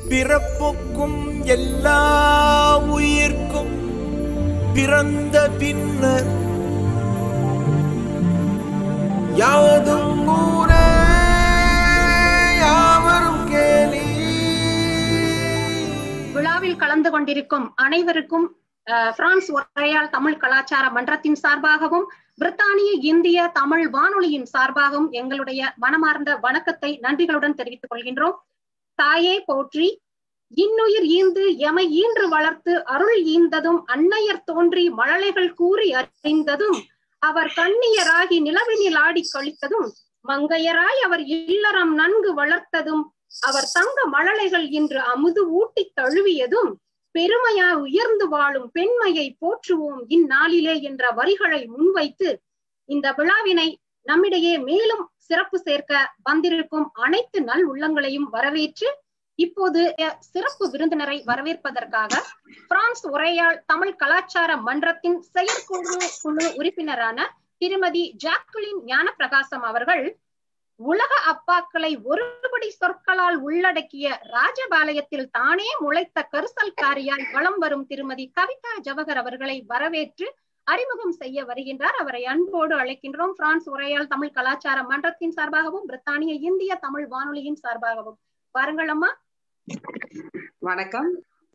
பிறப்புக்கும் எல்லா உயிர்க்கும் பிறந்த பின்னர் யாவதும் ஊரே யாவரும் கேலி விழாவில் கலந்து கொண்டிருக்கும் அனைவருக்கும் அஹ், பிரான்ஸ் உரையால் தமிழ் கலாச்சார மன்றத்தின் சார்பாகவும் பிரித்தானிய இந்திய தமிழ் வானொலியின் சார்பாகவும் எங்களுடைய மனமார்ந்த வணக்கத்தை நன்றிகளுடன் தெரிவித்துக் கொள்கின்றோம் தாயே போற்றி இன்னுயிர் ஈந்து எமை ஈன்று வளர்த்து அருள் ஈந்ததும் அன்னையர் தோன்றி மழலைகள் கூறி அறிந்ததும் அவர் கண்ணியராகி நிலவினில் ஆடி கழித்ததும் மங்கையராய் அவர் இல்லறம் நன்கு வளர்த்ததும் அவர் தங்க மழலைகள் இன்று அமுது ஊட்டி தழுவியதும் பெருமையா உயர்ந்து வாழும் பெண்மையை போற்றுவோம் இந்நாளிலே என்ற வரிகளை முன்வைத்து இந்த விழாவினை நம்மிடையே மேலும் சிறப்பு சேர்க்க வந்திருக்கும் அனைத்து நல் உள்ளங்களையும் வரவேற்று இப்போது அஹ், சிறப்பு விருந்தினரை வரவேற்பதற்காக பிரான்ஸ் உரையாள் தமிழ் கலாச்சார மன்றத்தின் செயற்குழு குழு உறுப்பினரான திருமதி ஜாக்குலின் ஞானப்பிரகாசம் அவர்கள் உலக அப்பாக்களை ஒருபடி சொற்களால் உள்ளடக்கிய ராஜபாளையத்தில் தானே முளைத்த கரிசல்காரியாய் வலம் வரும் திருமதி கவிதா ஜவஹர் அவர்களை வரவேற்று அறிமுகம் செய்ய வருகின்றார் அவரை அன்போடு அழைக்கின்றோம் பிரான்ஸ் உரையால் தமிழ் கலாச்சார மன்றத்தின் சார்பாகவும் பிரித்தானிய இந்திய தமிழ் வானொலியின் சார்பாகவும் பாருங்கள் அம்மா வணக்கம்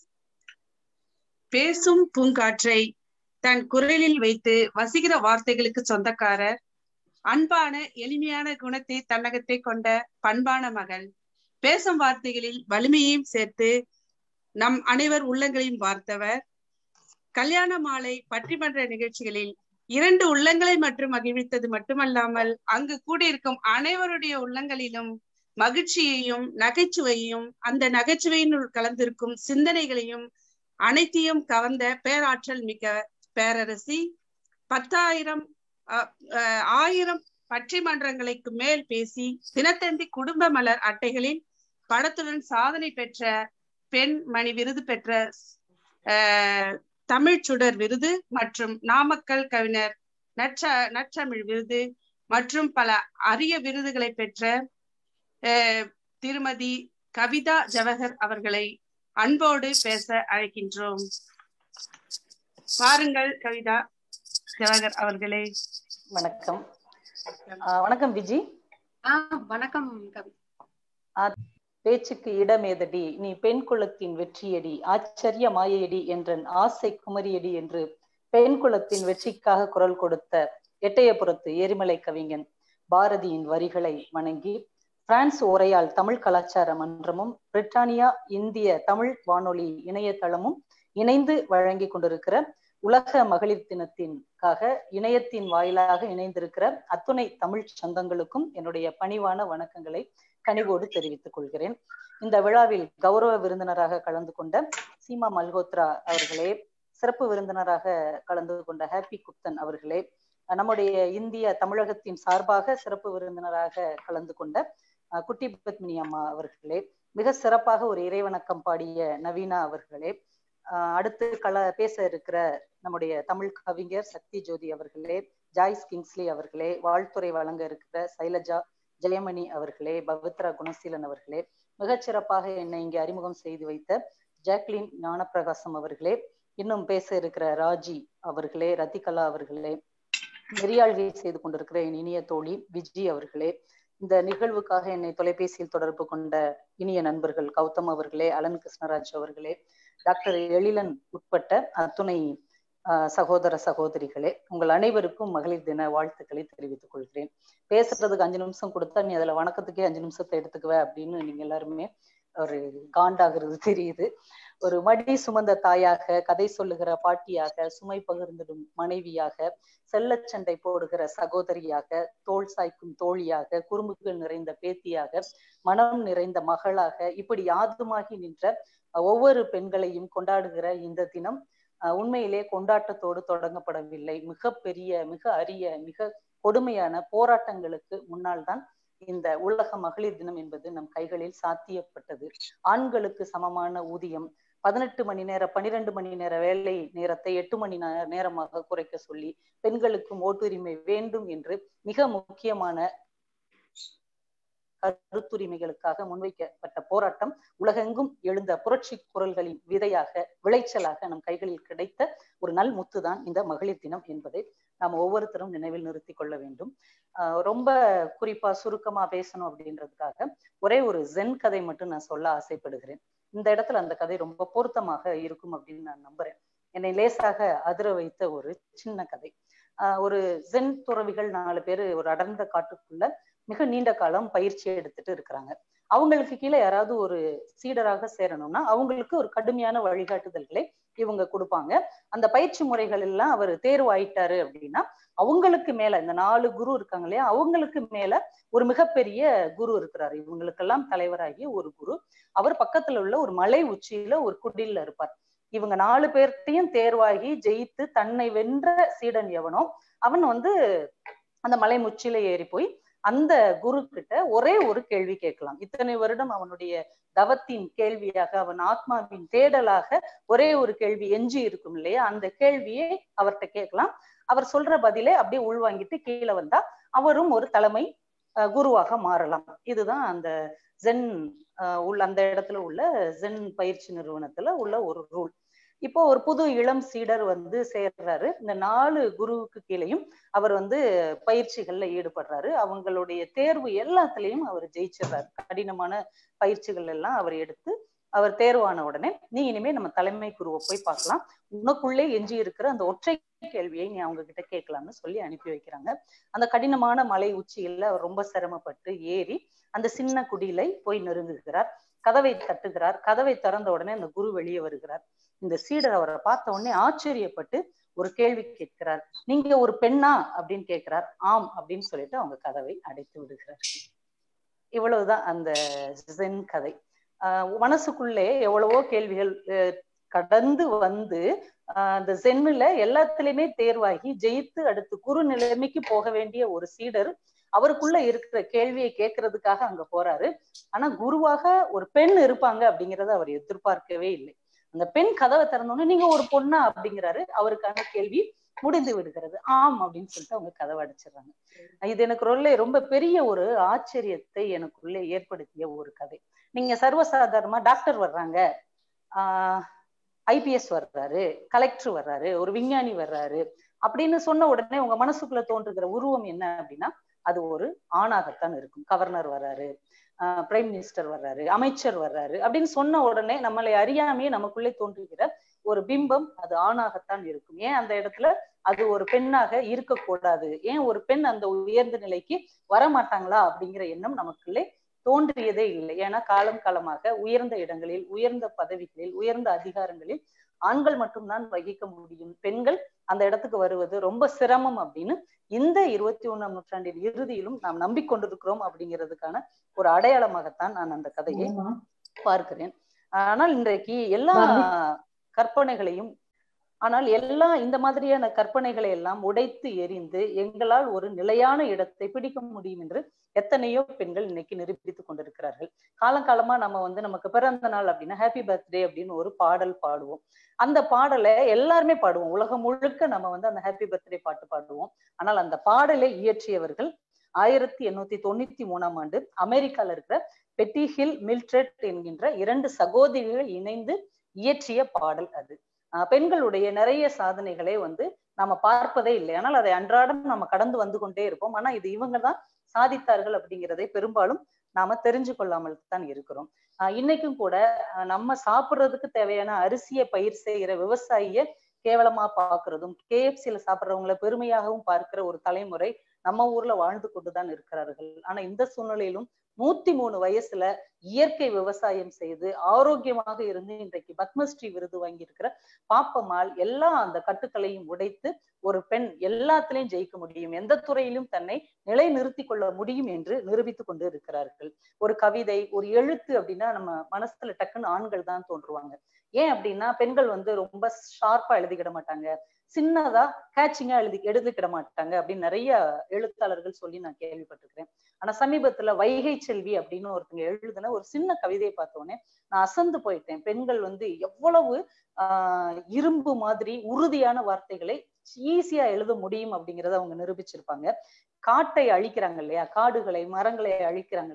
பேசும் பூங்காற்றை தன் குரலில் வைத்து வசிக்கிற வார்த்தைகளுக்கு சொந்தக்காரர் அன்பான எளிமையான குணத்தை தன்னகத்தை கொண்ட பண்பான மகள் பேசும் வார்த்தைகளில் வலிமையையும் சேர்த்து நம் அனைவர் உள்ளங்களையும் வார்த்தவர் கல்யாண மாலை பட்டிமன்ற நிகழ்ச்சிகளில் இரண்டு உள்ளங்களை மட்டும் மகிழ்வித்தது மட்டுமல்லாமல் அங்கு கூடியிருக்கும் அனைவருடைய உள்ளங்களிலும் மகிழ்ச்சியையும் நகைச்சுவையையும் அந்த நகைச்சுவையினுள் கலந்திருக்கும் சிந்தனைகளையும் அனைத்தையும் கவர்ந்த பேராற்றல் மிக்க பேரரசி பத்தாயிரம் அஹ், அஹ், ஆயிரம் பட்டிமன்றங்களுக்கு மேல் பேசி தினத்தந்தி குடும்ப மலர் அட்டைகளில் படத்துடன் சாதனை பெற்ற பெண் மணி விருது பெற்ற அஹ், தமிழ் சுடர் விருது மற்றும் நாமக்கல் கவிஞர் நற்ற நற்றமிழ் விருது மற்றும் பல அரிய விருதுகளை பெற்ற அஹ், திருமதி கவிதா ஜவஹர் அவர்களை அன்போடு பேச அழைக்கின்றோம் பாருங்கள் கவிதா ஜவஹர் அவர்களே வணக்கம் ஆஹ் வணக்கம் விஜி ஆஹ் வணக்கம் கவி பேச்சுக்கு இடமேதடி நீ பெண் குலத்தின் வெற்றியடி ஆச்சரிய மாயையடி என்றன் ஆசை குமரியடி என்று பெண் குலத்தின் வெற்றிக்காக குரல் கொடுத்த எட்டயபுரத்து எரிமலை கவிஞன் பாரதியின் வரிகளை வணங்கி பிரான்ஸ் உரையால் தமிழ் கலாச்சார மன்றமும் பிரிட்டானியா இந்திய தமிழ் வானொலி இணையதளமும் இணைந்து வழங்கி கொண்டிருக்கிற உலக மகளிர் தினத்தின்காக இணையத்தின் வாயிலாக இணைந்திருக்கிற அத்துணை தமிழ் சொந்தங்களுக்கும் என்னுடைய பணிவான வணக்கங்களை கனிவோடு தெரிவித்துக் கொள்கிறேன் இந்த விழாவில் கௌரவ விருந்தினராக கலந்து கொண்ட சீமா மல்ஹோத்ரா அவர்களே சிறப்பு விருந்தினராக கலந்து கொண்ட ஹாப்பி குப்தன் அவர்களே நம்முடைய இந்திய தமிழகத்தின் சார்பாக சிறப்பு விருந்தினராக கலந்து கொண்ட அஹ், குட்டி பத்மினி அம்மா அவர்களே மிக சிறப்பாக ஒரு இறைவணக்கம் பாடிய நவீனா அவர்களே அஹ், அடுத்து கல பேச இருக்கிற நம்முடைய தமிழ் கவிஞர் சக்தி ஜோதி அவர்களே ஜாய்ஸ் கிங்ஸ்லி அவர்களே வாழ்த்துறை வழங்க இருக்கிற சைலஜா ஜெயமணி அவர்களே பவித்ரா குணசீலன் அவர்களே மிகச் சிறப்பாக என்னை இங்கே அறிமுகம் செய்து வைத்த ஜாக்லின் ஞானப்பிரகாசம் அவர்களே இன்னும் பேச இருக்கிற ராஜி அவர்களே ரத்திகலா அவர்களே நெறியாழ்கை செய்து கொண்டிருக்கிற என் இனிய தோழி விஜி அவர்களே இந்த நிகழ்வுக்காக என்னை தொலைபேசியில் தொடர்பு கொண்ட இனிய நண்பர்கள் கௌதம் அவர்களே அலன் கிருஷ்ணராஜ் அவர்களே டாக்டர் எழிலன் உட்பட்ட அத்துணை ஆஹ், சகோதர சகோதரிகளே உங்கள் அனைவருக்கும் மகளிர் தின வாழ்த்துக்களை தெரிவித்துக் கொள்கிறேன் பேசுறதுக்கு அஞ்சு நிமிஷம் கொடுத்தா நீ அதுல வணக்கத்துக்கே அஞ்சு நிமிஷத்தை எடுத்துக்குவ அப்படின்னு நீங்க எல்லாருமே ஒரு காண்டாகிறது தெரியுது ஒரு மடி சுமந்த தாயாக கதை சொல்லுகிற பாட்டியாக சுமை பகிர்ந்திடும் மனைவியாக செல்லச் சண்டை போடுகிற சகோதரியாக தோள் சாய்க்கும் தோழியாக குறும்புகள் நிறைந்த பேத்தியாக மனம் நிறைந்த மகளாக இப்படி யாதுமாகி நின்ற அஹ், ஒவ்வொரு பெண்களையும் கொண்டாடுகிற இந்த தினம் அஹ், உண்மையிலே கொண்டாட்டத்தோடு தொடங்கப்படவில்லை மிக பெரிய மிக அரிய மிக கொடுமையான போராட்டங்களுக்கு முன்னால் தான் இந்த உலக மகளிர் தினம் என்பது நம் கைகளில் சாத்தியப்பட்டது ஆண்களுக்கு சமமான ஊதியம் பதினெட்டு மணி நேர பனிரெண்டு மணி நேர வேலை நேரத்தை எட்டு மணி நே- நேரமாக குறைக்க சொல்லி பெண்களுக்கும் ஓட்டுரிமை வேண்டும் என்று மிக முக்கியமான கருத்துரிமைகளுக்காக முன்வைக்கப்பட்ட போராட்டம் உலகெங்கும் எழுந்த புரட்சி குரல்களின் விதையாக விளைச்சலாக நம் கைகளில் கிடைத்த ஒரு நல் முத்துதான் இந்த மகளிர் தினம் என்பதை நாம் ஒவ்வொருத்தரும் நினைவில் நிறுத்தி கொள்ள வேண்டும் ஆஹ் ரொம்ப குறிப்பா சுருக்கமா பேசணும் அப்படின்றதுக்காக ஒரே ஒரு ஜென் கதை மட்டும் நான் சொல்ல ஆசைப்படுகிறேன் இந்த இடத்துல அந்த கதை ரொம்ப பொருத்தமாக இருக்கும் அப்படின்னு நான் நம்புறேன் என்னை லேசாக அதிர வைத்த ஒரு சின்ன கதை ஆஹ் ஒரு ஜென் துறவிகள் நாலு பேர் ஒரு அடர்ந்த காட்டுக்குள்ள மிக நீண்ட காலம் பயிற்சி எடுத்துட்டு இருக்கிறாங்க அவங்களுக்கு கீழே யாராவது ஒரு சீடராக சேரணும்னா அவங்களுக்கு ஒரு கடுமையான வழிகாட்டுதல்களை இவங்க கொடுப்பாங்க அந்த பயிற்சி முறைகள் எல்லாம் அவர் தேர்வு ஆயிட்டாரு அப்படின்னா அவங்களுக்கு மேல இந்த நாலு குரு இருக்காங்க இல்லையா அவங்களுக்கு மேல ஒரு மிகப்பெரிய குரு இருக்கிறாரு இவங்களுக்கெல்லாம் தலைவராகிய ஒரு குரு அவர் பக்கத்துல உள்ள ஒரு மலை உச்சியில ஒரு குடில்ல இருப்பார் இவங்க நாலு பேர்த்தையும் தேர்வாகி ஜெயித்து தன்னை வென்ற சீடன் எவனோ அவன் வந்து அந்த மலை முச்சில ஏறி போய் அந்த குரு கிட்ட ஒரே ஒரு கேள்வி கேட்கலாம் இத்தனை வருடம் அவனுடைய தவத்தின் கேள்வியாக அவன் ஆத்மாவின் தேடலாக ஒரே ஒரு கேள்வி எஞ்சி இருக்கும் இல்லையா அந்த கேள்வியை அவர்கிட்ட கேட்கலாம் அவர் சொல்ற பதிலே அப்படியே உள்வாங்கிட்டு கீழே வந்தா அவரும் ஒரு தலைமை குருவாக மாறலாம் இதுதான் அந்த ஜென் உள்ள அந்த இடத்துல உள்ள ஜென் பயிற்சி நிறுவனத்துல உள்ள ஒரு ரூல் இப்போ ஒரு புது இளம் சீடர் வந்து சேர்றாரு இந்த நாலு குருவுக்கு கீழேயும் அவர் வந்து பயிற்சிகள்ல ஈடுபடுறாரு அவங்களுடைய தேர்வு எல்லாத்துலயும் அவர் ஜெயிச்சிடுறாரு கடினமான பயிற்சிகள் எல்லாம் அவர் எடுத்து அவர் தேர்வான உடனே நீ இனிமே நம்ம தலைமை குருவை போய் பார்க்கலாம் உனக்குள்ளே எஞ்சி இருக்கிற அந்த ஒற்றை கேள்வியை நீ அவங்க கிட்ட கேட்கலாம்னு சொல்லி அனுப்பி வைக்கிறாங்க அந்த கடினமான மலை உச்சியில அவர் ரொம்ப சிரமப்பட்டு ஏறி அந்த சின்ன குடிலை போய் நெருங்குகிறார் கதவை தட்டுகிறார் கதவை திறந்த உடனே அந்த குரு வெளியே வருகிறார் இந்த சீடர் அவரை பார்த்த உடனே ஆச்சரியப்பட்டு ஒரு கேள்வி கேட்கிறார் நீங்க ஒரு பெண்ணா அப்படின்னு கேட்கிறார் ஆம் அப்படின்னு சொல்லிட்டு அவங்க கதவை அடைத்து விடுகிறார் இவ்வளவுதான் அந்த ஜென் கதை ஆஹ் மனசுக்குள்ளே எவ்வளவோ கேள்விகள் கடந்து வந்து ஆஹ் அந்த ஜென்னுல எல்லாத்துலயுமே தேர்வாகி ஜெயித்து அடுத்து குரு நிலைமைக்கு போக வேண்டிய ஒரு சீடர் அவருக்குள்ள இருக்கிற கேள்வியை கேட்கறதுக்காக அங்க போறாரு ஆனா குருவாக ஒரு பெண் இருப்பாங்க அப்படிங்கறத அவர் எதிர்பார்க்கவே இல்லை அந்த பெண் கதவை திறந்தோடனே நீங்க ஒரு பொண்ணா அப்படிங்கிறாரு அவருக்கான கேள்வி முடிந்து விடுகிறது ஆம் அப்படின்னு சொல்லிட்டு அவங்க கதவை அடிச்சிடுறாங்க இது எனக்கு ரொம்ப ரொம்ப பெரிய ஒரு ஆச்சரியத்தை எனக்குள்ளே ஏற்படுத்திய ஒரு கதை நீங்க சர்வசாதாரணமா டாக்டர் வர்றாங்க ஆஹ் ஐபிஎஸ் வர்றாரு கலெக்டர் வர்றாரு ஒரு விஞ்ஞானி வர்றாரு அப்படின்னு சொன்ன உடனே உங்க மனசுக்குள்ள தோன்றுகிற உருவம் என்ன அப்படின்னா அது ஒரு ஆணாகத்தான் இருக்கும் கவர்னர் வர்றாரு பிரைம் மினிஸ்டர் வர்றாரு அமைச்சர் வர்றாரு அப்படின்னு சொன்ன உடனே நம்மளை அறியாமையே நமக்குள்ளே தோன்றுகிற ஒரு பிம்பம் அது ஆணாகத்தான் இருக்கும் ஏன் அந்த இடத்துல அது ஒரு பெண்ணாக இருக்கக்கூடாது ஏன் ஒரு பெண் அந்த உயர்ந்த நிலைக்கு வரமாட்டாங்களா அப்படிங்கிற எண்ணம் நமக்குள்ளே தோன்றியதே இல்லை ஏன்னா காலம் காலமாக உயர்ந்த இடங்களில் உயர்ந்த பதவிகளில் உயர்ந்த அதிகாரங்களில் ஆண்கள் மட்டும்தான் வகிக்க முடியும் பெண்கள் அந்த இடத்துக்கு வருவது ரொம்ப சிரமம் அப்படின்னு இந்த இருபத்தி ஒண்ணாம் நூற்றாண்டின் இறுதியிலும் நாம் நம்பிக்கொண்டிருக்கிறோம் அப்படிங்கிறதுக்கான ஒரு அடையாளமாகத்தான் நான் அந்த கதையை பார்க்கிறேன் ஆனால் இன்றைக்கு எல்லா கற்பனைகளையும் ஆனால் எல்லா இந்த மாதிரியான கற்பனைகளை எல்லாம் உடைத்து எரிந்து எங்களால் ஒரு நிலையான இடத்தை பிடிக்க முடியும் என்று எத்தனையோ பெண்கள் இன்னைக்கு நிரூபித்துக் கொண்டிருக்கிறார்கள் காலங்காலமா நம்ம வந்து நமக்கு பிறந்த நாள் அப்படின்னா ஹாப்பி பர்த்டே அப்படின்னு ஒரு பாடல் பாடுவோம் அந்த பாடலை எல்லாருமே பாடுவோம் உலகம் முழுக்க நம்ம வந்து அந்த ஹாப்பி பர்த்டே பாட்டு பாடுவோம் ஆனால் அந்த பாடலை இயற்றியவர்கள் ஆயிரத்தி எண்ணூத்தி தொண்ணூத்தி மூணாம் ஆண்டு அமெரிக்கால இருக்கிற பெட்டி ஹில் மில்ட்ரெட் என்கின்ற இரண்டு சகோதரிகள் இணைந்து இயற்றிய பாடல் அது பெண்களுடைய நிறைய சாதனைகளை வந்து நம்ம பார்ப்பதே இல்லை ஆனால் அதை அன்றாடம் நம்ம கடந்து வந்து கொண்டே இருப்போம் ஆனா இது இவங்க தான் சாதித்தார்கள் அப்படிங்கிறதை பெரும்பாலும் நாம தெரிஞ்சு கொள்ளாமல் தான் இருக்கிறோம் ஆஹ் இன்னைக்கும் கூட நம்ம சாப்பிடுறதுக்கு தேவையான அரிசியை பயிர் செய்கிற விவசாயிய கேவலமா பாக்குறதும் கேஎஃப்சியில சாப்பிடுறவங்களை பெருமையாகவும் பார்க்கிற ஒரு தலைமுறை நம்ம ஊர்ல வாழ்ந்து கொண்டுதான் இருக்கிறார்கள் ஆனா இந்த சூழ்நிலையிலும் நூத்தி மூணு வயசுல இயற்கை விவசாயம் செய்து ஆரோக்கியமாக இருந்து இன்றைக்கு பத்மஸ்ரீ விருது வாங்கி இருக்கிற பாப்பம்மாள் எல்லா அந்த கட்டுக்களையும் உடைத்து ஒரு பெண் எல்லாத்திலையும் ஜெயிக்க முடியும் எந்த துறையிலும் தன்னை நிலை நிறுத்தி கொள்ள முடியும் என்று நிரூபித்துக் கொண்டு இருக்கிறார்கள் ஒரு கவிதை ஒரு எழுத்து அப்படின்னா நம்ம மனசுல டக்குன்னு ஆண்கள் தான் தோன்றுவாங்க ஏன் அப்படின்னா பெண்கள் வந்து ரொம்ப ஷார்ப்பா எழுதிக்கிட மாட்டாங்க சின்னதா கேட்சிங்கா எழுதி எழுதிக்கிட மாட்டாங்க அப்படின்னு நிறைய எழுத்தாளர்கள் சொல்லி நான் கேள்விப்பட்டிருக்கிறேன் ஆனா சமீபத்துல வைகை செல்வி அப்படின்னு ஒருத்தங்க எழுதுன ஒரு சின்ன கவிதையை பார்த்தோன்னே நான் அசந்து போயிட்டேன் பெண்கள் வந்து எவ்வளவு ஆஹ் இரும்பு மாதிரி உறுதியான வார்த்தைகளை ஈஸியா எழுத முடியும் அப்படிங்கறத அவங்க நிரூபிச்சிருப்பாங்க காட்டை அழிக்கிறாங்க இல்லையா காடுகளை மரங்களை அழிக்கிறாங்க இல்லையா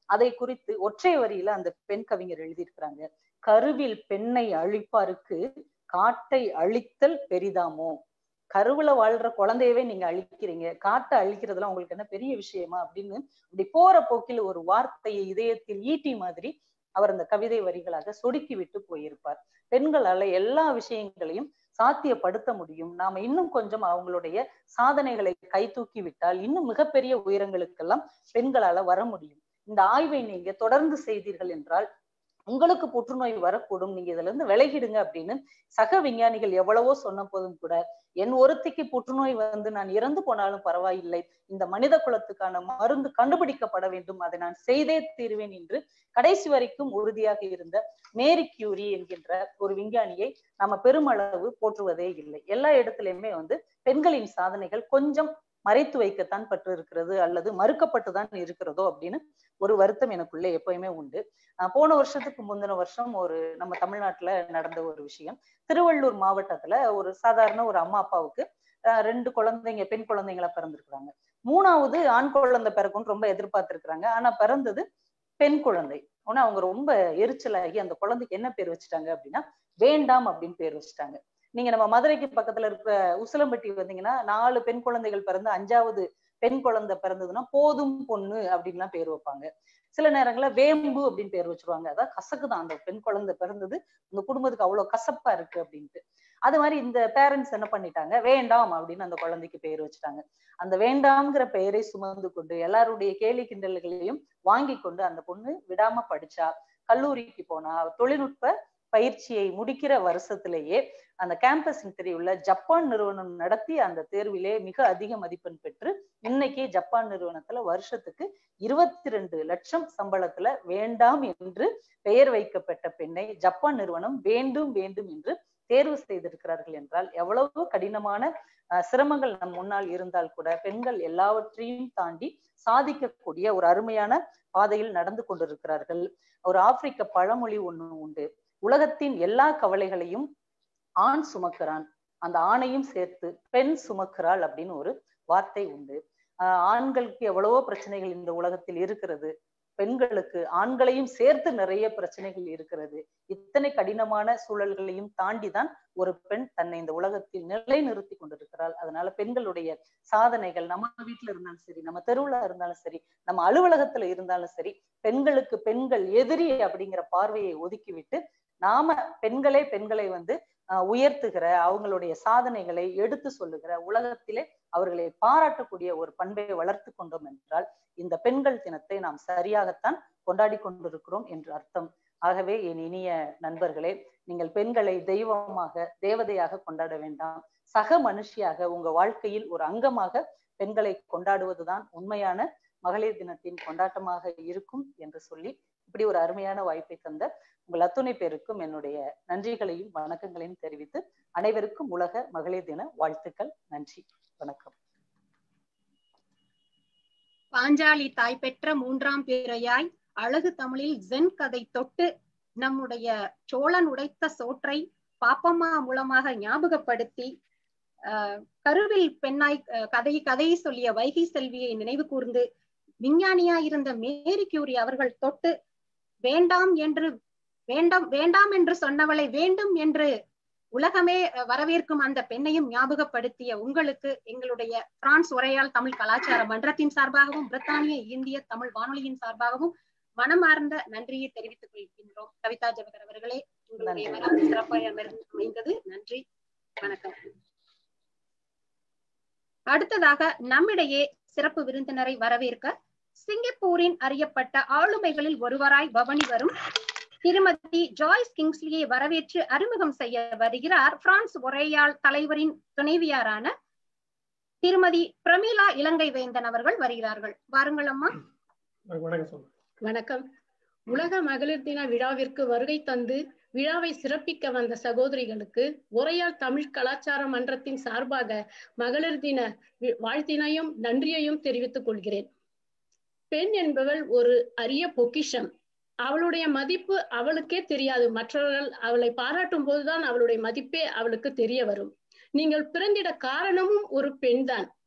அதை குறித்து ஒற்றை வரியில அந்த பெண் கவிஞர் எழுதியிருக்கிறாங்க கருவில் பெண்ணை அழிப்பாருக்கு காட்டை அழித்தல் பெரிதாமோ கருவுல வாழ்ற குழந்தையவே நீங்க அழிக்கிறீங்க காட்டை அழிக்கிறதுலாம் உங்களுக்கு என்ன பெரிய விஷயமா அப்படின்னு இப்படி போற போக்கில் ஒரு வார்த்தையை இதயத்தில் ஈட்டி மாதிரி அவர் அந்த கவிதை வரிகளாக சொடுக்கி விட்டு போயிருப்பார் பெண்களால எல்லா விஷயங்களையும் சாத்தியப்படுத்த முடியும் நாம இன்னும் கொஞ்சம் அவங்களுடைய சாதனைகளை கை தூக்கி விட்டால் இன்னும் மிகப்பெரிய உயரங்களுக்கெல்லாம் பெண்களால வர முடியும் இந்த ஆய்வை நீங்க தொடர்ந்து செய்தீர்கள் என்றால் உங்களுக்கு புற்றுநோய் வரக்கூடும் நீங்க இதுல இருந்து விலகிடுங்க அப்படின்னு சக விஞ்ஞானிகள் எவ்வளவோ சொன்ன போதும் கூட என் ஒருத்திக்கு புற்றுநோய் வந்து நான் இறந்து போனாலும் பரவாயில்லை இந்த மனித குலத்துக்கான மருந்து கண்டுபிடிக்கப்பட வேண்டும் அதை நான் செய்தே தீருவேன் என்று கடைசி வரைக்கும் உறுதியாக இருந்த மேரி கியூரி என்கின்ற ஒரு விஞ்ஞானியை நம்ம பெருமளவு போற்றுவதே இல்லை எல்லா இடத்துலயுமே வந்து பெண்களின் சாதனைகள் கொஞ்சம் மறைத்து வைக்கத்தான் பட்டு இருக்கிறது அல்லது மறுக்கப்பட்டுதான் இருக்கிறதோ அப்படின்னு ஒரு வருத்தம் எனக்குள்ள எப்பயுமே உண்டு போன வருஷத்துக்கு முந்தின வருஷம் ஒரு நம்ம தமிழ்நாட்டுல நடந்த ஒரு விஷயம் திருவள்ளூர் மாவட்டத்துல ஒரு சாதாரண ஒரு அம்மா அப்பாவுக்கு ரெண்டு குழந்தைங்க பெண் குழந்தைங்களா பிறந்திருக்கிறாங்க மூணாவது ஆண் குழந்தை பிறக்கும்னு ரொம்ப எதிர்பார்த்திருக்கிறாங்க ஆனா பிறந்தது பெண் குழந்தை ஆனா அவங்க ரொம்ப எரிச்சலாகி அந்த குழந்தைக்கு என்ன பேர் வச்சுட்டாங்க அப்படின்னா வேண்டாம் அப்படின்னு பேர் வச்சுட்டாங்க நீங்க நம்ம மதுரைக்கு பக்கத்துல இருக்கிற உசிலம்பட்டி வந்தீங்கன்னா நாலு பெண் குழந்தைகள் பிறந்து அஞ்சாவது பெண் குழந்தை பிறந்ததுன்னா போதும் பொண்ணு அப்படின்லாம் பேர் வைப்பாங்க சில நேரங்கள்ல வேம்பு அப்படின்னு பேர் வச்சிருவாங்க அதான் கசக்குதான் அந்த பெண் குழந்தை பிறந்தது அந்த குடும்பத்துக்கு அவ்வளவு கசப்பா இருக்கு அப்படின்ட்டு அது மாதிரி இந்த பேரண்ட்ஸ் என்ன பண்ணிட்டாங்க வேண்டாம் அப்படின்னு அந்த குழந்தைக்கு பேர் வச்சுட்டாங்க அந்த வேண்டாம்ங்கிற பெயரை சுமந்து கொண்டு எல்லாருடைய கேலி கிண்டல்களையும் வாங்கி கொண்டு அந்த பொண்ணு விடாம படிச்சா கல்லூரிக்கு போனா தொழில்நுட்ப பயிற்சியை முடிக்கிற வருஷத்திலேயே அந்த கேம்பஸ் இன்டர்வியூல ஜப்பான் நிறுவனம் நடத்தி அந்த தேர்விலே மிக அதிக மதிப்பெண் பெற்று இன்னைக்கு ஜப்பான் நிறுவனத்துல வருஷத்துக்கு இருபத்தி ரெண்டு லட்சம் சம்பளத்துல வேண்டாம் என்று பெயர் வைக்கப்பட்ட பெண்ணை ஜப்பான் நிறுவனம் வேண்டும் வேண்டும் என்று தேர்வு செய்திருக்கிறார்கள் என்றால் எவ்வளவு கடினமான சிரமங்கள் நம் முன்னால் இருந்தால் கூட பெண்கள் எல்லாவற்றையும் தாண்டி சாதிக்கக்கூடிய ஒரு அருமையான பாதையில் நடந்து கொண்டிருக்கிறார்கள் ஒரு ஆப்பிரிக்க பழமொழி ஒண்ணு உண்டு உலகத்தின் எல்லா கவலைகளையும் ஆண் சுமக்கிறான் அந்த ஆணையும் சேர்த்து பெண் சுமக்கிறாள் அப்படின்னு ஒரு வார்த்தை உண்டு ஆஹ் ஆண்களுக்கு எவ்வளவோ பிரச்சனைகள் இந்த உலகத்தில் இருக்கிறது பெண்களுக்கு ஆண்களையும் சேர்த்து நிறைய பிரச்சனைகள் இருக்கிறது இத்தனை கடினமான சூழல்களையும் தாண்டிதான் ஒரு பெண் தன்னை இந்த உலகத்தில் நிலைநிறுத்தி கொண்டிருக்கிறாள் அதனால பெண்களுடைய சாதனைகள் நம்ம வீட்டுல இருந்தாலும் சரி நம்ம தெருவுல இருந்தாலும் சரி நம்ம அலுவலகத்துல இருந்தாலும் சரி பெண்களுக்கு பெண்கள் எதிரி அப்படிங்கிற பார்வையை ஒதுக்கிவிட்டு நாம பெண்களே பெண்களை வந்து உயர்த்துகிற அவங்களுடைய சாதனைகளை எடுத்து சொல்லுகிற உலகத்திலே அவர்களை பாராட்டக்கூடிய ஒரு பண்பை வளர்த்து கொண்டோம் என்றால் இந்த பெண்கள் தினத்தை நாம் சரியாகத்தான் கொண்டாடி கொண்டிருக்கிறோம் என்று அர்த்தம் ஆகவே என் இனிய நண்பர்களே நீங்கள் பெண்களை தெய்வமாக தேவதையாக கொண்டாட வேண்டாம் சக மனுஷியாக உங்க வாழ்க்கையில் ஒரு அங்கமாக பெண்களை கொண்டாடுவதுதான் உண்மையான மகளிர் தினத்தின் கொண்டாட்டமாக இருக்கும் என்று சொல்லி இப்படி ஒரு அருமையான வாய்ப்பை தந்த உங்கள் அத்துணை பேருக்கும் என்னுடைய நன்றிகளையும் வணக்கங்களையும் தெரிவித்து அனைவருக்கும் உலக மகளிர் தின வாழ்த்துக்கள் நன்றி வணக்கம் பாஞ்சாலி தாய் பெற்ற மூன்றாம் பிறையாய் அழகு தமிழில் ஜென் கதை தொட்டு நம்முடைய சோழன் உடைத்த சோற்றை பாப்பம்மா மூலமாக ஞாபகப்படுத்தி ஆஹ் கருவில் பெண்ணாய் கதை கதையை சொல்லிய வைகை செல்வியை நினைவு கூர்ந்து விஞ்ஞானியா இருந்த மேரி கியூரி அவர்கள் தொட்டு வேண்டாம் என்று வேண்டாம் வேண்டாம் என்று சொன்னவளை வேண்டும் என்று உலகமே வரவேற்கும் அந்த பெண்ணையும் ஞாபகப்படுத்திய உங்களுக்கு எங்களுடைய பிரான்ஸ் உரையால் தமிழ் கலாச்சார மன்றத்தின் சார்பாகவும் பிரித்தானிய இந்திய தமிழ் வானொலியின் சார்பாகவும் மனமார்ந்த நன்றியை தெரிவித்துக் கொள்கின்றோம் கவிதா ஜவகர் அவர்களே உங்களுடைய வரம் சிறப்பாக அமைந்தது நன்றி வணக்கம் அடுத்ததாக நம்மிடையே சிறப்பு விருந்தினரை வரவேற்க சிங்கப்பூரின் அறியப்பட்ட ஆளுமைகளில் ஒருவராய் பவனி வரும் திருமதி ஜாய்ஸ் கிங்ஸ்லியை வரவேற்று அறிமுகம் செய்ய வருகிறார் பிரான்ஸ் ஒரேயாள் தலைவரின் துணைவியாரான திருமதி பிரமீளா இலங்கை வேந்தன் அவர்கள் வருகிறார்கள் வாருங்கள் அம்மா வணக்கம் உலக மகளிர் தின விழாவிற்கு வருகை தந்து விழாவை சிறப்பிக்க வந்த சகோதரிகளுக்கு உரையால் தமிழ் கலாச்சார மன்றத்தின் சார்பாக மகளிர் தின வாழ்த்தினையும் நன்றியையும் தெரிவித்துக் கொள்கிறேன் பெண் என்பவள் ஒரு அரிய பொக்கிஷம் அவளுடைய மதிப்பு அவளுக்கே தெரியாது மற்றவர்கள் அவளை பாராட்டும் போதுதான் அவளுடைய மதிப்பே அவளுக்கு தெரிய வரும் நீங்கள் பிறந்திட காரணமும் ஒரு பெண்தான்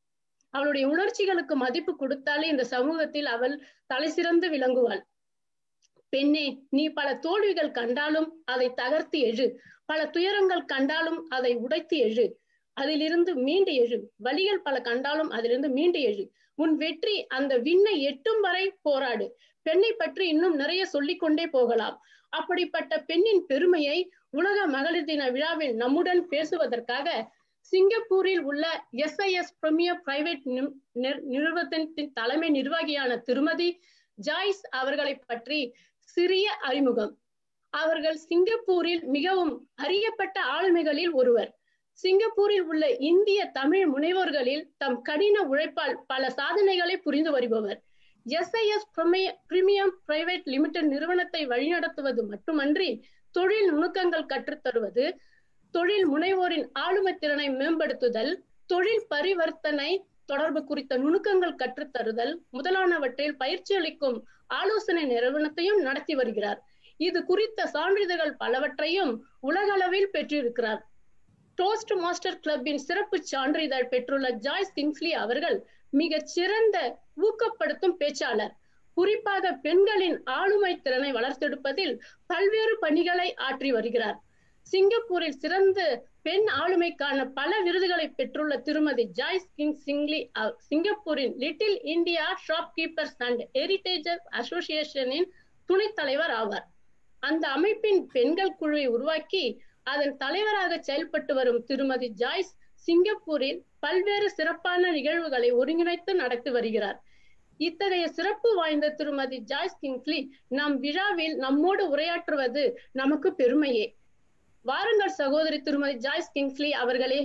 அவளுடைய உணர்ச்சிகளுக்கு மதிப்பு கொடுத்தாலே இந்த சமூகத்தில் அவள் தலை சிறந்து விளங்குவாள் பெண்ணே நீ பல தோல்விகள் கண்டாலும் அதை தகர்த்து எழு பல துயரங்கள் கண்டாலும் அதை உடைத்து எழு அதிலிருந்து மீண்டு எழு வழிகள் பல கண்டாலும் அதிலிருந்து மீண்டு எழு உன் வெற்றி அந்த விண்ணை எட்டும் வரை போராடு பெண்ணை பற்றி இன்னும் நிறைய சொல்லிக் கொண்டே போகலாம் அப்படிப்பட்ட பெண்ணின் பெருமையை உலக மகளிர் தின விழாவில் நம்முடன் பேசுவதற்காக சிங்கப்பூரில் உள்ள எஸ்ஐஎஸ் பிரமியர் பிரைவேட் நிறுவனத்தின் தலைமை நிர்வாகியான திருமதி ஜாய்ஸ் அவர்களை பற்றி சிறிய அறிமுகம் அவர்கள் சிங்கப்பூரில் மிகவும் அறியப்பட்ட ஆளுமைகளில் ஒருவர் சிங்கப்பூரில் உள்ள இந்திய தமிழ் முனைவோர்களில் தம் கடின உழைப்பால் பல சாதனைகளை புரிந்து வருபவர் எஸ்ஐஎஸ் பிரீமியம் பிரைவேட் லிமிடெட் நிறுவனத்தை வழிநடத்துவது மட்டுமன்றி தொழில் நுணுக்கங்கள் கற்றுத்தருவது தொழில் முனைவோரின் ஆளுமை திறனை மேம்படுத்துதல் தொழில் பரிவர்த்தனை தொடர்பு குறித்த நுணுக்கங்கள் கற்றுத்தருதல் முதலானவற்றில் பயிற்சி அளிக்கும் ஆலோசனை நிறுவனத்தையும் நடத்தி வருகிறார் இது குறித்த சான்றிதழ்கள் பலவற்றையும் உலகளவில் பெற்றிருக்கிறார் டோஸ்ட் மாஸ்டர் கிளப்பின் சிறப்பு சான்றிதழ் பெற்றுள்ள ஜாய்ஸ் கிங்ஸ்லி அவர்கள் மிகச் சிறந்த ஊக்கப்படுத்தும் பேச்சாளர் குறிப்பாக பெண்களின் ஆளுமை திறனை வளர்த்தெடுப்பதில் பல்வேறு பணிகளை ஆற்றி வருகிறார் சிங்கப்பூரில் சிறந்த பெண் ஆளுமைக்கான பல விருதுகளை பெற்றுள்ள திருமதி ஜாய்ஸ் கிங் சிங்லி சிங்கப்பூரின் little India shopkeepers and heritages அசோசியேஷனின் துணைத் தலைவர் ஆவார் அந்த அமைப்பின் பெண்கள் குழுவை உருவாக்கி அதன் தலைவராக செயல்பட்டு வரும் திருமதி ஜாய்ஸ் சிங்கப்பூரில் பல்வேறு சிறப்பான நிகழ்வுகளை ஒருங்கிணைத்து நடத்தி வருகிறார் இத்தகைய சிறப்பு வாய்ந்த திருமதி ஜாய்ஸ் கிங்ஸ்லி நம் விழாவில் நம்மோடு உரையாற்றுவது நமக்கு பெருமையே வாருங்கள் சகோதரி திருமதி ஜாய்ஸ் கிங்ஸ்லி அவர்களே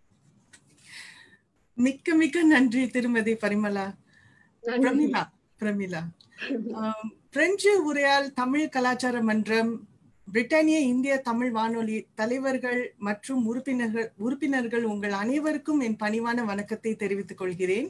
மிக்க மிக்க நன்றி திருமதி பரிமலா பிரமிளா பிரமிளா பிரெஞ்சு உரையால் தமிழ் கலாச்சார மன்றம் பிரிட்டானிய இந்திய தமிழ் வானொலி தலைவர்கள் மற்றும் உறுப்பினர்கள் உறுப்பினர்கள் உங்கள் அனைவருக்கும் என் பணிவான வணக்கத்தை தெரிவித்துக் கொள்கிறேன்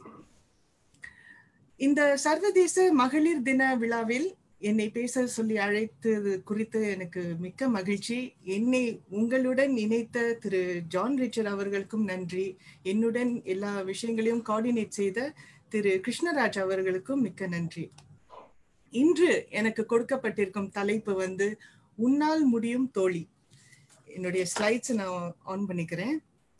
இந்த சர்வதேச மகளிர் தின விழாவில் என்னை பேச சொல்லி அழைத்தது குறித்து எனக்கு மிக்க மகிழ்ச்சி என்னை உங்களுடன் இணைத்த திரு ஜான் ரிச்சர்ட் அவர்களுக்கும் நன்றி என்னுடன் எல்லா விஷயங்களையும் கோஆர்டினேட் செய்த திரு கிருஷ்ணராஜ் அவர்களுக்கும் மிக்க நன்றி இன்று எனக்கு கொடுக்கப்பட்டிருக்கும் தலைப்பு வந்து உன்னால் முடியும் தோழி என்னுடைய ஸ்லைட்ஸ் நான் ஆன் பண்ணிக்கிறேன்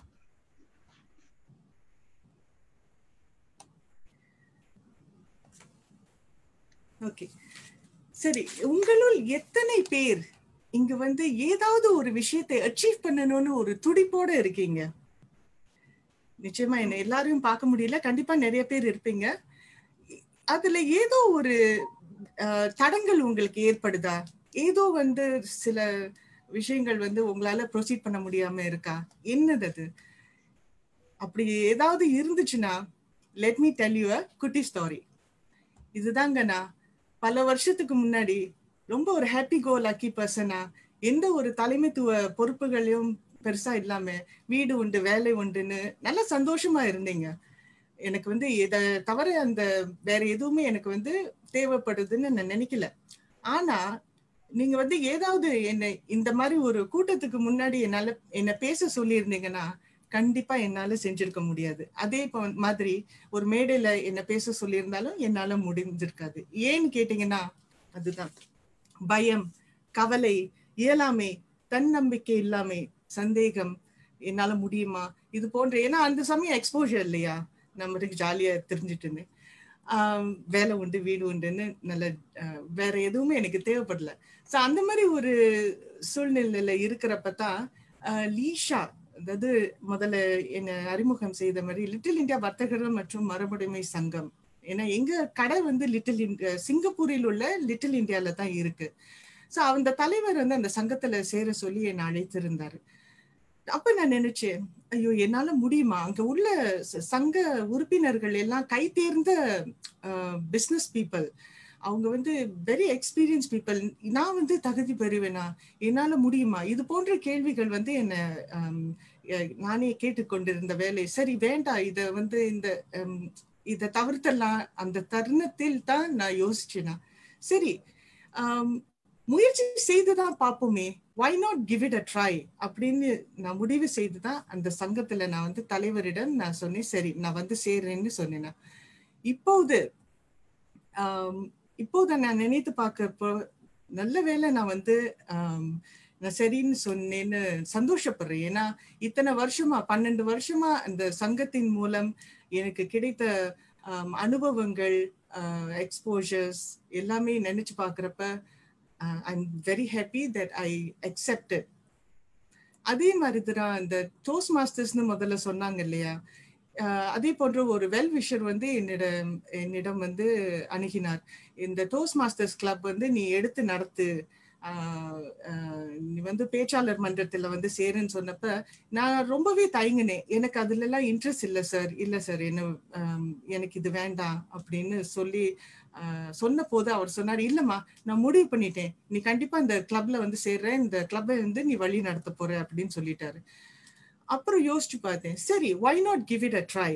ஓகே சரி உங்களுள் எத்தனை பேர் இங்க வந்து ஏதாவது ஒரு விஷயத்தை அச்சீவ் பண்ணணும்னு ஒரு துடிப்போட இருக்கீங்க நிச்சயமா என்ன எல்லாரையும் பார்க்க முடியல கண்டிப்பா நிறைய பேர் இருப்பீங்க அதுல ஏதோ ஒரு தடங்கள் உங்களுக்கு ஏற்படுதா ஏதோ வந்து சில விஷயங்கள் வந்து உங்களால ப்ரொசீட் பண்ண முடியாம இருக்கா என்னது அது அப்படி ஏதாவது இருந்துச்சுன்னா let me tell you a குட்டி ஸ்டோரி இதுதாங்கண்ணா பல வருஷத்துக்கு முன்னாடி ரொம்ப ஒரு ஹாப்பி கோ லக்கி பர்சனா எந்த ஒரு தலைமைத்துவ பொறுப்புகளையும் பெருசா இல்லாம வீடு உண்டு வேலை உண்டுன்னு நல்ல சந்தோஷமா இருந்தீங்க எனக்கு வந்து இதை தவிர அந்த வேற எதுவுமே எனக்கு வந்து தேவைப்படுதுன்னு நான் நினைக்கல ஆனா நீங்க வந்து ஏதாவது என்னை இந்த மாதிரி ஒரு கூட்டத்துக்கு முன்னாடி என்னால என்ன பேச சொல்லியிருந்தீங்கன்னா கண்டிப்பா என்னால செஞ்சிருக்க முடியாது அதே மாதிரி ஒரு மேடையில என்ன பேச சொல்லியிருந்தாலும் என்னால முடிஞ்சிருக்காது ஏன்னு கேட்டீங்கன்னா அதுதான் பயம் கவலை இயலாமை தன்னம்பிக்கை இல்லாமை சந்தேகம் என்னால முடியுமா இது போன்ற ஏன்னா அந்த சமயம் எக்ஸ்போஜர் இல்லையா நம்மளுக்கு ஜாலியா தெரிஞ்சுட்டு இருந்தேன் ஆஹ் வேலை உண்டு வீடு உண்டுன்னு நல்ல வேற எதுவுமே எனக்கு தேவைப்படல ஸோ அந்த மாதிரி ஒரு சூழ்நிலையில இருக்கிறப்ப தான் லீஷா அதாவது முதல்ல என்ன அறிமுகம் செய்த மாதிரி லிட்டில் இந்தியா வர்த்தகர்கள் மற்றும் மரபுடைமை சங்கம் ஏன்னா எங்க கடை வந்து லிட்டில் இந்தியா சிங்கப்பூரில் உள்ள லிட்டில் இந்தியால தான் இருக்கு ஸோ அந்த தலைவர் வந்து அந்த சங்கத்துல சேர சொல்லி என்னை அழைத்திருந்தாரு அப்ப நான் நினைச்சேன் ஐயோ என்னால முடியுமா அங்க உள்ள சங்க உறுப்பினர்கள் எல்லாம் கை தேர்ந்த பிசினஸ் பீப்புள் அவங்க வந்து வெரி எக்ஸ்பீரியன்ஸ் பீப்புள் நான் வந்து தகுதி பெறுவேனா என்னால முடியுமா இது போன்ற கேள்விகள் வந்து என்ன நானே கேட்டுக்கொண்டிருந்த வேலை சரி வேண்டாம் இத வந்து இந்த இதை தவிர்த்தலாம் அந்த தருணத்தில் தான் நான் யோசிச்சேனா சரி முயற்சி செய்துதான் பார்ப்போமே why not give it a try அப்படின்னு நான் முடிவு செய்துதான் அந்த சங்கத்துல நான் வந்து தலைவரிடம் நான் சொன்னேன் சரி நான் வந்து சேர்றேன்னு சொன்னேன் நான். இப்போது ஆம், இப்போது நான் நினைத்து பார்க்கப்போ நல்ல வேளை நான் வந்து ஆம், நான் சரின்னு சொன்னேன்னு சந்தோஷப்படுறேன் ஏன்னா இத்தனை வருஷமா பன்னெண்டு வருஷமா அந்த சங்கத்தின் மூலம் எனக்கு கிடைத்த ஆம், அனுபவங்கள் எக்ஸ்போஜர்ஸ் எல்லாமே நினைச்சு பார்க்குறப்ப I'm very happy that I accepted அதே மாதிரி தான் இந்த டோஸ் மாஸ்டர்ஸ்னு முதல்ல சொன்னாங்க இல்லையா ஆஹ் அதே போன்ற ஒரு வெல் விஷர் வந்து என்னிடம் என்னிடம் வந்து அணுகினார் இந்த டோஸ் மாஸ்டர்ஸ் கிளப் வந்து நீ எடுத்து நடத்து ஆஹ் ஆஹ் நீ வந்து பேச்சாளர் மன்றத்துல வந்து சேருன்னு சொன்னப்ப நான் ரொம்பவே தயங்கினேன் எனக்கு அதுல எல்லாம் இன்ட்ரெஸ்ட் இல்லை சார் இல்ல சார் என்ன ஆம், எனக்கு இது வேண்டாம் அப்படின்னு சொல்லி ஆஹ் சொன்ன போது அவர் சொன்னார் இல்லம்மா நான் முடிவு பண்ணிட்டேன் நீ கண்டிப்பா இந்த கிளப்ல வந்து சேர்ற இந்த கிளப்பை வந்து நீ வழி நடத்த போற அப்படின்னு சொல்லிட்டாரு அப்புறம் யோசிச்சு பார்த்தேன் சரி why not give it a try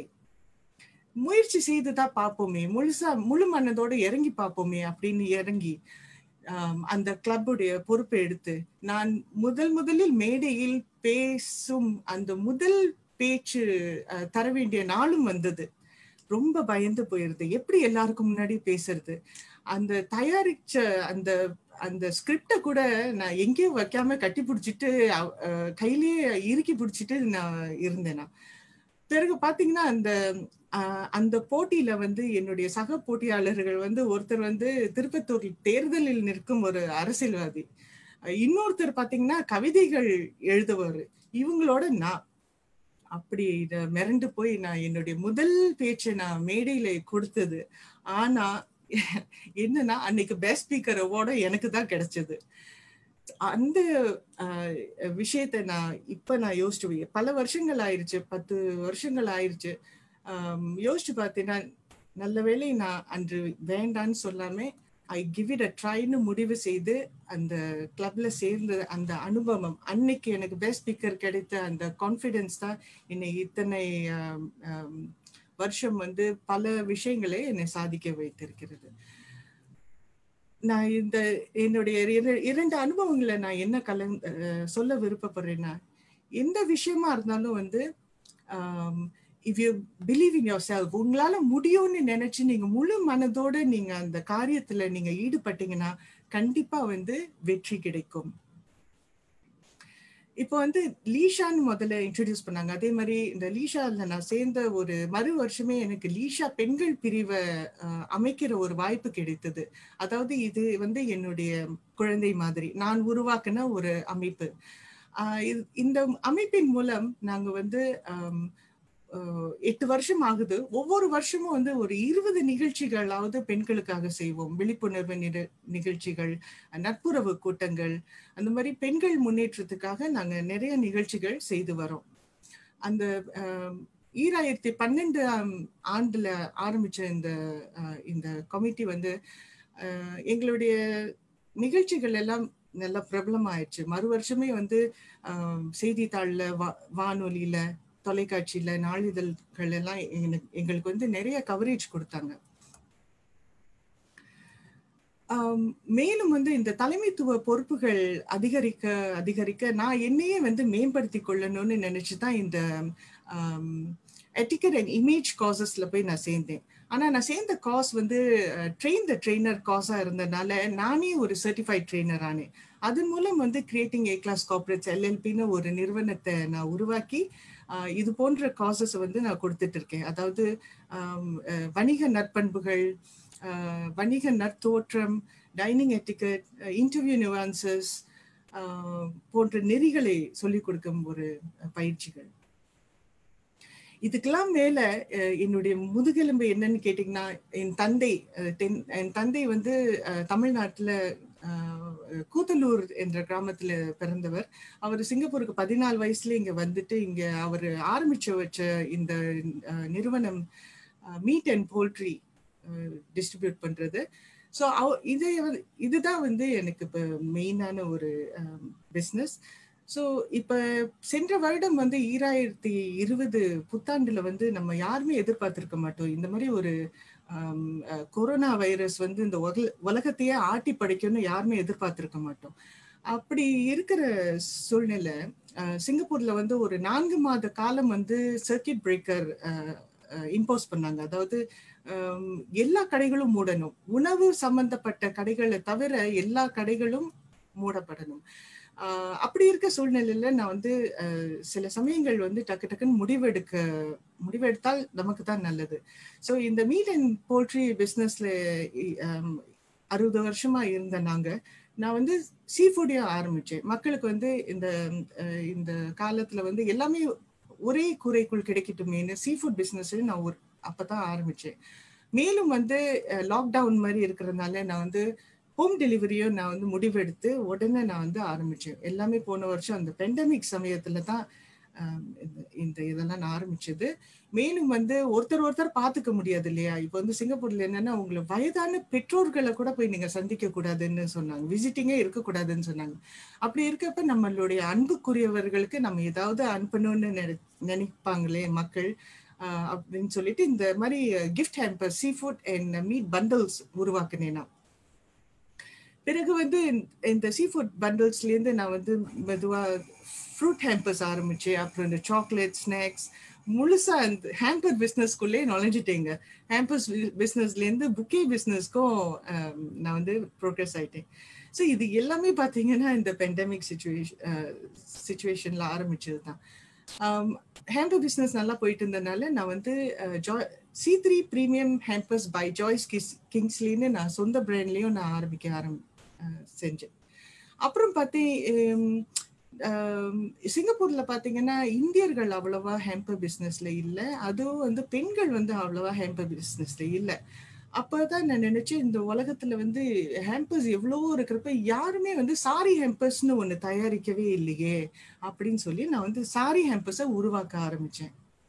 முயற்சி செய்து தான் பார்ப்போமே முழுசா முழு மனதோட இறங்கி பார்ப்போமே அப்படின்னு இறங்கி ஆம், அந்த கிளப்புடைய பொறுப்பை எடுத்து நான் முதல் முதலில் மேடையில் பேசும் அந்த முதல் பேச்சு அஹ், தர வேண்டிய நாளும் வந்தது ரொம்ப பயந்து போயிருது எப்படி எல்லாருக்கும் முன்னாடி பேசுறது அந்த தயாரிச்ச அந்த அந்த ஸ்கிரிப்ட கூட நான் எங்கேயும் வைக்காம கட்டி பிடிச்சிட்டு அவ- அஹ், கையிலேயே இறுக்கி பிடிச்சிட்டு நான் இருந்தேன் நான் பிறகு பாத்தீங்கன்னா அந்த ஆஹ், அந்த போட்டியில வந்து என்னுடைய சக போட்டியாளர்கள் வந்து ஒருத்தர் வந்து திருப்பத்தூர் தேர்தலில் நிற்கும் ஒரு அரசியல்வாதி அஹ், இன்னொருத்தர் பாத்தீங்கன்னா கவிதைகள் எழுதுவாரு இவங்களோட நான் அப்படி இத மிரண்டு போய் நான் என்னுடைய முதல் பேச்சை நான் மேடையில கொடுத்தது ஆனா என்னன்னா அன்னைக்கு பெஸ்ட் ஸ்பீக்கர் அவார்டும் எனக்கு தான் கிடைச்சது அந்த ஆஹ், விஷயத்தை நான் இப்ப நான் யோசிச்சு வை- பல வருஷங்கள் ஆயிருச்சு பத்து வருஷங்கள் ஆயிருச்சு ஆம், யோசிச்சு பார்த்தேன்னா நல்ல வேளை நான் அன்று வேண்டான்னு சொல்லாம ஐ கிவ் இட் அ ட்ரைன்னு முடிவு செய்து அந்த கிளப்ல சேர்ந்த அந்த அனுபவம் அன்னைக்கு எனக்கு பெஸ்ட் ஸ்பீக்கர் கிடைத்த அந்த கான்ஃபிடென்ஸ் தான் என்னை இத்தனை ஆம், ஆம், வருஷம் வந்து பல விஷயங்களை என்னை சாதிக்க வைத்திருக்கிறது நான் இந்த என்னுடைய இர- இரண்டு அனுபவங்களை நான் என்ன கலந் அஹ் சொல்ல விருப்பப்படுறேன்னா எந்த விஷயமா இருந்தாலும் வந்து if you believe in yourself உங்களால முடியும்னு நினைச்சு நீங்க முழு மனதோட நீங்க அந்த காரியத்துல நீங்க ஈடுபட்டீங்கன்னா கண்டிப்பா வந்து வெற்றி கிடைக்கும் இப்போ வந்து லீஷான்னு முதல்ல இன்ட்ரடியூஸ் பண்ணாங்க அதே மாதிரி இந்த லீஷால நான் சேர்ந்த ஒரு மறு வருஷமே எனக்கு லீஷா பெண்கள் பிரிவை அஹ், அமைக்கிற ஒரு வாய்ப்பு கிடைத்தது அதாவது இது வந்து என்னுடைய குழந்தை மாதிரி நான் உருவாக்கின ஒரு அமைப்பு ஆஹ் இது- இந்த அமைப்பின் மூலம் நாங்க வந்து ஆம், ஆஹ் எட்டு வருஷம் ஆகுது ஒவ்வொரு வருஷமும் வந்து ஒரு இருபது நிகழ்ச்சிகளாவது பெண்களுக்காக செய்வோம் விழிப்புணர்வு நிக- நிகழ்ச்சிகள் நட்புறவு கூட்டங்கள் அந்த மாதிரி பெண்கள் முன்னேற்றத்துக்காக நாங்க நிறைய நிகழ்ச்சிகள் செய்து வரோம் அந்த ஆம், ஈராயிரத்தி பன்னெண்டு ஆண்டுல ஆரம்பிச்ச இந்த ஆஹ், இந்த கமிட்டி வந்து ஆஹ், எங்களுடைய நிகழ்ச்சிகள் எல்லாம் நல்லா பிரபலமாயிடுச்சு மறு வருஷமே வந்து ஆஹ், செய்தித்தாள்ல வா- வானொலியில தொலைக்காட்சியில நாளிதழ்கள் எல்லாம் எனக்கு- எங்களுக்கு வந்து நிறைய கவரேஜ் கொடுத்தாங்க ஆம், மேலும் வந்து இந்த தலைமைத்துவ பொறுப்புகள் அதிகரிக்க அதிகரிக்க நான் என்னையே வந்து மேம்படுத்தி கொள்ளணும்னு நினைச்சுதான் இந்த எட்டிக்கட் அண்ட் இமேஜ் காசஸ்ல போய் நான் சேர்ந்தேன் ஆனா நான் சேர்ந்த காஸ் வந்து ட்ரெயின் த ட்ரெயினர் காஸா இருந்ததுனால நானே ஒரு சர்டிஃபைட் ட்ரெயினர் ஆனேன் அதன் மூலம் வந்து கிரியேட்டிங் ஏ கிளாஸ் கார்பரேட்ஸ் எல்எல்பின்னு ஒரு நிறுவனத்தை நான் உருவாக்கி ஆஹ் இது போன்ற காசஸ் வந்து நான் கொடுத்துட்டு இருக்கேன் அதாவது ஆம், அஹ், வணிக நற்பண்புகள் ஆஹ், வணிக நற்தோற்றம் டைனிங் எட்டிகெட் இன்டர்வியூ நியூவான்சஸ் போன்ற நெறிகளை சொல்லிக் கொடுக்கும் ஒரு அஹ், பயிற்சிகள் இதுக்கெல்லாம் மேல அஹ், என்னுடைய முதுகெலும்பு என்னன்னு கேட்டீங்கன்னா என் தந்தை அஹ், தென்- என் தந்தை வந்து அஹ், தமிழ்நாட்டுல அஹ், கூத்தலூர் என்ற கிராமத்துல பிறந்தவர் அவர் சிங்கப்பூருக்கு பதினாலு வயசுல இங்க வந்துட்டு இங்க அவர் ஆரம்பிச்சு வச்ச இந்த அஹ், நிறுவனம் மீட் அண்ட் போல்ட்ரி டிஸ்ட்ரிபியூட் பண்றது ஸோ இதை வந்து- இதுதான் வந்து எனக்கு இப்போ மெயினான ஒரு பிஸ்னஸ் ஸோ இப்போ சென்ற வருடம் வந்து ஈராயிரத்தி இருபது புத்தாண்டுல வந்து நம்ம யாருமே எதிர்பார்த்திருக்க மாட்டோம் இந்த மாதிரி ஒரு ஆம், அஹ், கொரோனா வைரஸ் வந்து இந்த உலக உலகத்தையே ஆட்டி படைக்கும்னு யாருமே எதிர்பார்த்திருக்க மாட்டோம் அப்படி இருக்கிற சூழ்நிலை அஹ், சிங்கப்பூர்ல வந்து ஒரு நான்கு மாத காலம் வந்து சர்க்கிட் பிரேக்கர் இம்போஸ் பண்ணாங்க அதாவது ஆம், எல்லா கடைகளும் மூடணும் உணவு சம்பந்தப்பட்ட கடைகளை தவிர எல்லா கடைகளும் மூடப்படணும் ஆஹ் அப்படி இருக்க சூழ்நிலையில நான் வந்து அஹ், சில சமயங்கள் வந்து டக்கு டக்குன்னு முடிவெடுக்க முடிவெடுத்தால் நமக்கு தான் நல்லது ஸோ இந்த மீட் அண்ட் போல்ட்ரி பிஸ்னஸ்ல அறுபது வருஷமா இருந்த நாங்க நான் வந்து சீ ஃபுட்டையும் ஆரம்பிச்சேன் மக்களுக்கு வந்து இந்த அஹ், இந்த காலத்துல வந்து எல்லாமே ஒரே கூரைக்குள் கிடைக்கட்டுமேனு சீ ஃபுட் பிஸ்னஸ் நான் ஒரு அப்பதான் ஆரம்பிச்சேன் மேலும் வந்து லாக்டவுன் மாதிரி இருக்கிறதுனால நான் வந்து ஹோம் டெலிவரியும் நான் வந்து முடிவெடுத்து உடனே நான் வந்து ஆரம்பிச்சேன் எல்லாமே போன வருஷம் அந்த பெண்டமிக் சமயத்துல தான் ஆம், இந்த- இந்த இதெல்லாம் நான் ஆரம்பிச்சது மேலும் வந்து ஒருத்தர் ஒருத்தர் பார்த்துக்க முடியாது இல்லையா இப்போ வந்து சிங்கப்பூர்ல என்னன்னா உங்களை வயதான பெற்றோர்களை கூட போய் நீங்க சந்திக்க கூடாதுன்னு சொன்னாங்க விசிட்டிங்கே இருக்கக்கூடாதுன்னு சொன்னாங்க அப்படி இருக்கப்ப நம்மளுடைய அன்புக்குரியவர்களுக்கு நம்ம ஏதாவது அனுப்பணும்னு நினை நினைப்பாங்களே மக்கள் ஆஹ் அப்படின்னு சொல்லிட்டு இந்த மாதிரி gift hamper seafood and meat bundles உருவாக்குனேன் நான் பிறகு வந்து இந்த சீ ஃபுட் பண்டில்ஸ்லேருந்து நான் வந்து மெதுவா ஃப்ரூட் ஹேம்பர்ஸ் ஆரம்பிச்சேன் அப்புறம் இந்த சாக்லேட் ஸ்நாக்ஸ் முழுசா அந்த ஹேம்பர் பிஸ்னஸ்க்குள்ளே நுழைஞ்சிட்டேங்க ஹேம்பர்ஸ் பிஸ்னஸ்லேருந்து புக்கே பிஸ்னஸ்க்கும் நான் வந்து ப்ரோக்ரஸ் ஆயிட்டேன் ஸோ இது எல்லாமே பார்த்தீங்கன்னா இந்த பெண்டமிக் சுச்சுவேஷன் சுச்சுவேஷனில் ஆரம்பிச்சது தான் ஹேம்பர் பிஸ்னஸ் நல்லா போயிட்டு இருந்தனால நான் வந்து C three premium hampers by Joy's Kiss கிங்ஸ்லின்னு நான் சொந்த பிராண்ட்லேயும் நான் ஆரம்பிக்க ஆரம் அஹ், செஞ்சேன் அப்புறம் பார்த்தீ ஹம், ஆம், சிங்கப்பூர்ல பாத்தீங்கன்னா இந்தியர்கள் அவ்வளவா ஹேம்பர் பிசினஸ்ல இல்ல அதுவும் வந்து பெண்கள் வந்து அவ்வளவா ஹேம்பர் பிசினஸ்ல இல்ல அப்பதான் நான் நினைச்சேன் இந்த உலகத்துல வந்து ஹேம்பர்ஸ் எவ்வளவோ இருக்கிறப்ப யாருமே வந்து சாரி ஹேம்பர்ஸ்னு ஒண்ணு தயாரிக்கவே இல்லையே அப்படின்னு சொல்லி நான் வந்து சாரி ஹேம்பர்ஸை உருவாக்க ஆரம்பிச்சேன்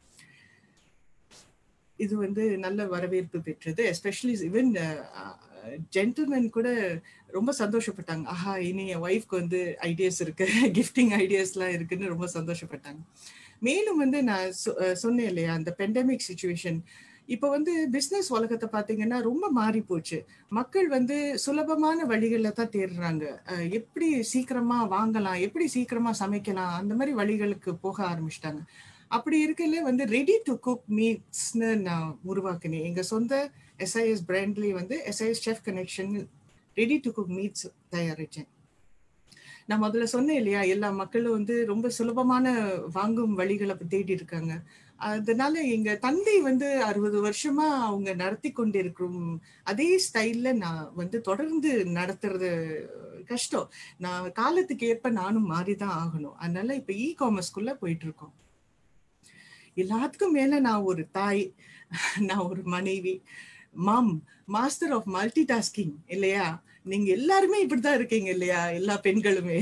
இது வந்து நல்ல வரவேற்பு பெற்றது எஸ்பெஷலி ஈவன் ஜென்டில்மேன் கூட ரொம்ப சந்தோஷப்பட்டாங்க ஆஹா இனி என் ஒய்ஃப்க்கு வந்து ஐடியாஸ் இருக்கு கிஃப்டிங் ஐடியாஸ்லாம் இருக்குன்னு ரொம்ப சந்தோஷப்பட்டாங்க மேலும் வந்து நான் சொ- அஹ் சொன்னேன் இல்லையா அந்த பெண்டமிக் சுச்சுவேஷன் இப்போ வந்து பிசினஸ் உலகத்தை பார்த்தீங்கன்னா ரொம்ப மாறி போச்சு மக்கள் வந்து சுலபமான வழிகளை தான் தேடுறாங்க அஹ் எப்படி சீக்கிரமா வாங்கலாம் எப்படி சீக்கிரமா சமைக்கலாம் அந்த மாதிரி வழிகளுக்கு போக ஆரம்பிச்சிட்டாங்க அப்படி இருக்கல வந்து ரெடி டு குக் மீட்ஸ்னு நான் உருவாக்கினேன் எங்க சொந்த எஸ்ஐஎஸ் பிராண்ட்லேயே வந்து SIS chef connection ready to cook meats தயாரிச்சேன் நான் முதல்ல சொன்னேன் இல்லையா எல்லா மக்களும் வந்து ரொம்ப சுலபமான வாங்கும் வழிகளை தேடி இருக்காங்க அதனால எங்க தந்தை வந்து அறுபது வருஷமா அவங்க நடத்தி கொண்டிருக்கும் அதே ஸ்டைல்ல நான் வந்து தொடர்ந்து நடத்துறது கஷ்டம் நான் காலத்துக்கு ஏற்ப நானும் மாறிதான் ஆகணும் அதனால இப்ப இ காமர்ஸ்குள்ள போயிட்டு இருக்கோம் எல்லாத்துக்கும் மேல நான் ஒரு தாய் நான் ஒரு மனைவி mom master of multitasking இல்லையா நீங்க எல்லாருமே இப்படிதான் இருக்கீங்க இல்லையா எல்லா பெண்களுமே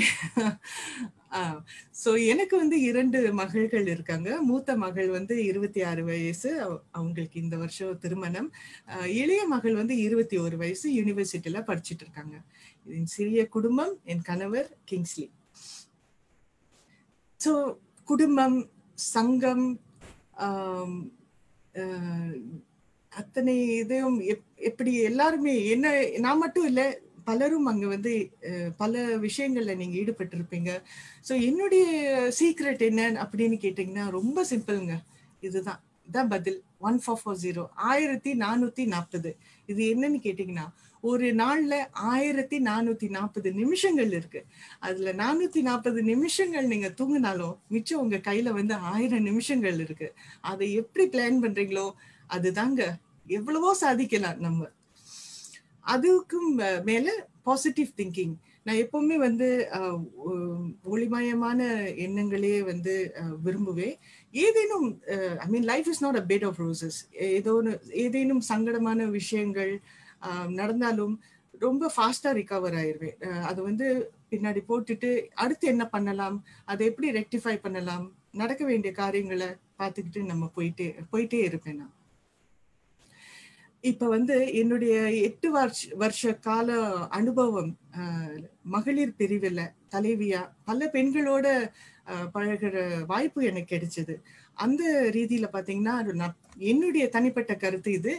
சோ எனக்கு வந்து இரண்டு மகள்கள் இருக்காங்க மூத்த மகள் வந்து இருபத்தி ஆறு வயசு அவ- அவங்களுக்கு இந்த வருஷம் திருமணம் ஆஹ் இளைய மகள் வந்து இருபத்தி ஒரு வயசு யூனிவர்சிட்டியில படிச்சிட்டு இருக்காங்க என் சிறிய குடும்பம் என் கணவர் கிங்ஸ்லி ஸோ குடும்பம் சங்கம் ஆம், ஆஹ், அத்தனை இதையும் எப்- எப்படி எல்லாருமே என்ன நான் மட்டும் இல்லை பலரும் அங்க வந்து அஹ், பல விஷயங்கள்ல நீங்க ஈடுபட்டிருப்பீங்க ஸோ என்னுடைய சீக்ரெட் என்ன அப்படின்னு கேட்டீங்கன்னா ரொம்ப சிம்பிள்ங்க இதுதான் இதான் பதில் ஒன் ஃபோர் ஃபோர் ஜீரோ ஆயிரத்தி நானூத்தி நாற்பது இது என்னன்னு கேட்டீங்கன்னா ஒரு நாள்ல ஆயிரத்தி நானூத்தி நாற்பது நிமிஷங்கள் இருக்கு அதுல நானூத்தி நாற்பது நிமிஷங்கள் நீங்க தூங்கினாலும் மிச்சம் உங்க கையில வந்து ஆயிரம் நிமிஷங்கள் இருக்கு அதை எப்படி பிளான் பண்றீங்களோ அதுதாங்க எவ்வளவோ சாதிக்கலாம் நம்ம அதுக்கும் அஹ், மேல பாசிட்டிவ் திங்கிங் நான் எப்பவுமே வந்து அஹ், ஒ- ஒளிமயமான எண்ணங்களே வந்து அஹ், விரும்புவேன் ஏதேனும் I mean life is not a bed of roses ஏதோ ஒண்ணு- ஏதேனும் சங்கடமான விஷயங்கள் அஹ், நடந்தாலும் ரொம்ப ஃபாஸ்டா ரிகவர் ஆயிருவேன் அஹ், அது வந்து பின்னாடி போட்டுட்டு அடுத்து என்ன பண்ணலாம் அதை எப்படி ரெக்டிஃபை பண்ணலாம் நடக்க வேண்டிய காரியங்களை பார்த்துக்கிட்டு நம்ம போயிட்டே போயிட்டே இருப்பேன் நான் இப்ப வந்து என்னுடைய எட்டு வருஷ வருஷ கால அனுபவம் அஹ், மகளிர் பிரிவுல தலைவியா பல பெண்களோட அஹ், பழகுற வாய்ப்பு எனக்கு கிடைச்சது அந்த ரீதியில பாத்தீங்கன்னா அது நான் என்னுடைய தனிப்பட்ட கருத்து இது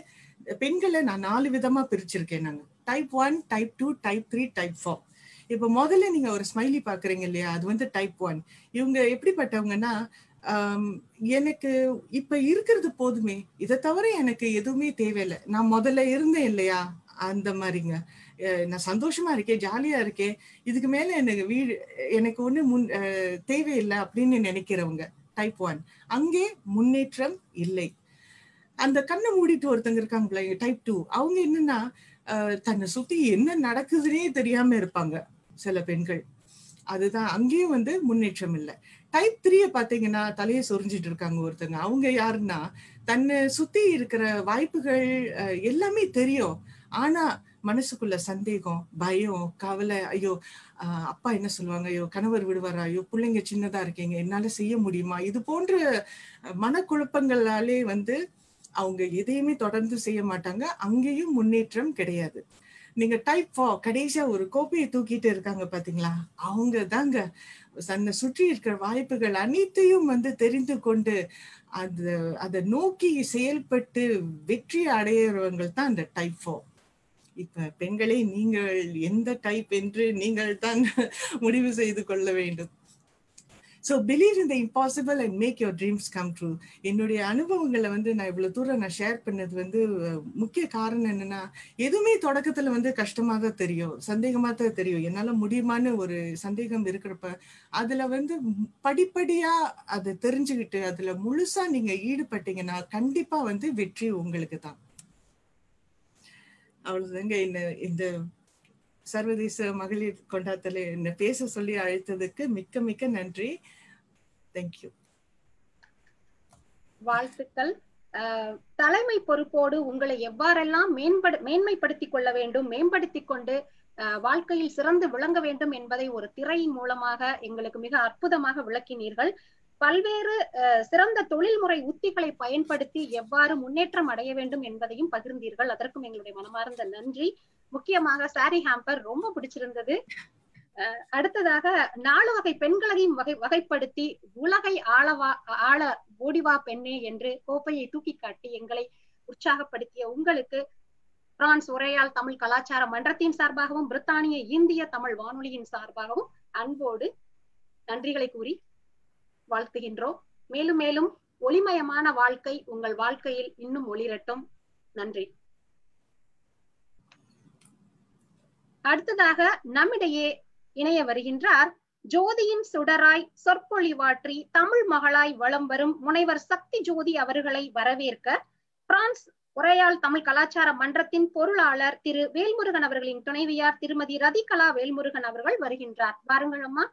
பெண்களை நான் நாலு விதமா பிரிச்சிருக்கேன் நான் type one type two type three type four இப்ப முதல்ல நீங்க ஒரு ஸ்மைலி பாக்குறீங்க இல்லையா அது வந்து டைப் ஒன் இவங்க எப்படிப்பட்டவங்கன்னா ஆம், எனக்கு இப்ப இருக்கிறது போதுமே இதை தவிர எனக்கு எதுவுமே தேவையில்லை நான் முதல்ல இருந்தேன் இல்லையா அந்த மாதிரிங்க அஹ் நான் சந்தோஷமா இருக்கேன் ஜாலியா இருக்கேன் இதுக்கு மேல எனக்கு வீடு எனக்கு ஒண்ணு முன் அஹ் தேவையில்லை அப்படின்னு நினைக்கிறவங்க டைப் ஒன் அங்கே முன்னேற்றம் இல்லை அந்த கண்ணை மூடிட்டு ஒருத்தங்க இருக்காங்களே டைப் டூ அவங்க என்னன்னா அஹ் தன்னை சுத்தி என்ன நடக்குதுன்னே தெரியாம இருப்பாங்க சில பெண்கள் அதுதான் அங்கேயும் வந்து முன்னேற்றம் இல்லை டைப் த்ரீய பாத்தீங்கன்னா தலையை சொரிஞ்சிட்டு இருக்காங்க ஒருத்தங்க அவங்க யாருன்னா தன்னை சுத்தி இருக்கிற வாய்ப்புகள் அஹ், எல்லாமே தெரியும் ஆனா மனசுக்குள்ள சந்தேகம் பயம் கவலை ஐயோ ஆஹ் அப்பா என்ன சொல்லுவாங்க ஐயோ கணவர் விடுவாரா ஐயோ பிள்ளைங்க சின்னதா இருக்கீங்க என்னால செய்ய முடியுமா இது போன்ற அஹ், மனக்குழப்பங்களாலே வந்து அவங்க எதையுமே தொடர்ந்து செய்ய மாட்டாங்க அங்கேயும் முன்னேற்றம் கிடையாது நீங்க டைப் ஃபோ கடைசியா ஒரு கோப்பையை தூக்கிட்டு இருக்காங்க பாத்தீங்களா அவங்க தாங்க தன்னை சுற்றி இருக்கிற வாய்ப்புகள் அனைத்தையும் வந்து தெரிந்து கொண்டு அது அதை நோக்கி செயல்பட்டு வெற்றி அடையிறவங்க தான் அந்த டைப் ஃபோ இப்ப பெண்களே நீங்கள் எந்த டைப் என்று நீங்கள் தான் முடிவு செய்து கொள்ள வேண்டும் so believe in the impossible and make your dreams come true என்னுடைய அனுபவங்களை வந்து நான் இவ்வளவு தூரம் நான் ஷேர் பண்ணது வந்து அஹ், முக்கிய காரணம் என்னன்னா எதுவுமே தொடக்கத்துல வந்து கஷ்டமா தான் தெரியும் சந்தேகமா தான் தெரியும் என்னால முடியுமான்னு ஒரு சந்தேகம் இருக்கிறப்ப அதுல வந்து ம், படிப்படியா அதை தெரிஞ்சுக்கிட்டு அதுல முழுசா நீங்க ஈடுபட்டீங்கன்னா கண்டிப்பா வந்து வெற்றி உங்களுக்கு தான் அவ்வளவுதாங்க இந்த இந்த சர்வதேச மகளிர் கொண்டாட்டத்துல என்ன பேச சொல்லி அழைத்ததுக்கு மிக்க மிக்க நன்றி தேங்க்யூ வாழ்த்துக்கள் அஹ், தலைமை பொறுப்போடு உங்களை எவ்வாறெல்லாம் மேம்படு மேன்மைப்படுத்திக் கொள்ள வேண்டும் மேம்படுத்திக் கொண்டு அஹ், வாழ்க்கையில் சிறந்து விளங்க வேண்டும் என்பதை ஒரு திரை மூலமாக எங்களுக்கு மிக அற்புதமாக விளக்கினீர்கள் பல்வேறு அஹ், சிறந்த தொழில்முறை உத்திகளை பயன்படுத்தி எவ்வாறு முன்னேற்றம் அடைய வேண்டும் என்பதையும் பகிர்ந்தீர்கள் அதற்கும் எங்களுடைய மனமார்ந்த நன்றி முக்கியமாக சாரி ஹாம்பர் ரொம்ப பிடிச்சிருந்தது அஹ், அடுத்ததாக நாலு வகை பெண்களையும் வகை வகைப்படுத்தி உலகை ஆளவா ஆள ஓடிவா பெண்ணே என்று கோப்பையை தூக்கி காட்டி எங்களை உற்சாகப்படுத்திய உங்களுக்கு பிரான்ஸ் உரையால் தமிழ் கலாச்சார மன்றத்தின் சார்பாகவும் பிரித்தானிய இந்திய தமிழ் வானொலியின் சார்பாகவும் அன்போடு நன்றிகளை கூறி வாழ்த்துகின்றோம் மேலும் மேலும் ஒளிமயமான வாழ்க்கை உங்கள் வாழ்க்கையில் இன்னும் ஒளிரட்டும் நன்றி அடுத்ததாக நம்மிடையே இணைய வருகின்றார் ஜோதியின் சுடராய் சொற்பொழிவாற்றி தமிழ் மகளாய் வலம் வரும் முனைவர் சக்தி ஜோதி அவர்களை வரவேற்க பிரான்ஸ் உரையாள் தமிழ் கலாச்சார மன்றத்தின் பொருளாளர் திரு வேல்முருகன் அவர்களின் துணைவியார் திருமதி ரதிகலா வேல்முருகன் அவர்கள் வருகின்றார் வாருங்கள் அம்மா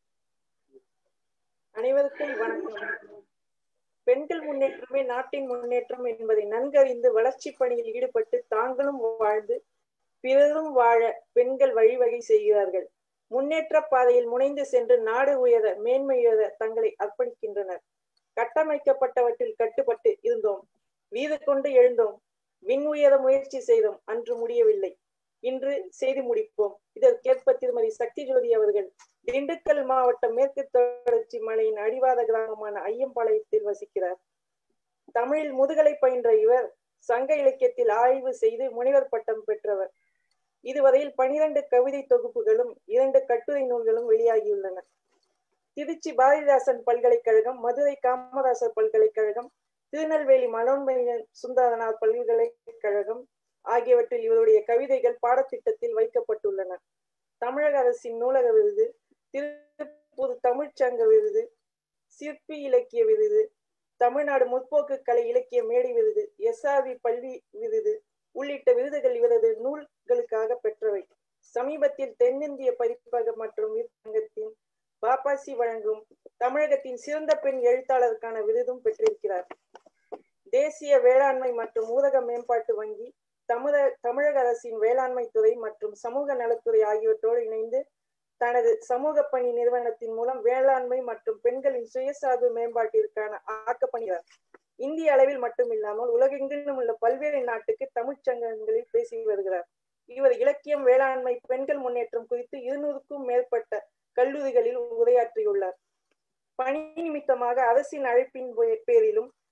அனைவருக்கும் வணக்கம் பெண்கள் முன்னேற்றமே நாட்டின் முன்னேற்றம் என்பதை நன்கறிந்து வளர்ச்சி பணியில் ஈடுபட்டு தாங்களும் வாழ்ந்து பிறரும் வாழ பெண்கள் வழிவகை செய்கிறார்கள் முன்னேற்ற பாதையில் முனைந்து சென்று நாடு உயர மேன்மை உயர தங்களை அர்ப்பணிக்கின்றனர் கட்டமைக்கப்பட்டவற்றில் கட்டுப்பட்டு இருந்தோம் வீது கொண்டு எழுந்தோம் விண் உயர முயற்சி செய்தோம் அன்று முடியவில்லை இன்று செய்து முடிப்போம் இதற்கேற்ப திருமதி சக்தி ஜோதி அவர்கள் திண்டுக்கல் மாவட்டம் மேற்கு தொடர்ச்சி மலையின் அடிவாத கிராமமான ஐயம்பாளையத்தில் வசிக்கிறார் தமிழில் முதுகலை பயின்ற இவர் சங்க இலக்கியத்தில் ஆய்வு செய்து முனைவர் பட்டம் பெற்றவர் இதுவரையில் பனிரெண்டு கவிதை தொகுப்புகளும் இரண்டு கட்டுரை நூல்களும் வெளியாகியுள்ளன திருச்சி பாரதிதாசன் பல்கலைக்கழகம் மதுரை காமராசர் பல்கலைக்கழகம் திருநெல்வேலி மனோன்மணியன் சுந்தரனார் பல்கலைக்கழகம் ஆகியவற்றில் இவருடைய கவிதைகள் பாடத்திட்டத்தில் வைக்கப்பட்டுள்ளன தமிழக அரசின் நூலக விருது திருப்பூர் தமிழ்ச்சங்க விருது சிற்பி இலக்கிய விருது தமிழ்நாடு முற்போக்கு கலை இலக்கிய மேடை விருது எஸ்ஆர்வி பள்ளி விருது உள்ளிட்ட விருதுகள் இவரது நூல்களுக்காக பெற்றவை சமீபத்தில் தென்னிந்திய பதிப்பகம் மற்றும் சங்கத்தின் பாப்பாசி வழங்கும் தமிழகத்தின் சிறந்த பெண் எழுத்தாளருக்கான விருதும் பெற்றிருக்கிறார் தேசிய வேளாண்மை மற்றும் ஊரக மேம்பாட்டு வங்கி தமிழ தமிழக அரசின் வேளாண்மை துறை மற்றும் சமூக நலத்துறை ஆகியவற்றோடு இணைந்து தனது சமூக பணி நிறுவனத்தின் மூலம் வேளாண்மை மற்றும் பெண்களின் சுயசார்பு மேம்பாட்டிற்கான ஆக்கப்பணிகிறார் இந்திய அளவில் மட்டுமில்லாமல் உலகெங்கிலும் உள்ள பல்வேறு நாட்டுக்கு தமிழ்ச் சங்கங்களில் பேசி வருகிறார் இவர் இலக்கியம் வேளாண்மை பெண்கள் முன்னேற்றம் குறித்து இருநூறுக்கும் மேற்பட்ட கல்லூரிகளில் உரையாற்றியுள்ளார் பணி நிமித்தமாக அரசின் அழைப்பின் பேரிலும்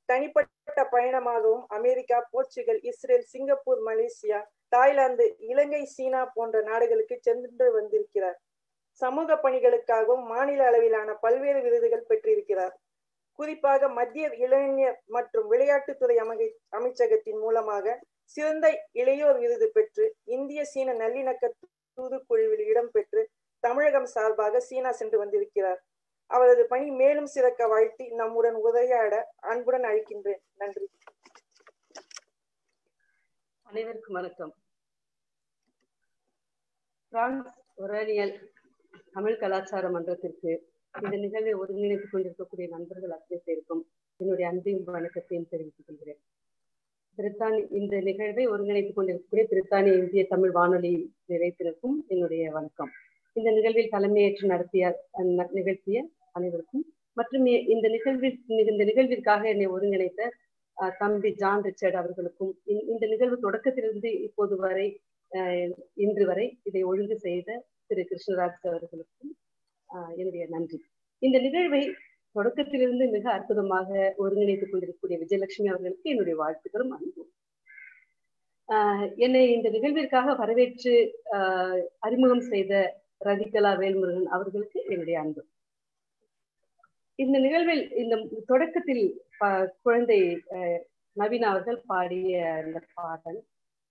தனிப்பட்ட பயணமாகவும் America Portugal Israel Singapore Malaysia Thailand Ilangai China போன்ற நாடுகளுக்கு சென்று வந்திருக்கிறார் சமூக பணிகளுக்காகவும் மாநில அளவிலான பல்வேறு விருதுகள் பெற்றிருக்கிறார் குறிப்பாக மத்திய இளைஞர் மற்றும் விளையாட்டுத்துறை அமை அமைச்சகத்தின் மூலமாக சிறந்த இளையோர் விருது பெற்று இந்திய சீன நல்லிணக்க தூதுக்குழுவில் இடம்பெற்று தமிழகம் சார்பாக சீனா சென்று வந்திருக்கிறார் அவரது பணி மேலும் சிறக்க வாழ்த்தி நம்முடன் உரையாட அன்புடன் அழைக்கின்றேன் நன்றி அனைவருக்கும் வணக்கம் பிரான்ஸ் ஒரேனியல் தமிழ் கலாச்சார மன்றத்திற்கு இந்த நிகழ்வை ஒருங்கிணைத்துக் கொண்டிருக்கக்கூடிய நண்பர்கள் அத்தனை பேருக்கும் என்னுடைய அன்பையும் வணக்கத்தையும் தெரிவித்துக் கொள்கிறேன் பிரித்தானி இந்த நிகழ்வை ஒருங்கிணைத்துக் கொண்டிருக்கக்கூடிய பிரித்தானிய இந்திய தமிழ் வானொலி நிலையத்திற்கும் என்னுடைய வணக்கம் இந்த நிகழ்வில் தலைமையேற்று நடத்திய நிகழ்த்திய அனைவருக்கும் மற்றும் இந்த நிகழ்வில் இந்த நிகழ்விற்காக என்னை ஒருங்கிணைத்த தம்பி ஜான் ரிச்சர்ட் அவர்களுக்கும் இந்த நிகழ்வு தொடக்கத்திலிருந்து இப்போது வரை இன்று வரை இதை ஒழுங்கு செய்த திரு கிருஷ்ணராஜ் அவர்களுக்கும் என்னுடைய நன்றி இந்த நிகழ்வை தொடக்கத்திலிருந்து மிக அற்புதமாக ஒருங்கிணைத்துக் கொண்டிருக்கக்கூடிய விஜயலட்சுமி அவர்களுக்கு என்னுடைய வாழ்த்துக்களும் அன்பும் என்னை இந்த நிகழ்விற்காக வரவேற்று அறிமுகம் செய்த ரதிகலா வேல்முருகன் அவர்களுக்கு என்னுடைய அன்பு இந்த நிகழ்வில் இந்த தொடக்கத்தில் குழந்தை நவீன் அவர்கள் பாடிய அந்த பாடல்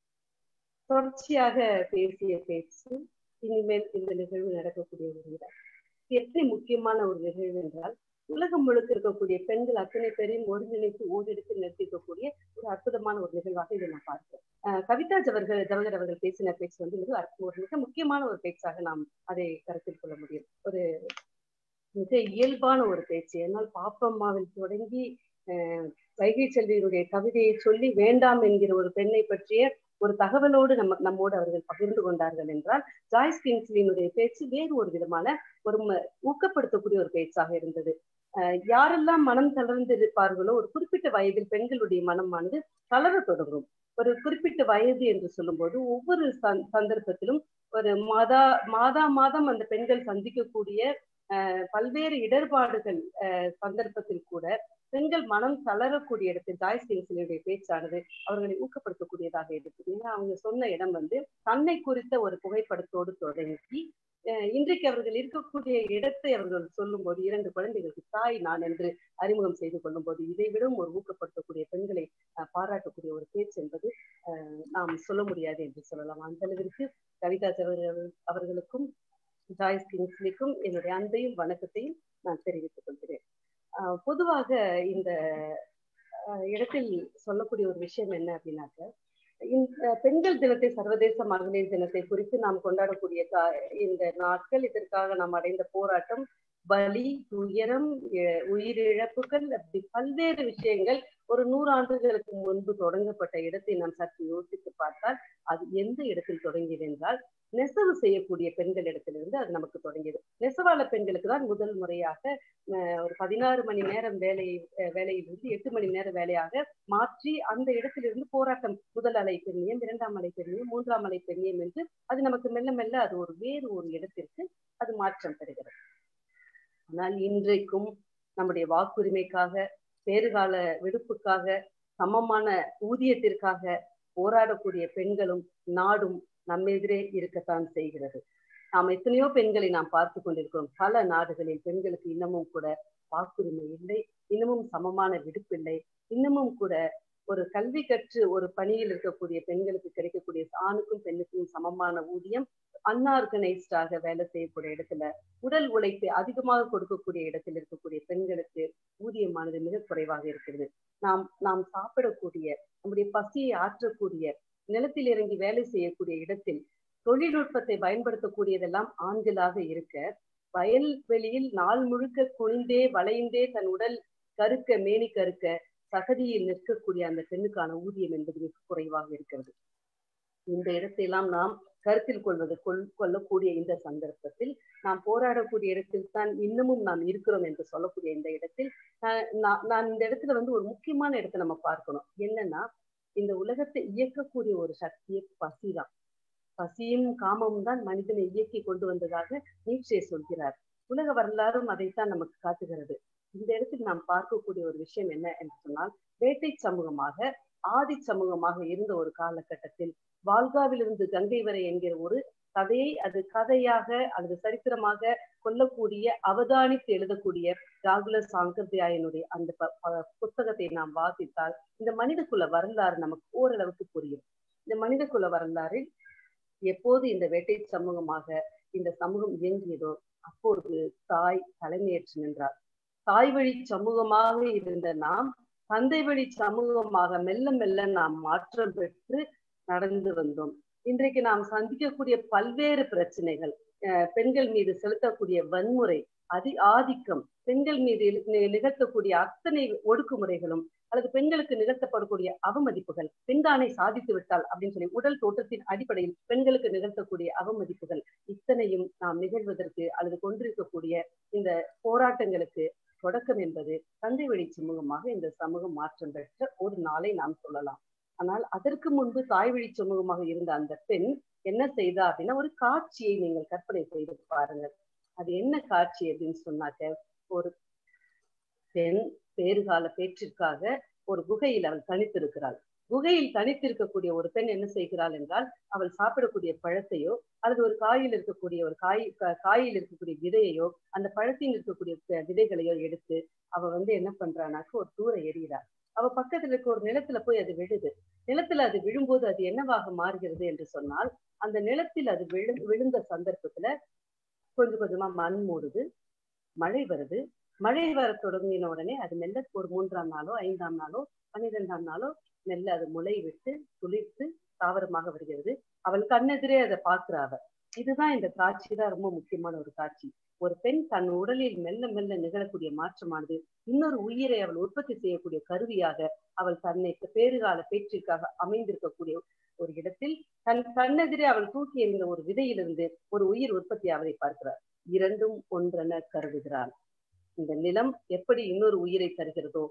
தொடர்ச்சியாக பேசிய பேச்சு இனிமேல் இந்த நிகழ்வு நடக்கக்கூடிய ஒரு இடம் எத்தனை முக்கியமான ஒரு நிகழ்வு என்றால் உலகம் முழுக்க இருக்கக்கூடிய பெண்கள் அத்தனை பேரையும் ஒருங்கிணைத்து ஓரெடுத்து நிறுத்திக்கக்கூடிய ஒரு அற்புதமான ஒரு நிகழ்வாக இதை நான் பார்க்கிறேன் கவிதா ஜவர்கள் ஜவஹர் அவர்கள் பேசின பேச்சு வந்து மிக ஒரு மிக முக்கியமான ஒரு பேச்சாக நாம் அதை கருத்தில் கொள்ள முடியும் ஒரு மிக இயல்பான ஒரு பேச்சு என்னால் பாப்பம்மாவில் தொடங்கி வைகை செல்வியினுடைய கவிதையை சொல்லி வேண்டாம் என்கிற ஒரு பெண்ணை பற்றிய ஒரு தகவலோடு நம்ம நம்மோடு அவர்கள் பகிர்ந்து கொண்டார்கள் என்றால் ஜாய்ஸ் கிங்ஸ்லினுடைய பேச்சு வேறு ஒரு விதமான ஒரு ஊக்கப்படுத்தக்கூடிய ஒரு பேச்சாக இருந்தது யாரெல்லாம் மனம் தளர்ந்து இருப்பார்களோ ஒரு குறிப்பிட்ட வயதில் பெண்களுடைய மனமானது தளர தொடங்கும் ஒரு குறிப்பிட்ட வயது என்று சொல்லும்போது ஒவ்வொரு சந்தர்ப்பத்திலும் ஒரு மாதா மாதா மாதம் அந்த பெண்கள் சந்திக்கக்கூடிய பல்வேறு இடர்பாடுகள் சந்தர்ப்பத்தில் கூட பெண்கள் மனம் தளரக்கூடிய இடத்தில் ஜாய்ஸ் கிங்ஸ்லியுடைய பேச்சானது அவர்களை ஊக்கப்படுத்தக்கூடியதாக இருக்குது ஏன்னா அவங்க சொன்ன இடம் வந்து தன்னை குறித்த ஒரு புகைப்படத்தோடு தொடங்கி இன்றைக்கு அவர்கள் இருக்கக்கூடிய இடத்தை அவர்கள் சொல்லும் போது இரண்டு குழந்தைகளுக்கு தாய் நான் என்று அறிமுகம் செய்து கொள்ளும் போது இதை விடவும் ஒரு ஊக்கப்படுத்தக்கூடிய பெண்களை பாராட்டக்கூடிய ஒரு பேச்சு என்பது நாம் சொல்ல முடியாது என்று சொல்லலாம் அந்த அளவிற்கு கவிதா அவர்களுக்கும் ஜாய்ஸ் கிங்ஸ்லிக்கும் என்னுடைய அன்பையும் வணக்கத்தையும் நான் தெரிவித்துக் கொள்கிறேன் பொதுவாக இந்த இடத்தில் சொல்லக்கூடிய ஒரு விஷயம் என்ன அப்படின்னாக்க இந்த பெண்கள் தினத்தை சர்வதேச மகளிர் தினத்தை குறித்து நாம் கொண்டாடக்கூடிய இந்த நாட்கள் இதற்காக நாம் அடைந்த போராட்டம் வலி துயரம் உயிரிழப்புகள் அப்படி பல்வேறு விஷயங்கள் ஒரு நூறு ஆண்டுகளுக்கு முன்பு தொடங்கப்பட்ட இடத்தை நாம் சற்று யோசித்து பார்த்தால் அது எந்த இடத்தில் தொடங்கியது என்றால் நெசவு செய்யக்கூடிய பெண்கள் இடத்திலிருந்து அது நமக்கு தொடங்கியது நெசவாள பெண்களுக்கு தான் முதல் முறையாக ஒரு பதினாறு மணி நேரம் வேலை வேலையிலிருந்து எட்டு மணி நேரம் வேலையாக மாற்றி அந்த இடத்திலிருந்து போராட்டம் முதல் அலை பெண்ணியம் இரண்டாம் அலை பெண்ணியம் மூன்றாம் அலை பெண்ணியம் என்று அது நமக்கு மெல்ல மெல்ல அது ஒரு வேறு ஒரு இடத்திற்கு அது மாற்றம் பெறுகிறது ஆனால் இன்றைக்கும் நம்முடைய வாக்குரிமைக்காக பேறுகால விடுப்புக்காக சமமான ஊதியத்திற்காக போராடக்கூடிய பெண்களும் நாடும் நம்மெதிரே இருக்கத்தான் செய்கிறது நாம் எத்தனையோ பெண்களை நாம் பார்த்து கொண்டிருக்கிறோம் பல நாடுகளில் பெண்களுக்கு இன்னமும் கூட வாக்குரிமை இல்லை இன்னமும் சமமான விடுப்பில்லை இன்னமும் கூட ஒரு கல்வி கற்று ஒரு பணியில் இருக்கக்கூடிய பெண்களுக்கு கிடைக்கக்கூடிய ஆணுக்கும் பெண்ணுக்கும் சமமான ஊதியம் அன்ஆர்கனைஸ்டாக வேலை செய்யக்கூடிய இடத்துல உடல் உழைப்பை அதிகமாக கொடுக்கக்கூடிய இடத்தில் இருக்கக்கூடிய பெண்களுக்கு ஊதியமானது மிக குறைவாக இருக்கிறது நாம் நாம் சாப்பிடக்கூடிய நம்முடைய பசியை ஆற்றக்கூடிய நிலத்தில் இறங்கி வேலை செய்யக்கூடிய இடத்தில் தொழில்நுட்பத்தை பயன்படுத்தக்கூடியதெல்லாம் ஆண்களாக இருக்க வயல்வெளியில் நாள் முழுக்க குனிந்தே வளைந்தே தன் உடல் கருக்க மேனி கருக்க சகதியில் நிற்கக்கூடிய அந்த பெண்ணுக்கான ஊதியம் என்பது மிக குறைவாக இருக்கிறது இந்த இடத்தையெல்லாம் நாம் கருத்தில் கொள்வது கொள் கொள்ளக்கூடிய இந்த சந்தர்ப்பத்தில் நாம் போராடக்கூடிய இடத்தில் தான் இன்னமும் நாம் இருக்கிறோம் என்று சொல்லக்கூடிய இந்த இடத்தில் நான் இந்த இடத்துல வந்து ஒரு முக்கியமான இடத்தை நம்ம பார்க்கணும் என்னன்னா இந்த உலகத்தை இயக்கக்கூடிய ஒரு சக்தியை பசிதான் பசியும் காமமும் தான் மனிதனை இயக்கி கொண்டு வந்ததாக நீச்சே சொல்கிறார் உலக வரலாறும் அதைத்தான் நமக்கு காட்டுகிறது இந்த இடத்தில் நாம் பார்க்கக்கூடிய ஒரு விஷயம் என்ன என்று சொன்னால் வேட்டை சமூகமாக ஆதி சமூகமாக இருந்த ஒரு காலகட்டத்தில் வால்காவிலிருந்து கங்கை வரை என்கிற ஒரு கதையை அது கதையாக அல்லது சரித்திரமாக கொல்லக்கூடிய அவதானித்து எழுதக்கூடிய ராகுல சாங்கர்தியாயனுடைய அந்த ப- ப- புத்தகத்தை நாம் வாசித்தால் இந்த மனித குல வரலாறு நமக்கு ஓரளவுக்கு புரியும் இந்த மனித குல வரலாறில் எப்போது இந்த வேட்டை சமூகமாக இந்த சமூகம் இயங்கியதோ அப்போது தாய் தலைமையேற்று நின்றார் தாய் வழி சமூகமாக இருந்த நாம் தந்தை வழி சமூகமாக மெல்ல மெல்ல நாம் மாற்றம் பெற்று நடந்து வந்தோம் இன்றைக்கு நாம் சந்திக்கக்கூடிய பல்வேறு பிரச்சனைகள் அஹ் பெண்கள் மீது செலுத்தக்கூடிய வன்முறை அதி ஆதிக்கம் பெண்கள் மீது நி- நிகழ்த்தக்கூடிய அத்தனை ஒடுக்குமுறைகளும் அல்லது பெண்களுக்கு நிகழ்த்தப்படக்கூடிய அவமதிப்புகள் பெண்தானை சாதித்து விட்டால் அப்படின்னு சொல்லி உடல் தோற்றத்தின் அடிப்படையில் பெண்களுக்கு நிகழ்த்தக்கூடிய அவமதிப்புகள் இத்தனையும் நாம் நிகழ்வதற்கு அல்லது கொண்டிருக்கக்கூடிய இந்த போராட்டங்களுக்கு தொடக்கம் என்பது தந்தை வழி சமூகமாக இந்த சமூகம் மாற்றம் பெற்ற ஒரு நாளை நாம் சொல்லலாம் ஆனால் அதற்கு முன்பு தாய் வழி சமூகமாக இருந்த அந்த பெண் என்ன செய்தா அப்படின்னா ஒரு காட்சியை நீங்கள் கற்பனை செய்து பாருங்கள் அது என்ன காட்சி அப்படின்னு சொன்னாக்க ஒரு பெண் பேறுகால பேற்றிற்காக ஒரு குகையில் அவள் தனித்திருக்கிறாள் குகையில் தனித்திருக்கக்கூடிய ஒரு பெண் என்ன செய்கிறாள் என்றால் அவள் சாப்பிடக்கூடிய பழத்தையோ அல்லது ஒரு காயில் இருக்கக்கூடிய ஒரு காய் கா- காயில் இருக்கக்கூடிய விதையையோ அந்த பழத்தில் இருக்கக்கூடிய ப- விதைகளையோ எடுத்து அவ வந்து என்ன பண்றானாக்க ஒரு தூர எறிகிறாள் அவ பக்கத்துல இருக்க ஒரு நிலத்துல போய் அது விழுது நிலத்துல அது விழும்போது அது என்னவாக மாறுகிறது என்று சொன்னால் அந்த நிலத்தில் அது விழு விழுந்த சந்தர்ப்பத்துல கொஞ்சம் கொஞ்சமா மண் மூடுது மழை வருது மழை வர தொடங்கின உடனே அது மெல்ல ஒரு மூன்றாம் நாளோ ஐந்தாம் நாளோ பன்னிரெண்டாம் நாளோ மெல்ல அது முளை விட்டு துளிர்த்து தாவரமாக வருகிறது அவள் கண்ணெதிரே அதை பார்க்கிறா அவ இதுதான் இந்த காட்சி தான் ரொம்ப முக்கியமான ஒரு காட்சி ஒரு பெண் தன் உடலில் மெல்ல மெல்ல நிகழக்கூடிய மாற்றமானது இன்னொரு உயிரை அவள் உற்பத்தி செய்யக்கூடிய கருவியாக அவள் தன்னை பேறுகால பேச்சிற்காக அமைந்திருக்கக்கூடிய ஒரு இடத்தில் தன் கண்ணெதிரே அவள் தூக்கி எறிந்த ஒரு விதையிலிருந்து ஒரு உயிர் உற்பத்தி ஆவதை பார்க்கிறார் இரண்டும் ஒன்றென கருதுகிறாள் இந்த நிலம் எப்படி இன்னொரு உயிரை தருகிறதோ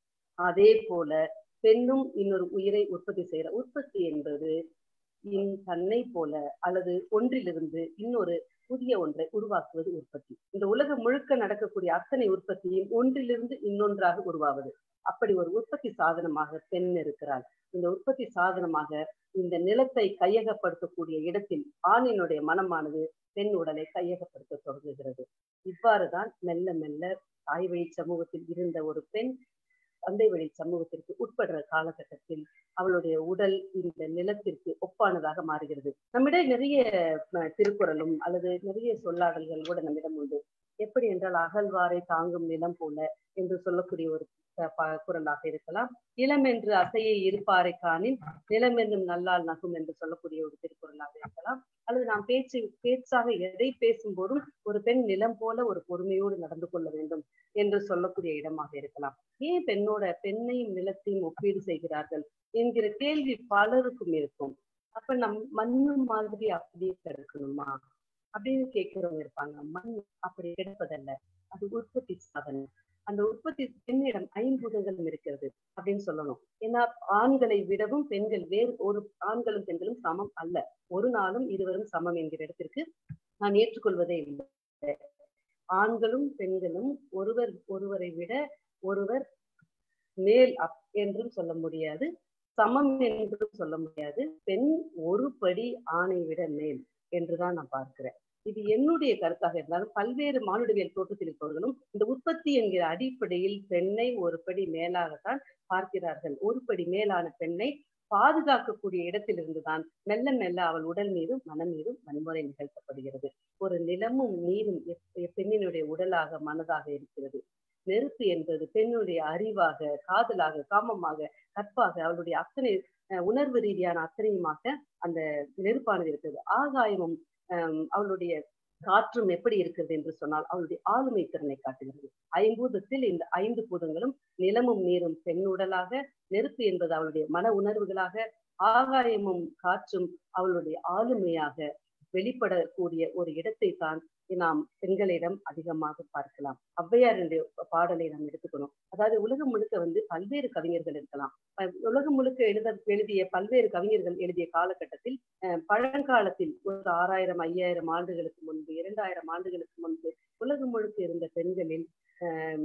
அதே போல பெண்ணும் இன்னொரு உயிரை உற்பத்தி செய்யற உற்பத்தி என்பது இன் தன்னை போல அல்லது ஒன்றிலிருந்து இன்னொரு புதிய ஒன்றை உருவாக்குவது உற்பத்தி இந்த உலகம் முழுக்க நடக்கக்கூடிய அத்தனை உற்பத்தியும் ஒன்றிலிருந்து இன்னொன்றாக உருவாவது அப்படி ஒரு உற்பத்தி சாதனமாக பெண் இருக்கிறாள் இந்த உற்பத்தி சாதனமாக இந்த நிலத்தை கையகப்படுத்தக்கூடிய இடத்தில் ஆணினுடைய மனமானது பெண் உடலை கையகப்படுத்த தொடங்குகிறது இவ்வாறுதான் மெல்ல மெல்ல தாய் வழி சமூகத்தில் இருந்த ஒரு பெண் தந்தை வழி சமூகத்திற்கு உட்படுற காலகட்டத்தில் அவளுடைய உடல் இந்த நிலத்திற்கு ஒப்பானதாக மாறுகிறது நம்மிடம் நிறைய அஹ், திருக்குறளும் அல்லது நிறைய சொல்லாடல்கள் கூட நம்மிடம் உண்டு எப்படி என்றால் அகழ்வாரை தாங்கும் நிலம் போல என்று சொல்லக்கூடிய ஒரு அஹ், ப- குறளாக இருக்கலாம் இளம் என்று அசையை இருப்பாரை காணின் நிலம் என்னும் நல்லால் நகும் என்று சொல்லக்கூடிய ஒரு திருக்குறளாக இருக்கலாம் அல்லது நாம் பேச்சு பேச்சாக எதை பேசும்போதும் ஒரு பெண் நிலம் போல ஒரு பொறுமையோடு நடந்து கொள்ள வேண்டும் என்று சொல்லக்கூடிய இடமாக இருக்கலாம் ஏன் பெண்ணோட பெண்ணையும் நிலத்தையும் ஒப்பீடு செய்கிறார்கள் என்கிற கேள்வி பலருக்கும் இருக்கும் அப்ப நம் மண்ணு மாதிரி அப்படியே கிடக்கணுமா அப்படின்னு கேட்கிறவங்க இருப்பாங்க மண் அப்படி கிடப்பதல்ல அது உற்பத்தி சாதனம் அந்த உற்பத்தி பெண்ணிடம் ஐம்பூதங்களும் இருக்கிறது அப்படின்னு சொல்லணும் ஏன்னா ஆண்களை விடவும் பெண்கள் வேறு ஒரு ஆண்களும் பெண்களும் சமம் அல்ல ஒரு நாளும் இருவரும் சமம் என்கிற இடத்திற்கு நான் ஏற்றுக்கொள்வதே இல்லை ஆண்களும் பெண்களும் ஒருவர் ஒருவரை விட ஒருவர் மேல் அப் என்றும் சொல்ல முடியாது சமம் என்றும் சொல்ல முடியாது பெண் ஒரு படி ஆணை விட மேல் என்றுதான் நான் பார்க்கிறேன் இது என்னுடைய கருத்தாக இருந்தாலும் பல்வேறு மானுடவியல் தோற்றத்தில் இருப்பவர்களும் இந்த உற்பத்தி என்கிற அடிப்படையில் பெண்ணை ஒரு படி மேலாகத்தான் பார்க்கிறார்கள் ஒரு படி மேலான பெண்ணை பாதுகாக்கக்கூடிய இடத்திலிருந்துதான் மெல்ல மெல்ல அவள் உடல் மீதும் மனம் மீதும் வன்முறை நிகழ்த்தப்படுகிறது ஒரு நிலமும் நீரும் எப்- பெண்ணினுடைய உடலாக மனதாக இருக்கிறது நெருப்பு என்பது பெண்ணுடைய அறிவாக காதலாக காமமாக கற்பாக அவளுடைய அத்தனை அஹ், உணர்வு ரீதியான அத்தனையுமாக அந்த நெருப்பானது இருக்கிறது ஆகாயமும் ஆஹ், அவளுடைய காற்றும் எப்படி இருக்கிறது என்று சொன்னால் அவளுடைய ஆளுமை திறனை காட்டுகிறது ஐம்பூதத்தில் இந்த ஐந்து பூதங்களும் நிலமும் நீரும் பெண்ணுடலாக நெருப்பு என்பது அவளுடைய மன உணர்வுகளாக ஆகாயமும் காற்றும் அவளுடைய ஆளுமையாக வெளிப்படக்கூடிய ஒரு இடத்தை தான் நாம் பெண்களிடம் அதிகமாக பார்க்கலாம் ஔவையாருடைய பாடலை நாம் எடுத்துக்கணும் அதாவது உலகம் முழுக்க வந்து பல்வேறு கவிஞர்கள் இருக்கலாம் அஹ் உலகம் முழுக்க எழுத எழுதிய பல்வேறு கவிஞர்கள் எழுதிய காலகட்டத்தில் அஹ் பழங்காலத்தில் ஒரு ஆறாயிரம் ஐயாயிரம் ஆண்டுகளுக்கு முன்பு இரண்டாயிரம் ஆண்டுகளுக்கு முன்பு உலகம் முழுக்க இருந்த பெண்களில் ஆஹ்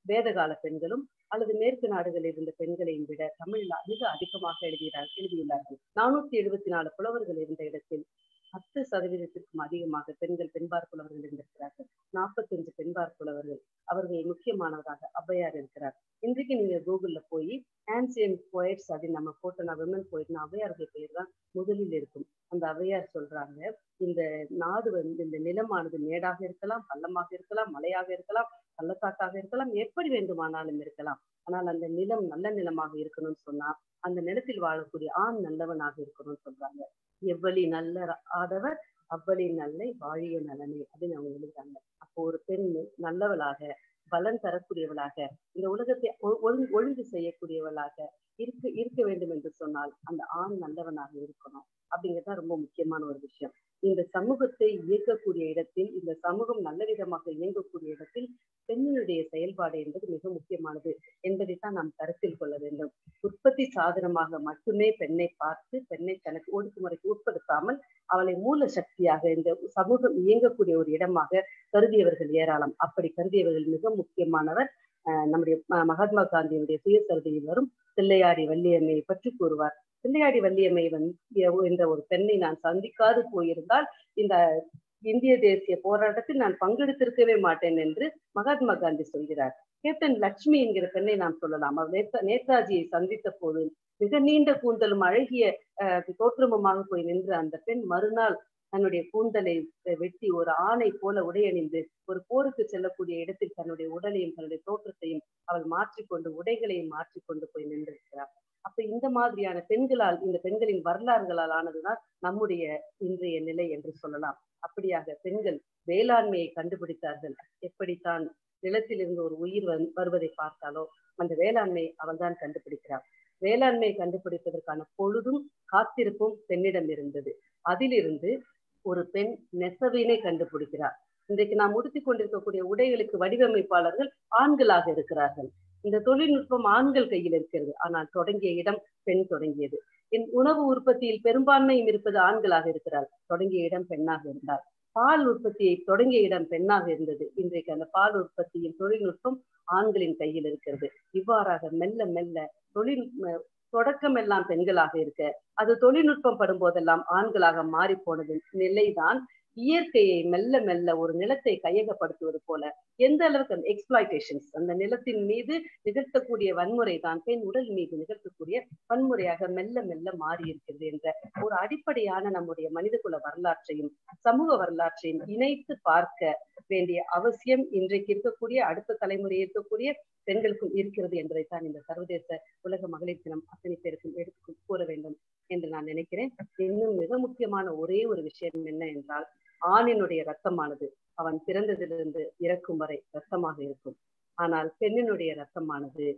வேதகால பெண்களும் அல்லது மேற்கு நாடுகளில் இருந்த பெண்களையும் விட தமிழில் மிக அதிகமாக எழுதினார் எழுதியுள்ளார்கள் நானூத்தி எழுபத்தி நாலு புலவர்கள் இருந்த இடத்தில் பத்து சதவீதத்திற்கும் அதிகமாக பெண்கள் பெண்பார் புலவர்கள் இருந்திருக்கிறார்கள் நாற்பத்தஞ்சு பெண்பார் புலவர்கள் அவர்கள் முக்கியமானவராக ஔவையார் இருக்கிறார் இன்றைக்கு நீங்க கூகுள்ல போய் ஆன்சியன் போயட்ஸ் அப்படின்னு நம்ம போட்டோம்னா விமன் போயிட்னா ஔவையாருடைய பெயர் தான் முதலில் இருக்கும் அந்த ஔவையார் சொல்றாங்க இந்த நாடு வந்து இந்த நிலமானது மேடாக இருக்கலாம் பள்ளமாக இருக்கலாம் மலையாக இருக்கலாம் பள்ளத்தாக்காக இருக்கலாம் எப்படி வேண்டுமானாலும் இருக்கலாம் ஆனால் அந்த நிலம் நல்ல நிலமாக இருக்கணும்னு சொன்னா அந்த நிலத்தில் வாழக்கூடிய ஆண் நல்லவனாக இருக்கணும்னு சொல்றாங்க எவ்வளி நல்ல ஆதவர் அவ்வளி நல்லை வாழிய நலனே அப்படின்னு அவங்க எழுதுறாங்க அப்போ ஒரு பெண் நல்லவளாக பலன் தரக்கூடியவளாக இந்த உலகத்தை ஒ- ஒழுங்கு ஒழுங்கு செய்யக்கூடியவளாக இருக்க இருக்க வேண்டும் என்று சொன்னால் அந்த ஆண் நல்லவனாக இருக்கணும் அப்படிங்கிறது ரொம்ப முக்கியமான ஒரு விஷயம் இந்த சமூகத்தை இயக்கக்கூடிய இடத்தில் இந்த சமூகம் நல்ல விதமாக இயங்கக்கூடிய இடத்தில் பெண்ணினுடைய செயல்பாடு என்பது மிக முக்கியமானது என்பதைத்தான் நாம் கருத்தில் கொள்ள வேண்டும் உற்பத்தி சாதனமாக மட்டுமே பெண்ணை பார்த்து பெண்ணை தனக்கு ஒடுக்குமுறைக்கு உட்படுத்தாமல் அவளை மூல சக்தியாக இந்த சமூகம் இயங்கக்கூடிய ஒரு இடமாக கருதியவர்கள் ஏராளம் அப்படி கருதியவர்கள் மிக முக்கியமானவர் அஹ் நம்முடைய ம- மகாத்மா காந்தியினுடைய சுயசரிதையில் வரும் தில்லையாடி வள்ளியம்மையை பற்றி கூறுவார் தில்லையாடி வள்ளியம்மை வந்து என்ற ஒரு பெண்ணை நான் சந்திக்காது போயிருந்தால் இந்த இந்திய தேசிய போராட்டத்தில் நான் பங்கெடுத்திருக்கவே மாட்டேன் என்று மகாத்மா காந்தி சொல்கிறார் கேப்டன் லட்சுமி என்கிற பெண்ணை நாம் சொல்லலாம் அவர் நேதா நேதாஜியை சந்தித்த போது மிக நீண்ட கூந்தலும் அழகிய அஹ், தோற்றமுமாக போய் நின்ற அந்த பெண் மறுநாள் தன்னுடைய கூந்தலை அஹ், வெட்டி ஒரு ஆணை போல உடையணிந்து ஒரு போருக்கு செல்லக்கூடிய இடத்தில் தன்னுடைய உடலையும் தன்னுடைய தோற்றத்தையும் அவள் மாற்றிக்கொண்டு உடைகளையும் மாற்றிக்கொண்டு போய் நின்றிருக்கிறார் அப்ப இந்த மாதிரியான பெண்களால் இந்த பெண்களின் வரலாறுகளால் ஆனதுதான் நம்முடைய இன்றைய நிலை என்று சொல்லலாம் அப்படியாக பெண்கள் வேளாண்மையை கண்டுபிடித்தார்கள் எப்படித்தான் நிலத்திலிருந்து ஒரு உயிர் வந்- வருவதை பார்த்தாலோ அந்த வேளாண்மை அவள்தான் கண்டுபிடிக்கிறாள் வேளாண்மை கண்டுபிடிப்பதற்கான பொழுதும் காத்திருப்பும் பெண்ணிடம் இருந்தது அதிலிருந்து ஒரு பெண் நெசவினை கண்டுபிடிக்கிறார் இன்றைக்கு நாம் உடுத்திக் கொண்டிருக்கக்கூடிய உடைகளுக்கு வடிவமைப்பாளர்கள் ஆண்களாக இருக்கிறார்கள் இந்த தொழில்நுட்பம் ஆண்கள் கையில் இருக்கிறது ஆனால் தொடங்கிய இடம் பெண் தொடங்கியது என் உணவு உற்பத்தியில் பெரும்பான்மையும் இருப்பது ஆண்களாக இருக்கிறார் தொடங்கிய இடம் பெண்ணாக இருந்தார் பால் உற்பத்தியை தொடங்கிய இடம் பெண்ணாக இருந்தது இன்றைக்கு அந்த பால் உற்பத்தியின் தொழில்நுட்பம் ஆண்களின் கையில் இருக்கிறது இவ்வாறாக மெல்ல மெல்ல தொழில் ம- தொடக்கம் எல்லாம் பெண்களாக இருக்க அது தொழில்நுட்பம் படும் போதெல்லாம் ஆண்களாக மாறி போனது நிலைதான் இயற்கையை மெல்ல மெல்ல ஒரு நிலத்தை கையகப்படுத்துவது போல எந்த அளவுக்கு அந்த எக்ஸ்பிளாய்டேஷன்ஸ் அந்த நிலத்தின் மீது நிகழ்த்தக்கூடிய வன்முறை தான் பெண் உடல் மீது நிகழ்த்தக்கூடிய வன்முறையாக மெல்ல மெல்ல மாறி இருக்கிறது என்ற ஒரு அடிப்படையான நம்முடைய மனிதகுல வரலாற்றையும் சமூக வரலாற்றையும் இணைத்து பார்க்க வேண்டிய அவசியம் இன்றைக்கு இருக்கக்கூடிய அடுத்த தலைமுறை இருக்கக்கூடிய பெண்களுக்கும் இருக்கிறது என்பதைத்தான் இந்த சர்வதேச உலக மகளிர் தினம் அத்தனை பேருக்கும் எடுத்து கூற வேண்டும் என்று நான் நினைக்கிறேன் இன்னும் மிக முக்கியமான ஒரே ஒரு விஷயம் என்ன என்றால் ஆணினுடைய ரத்தமானது அவன் பிறந்ததிலிருந்து இறக்கும் வரை ரத்தமாக இருக்கும் ஆனால் பெண்ணினுடைய ரத்தமானது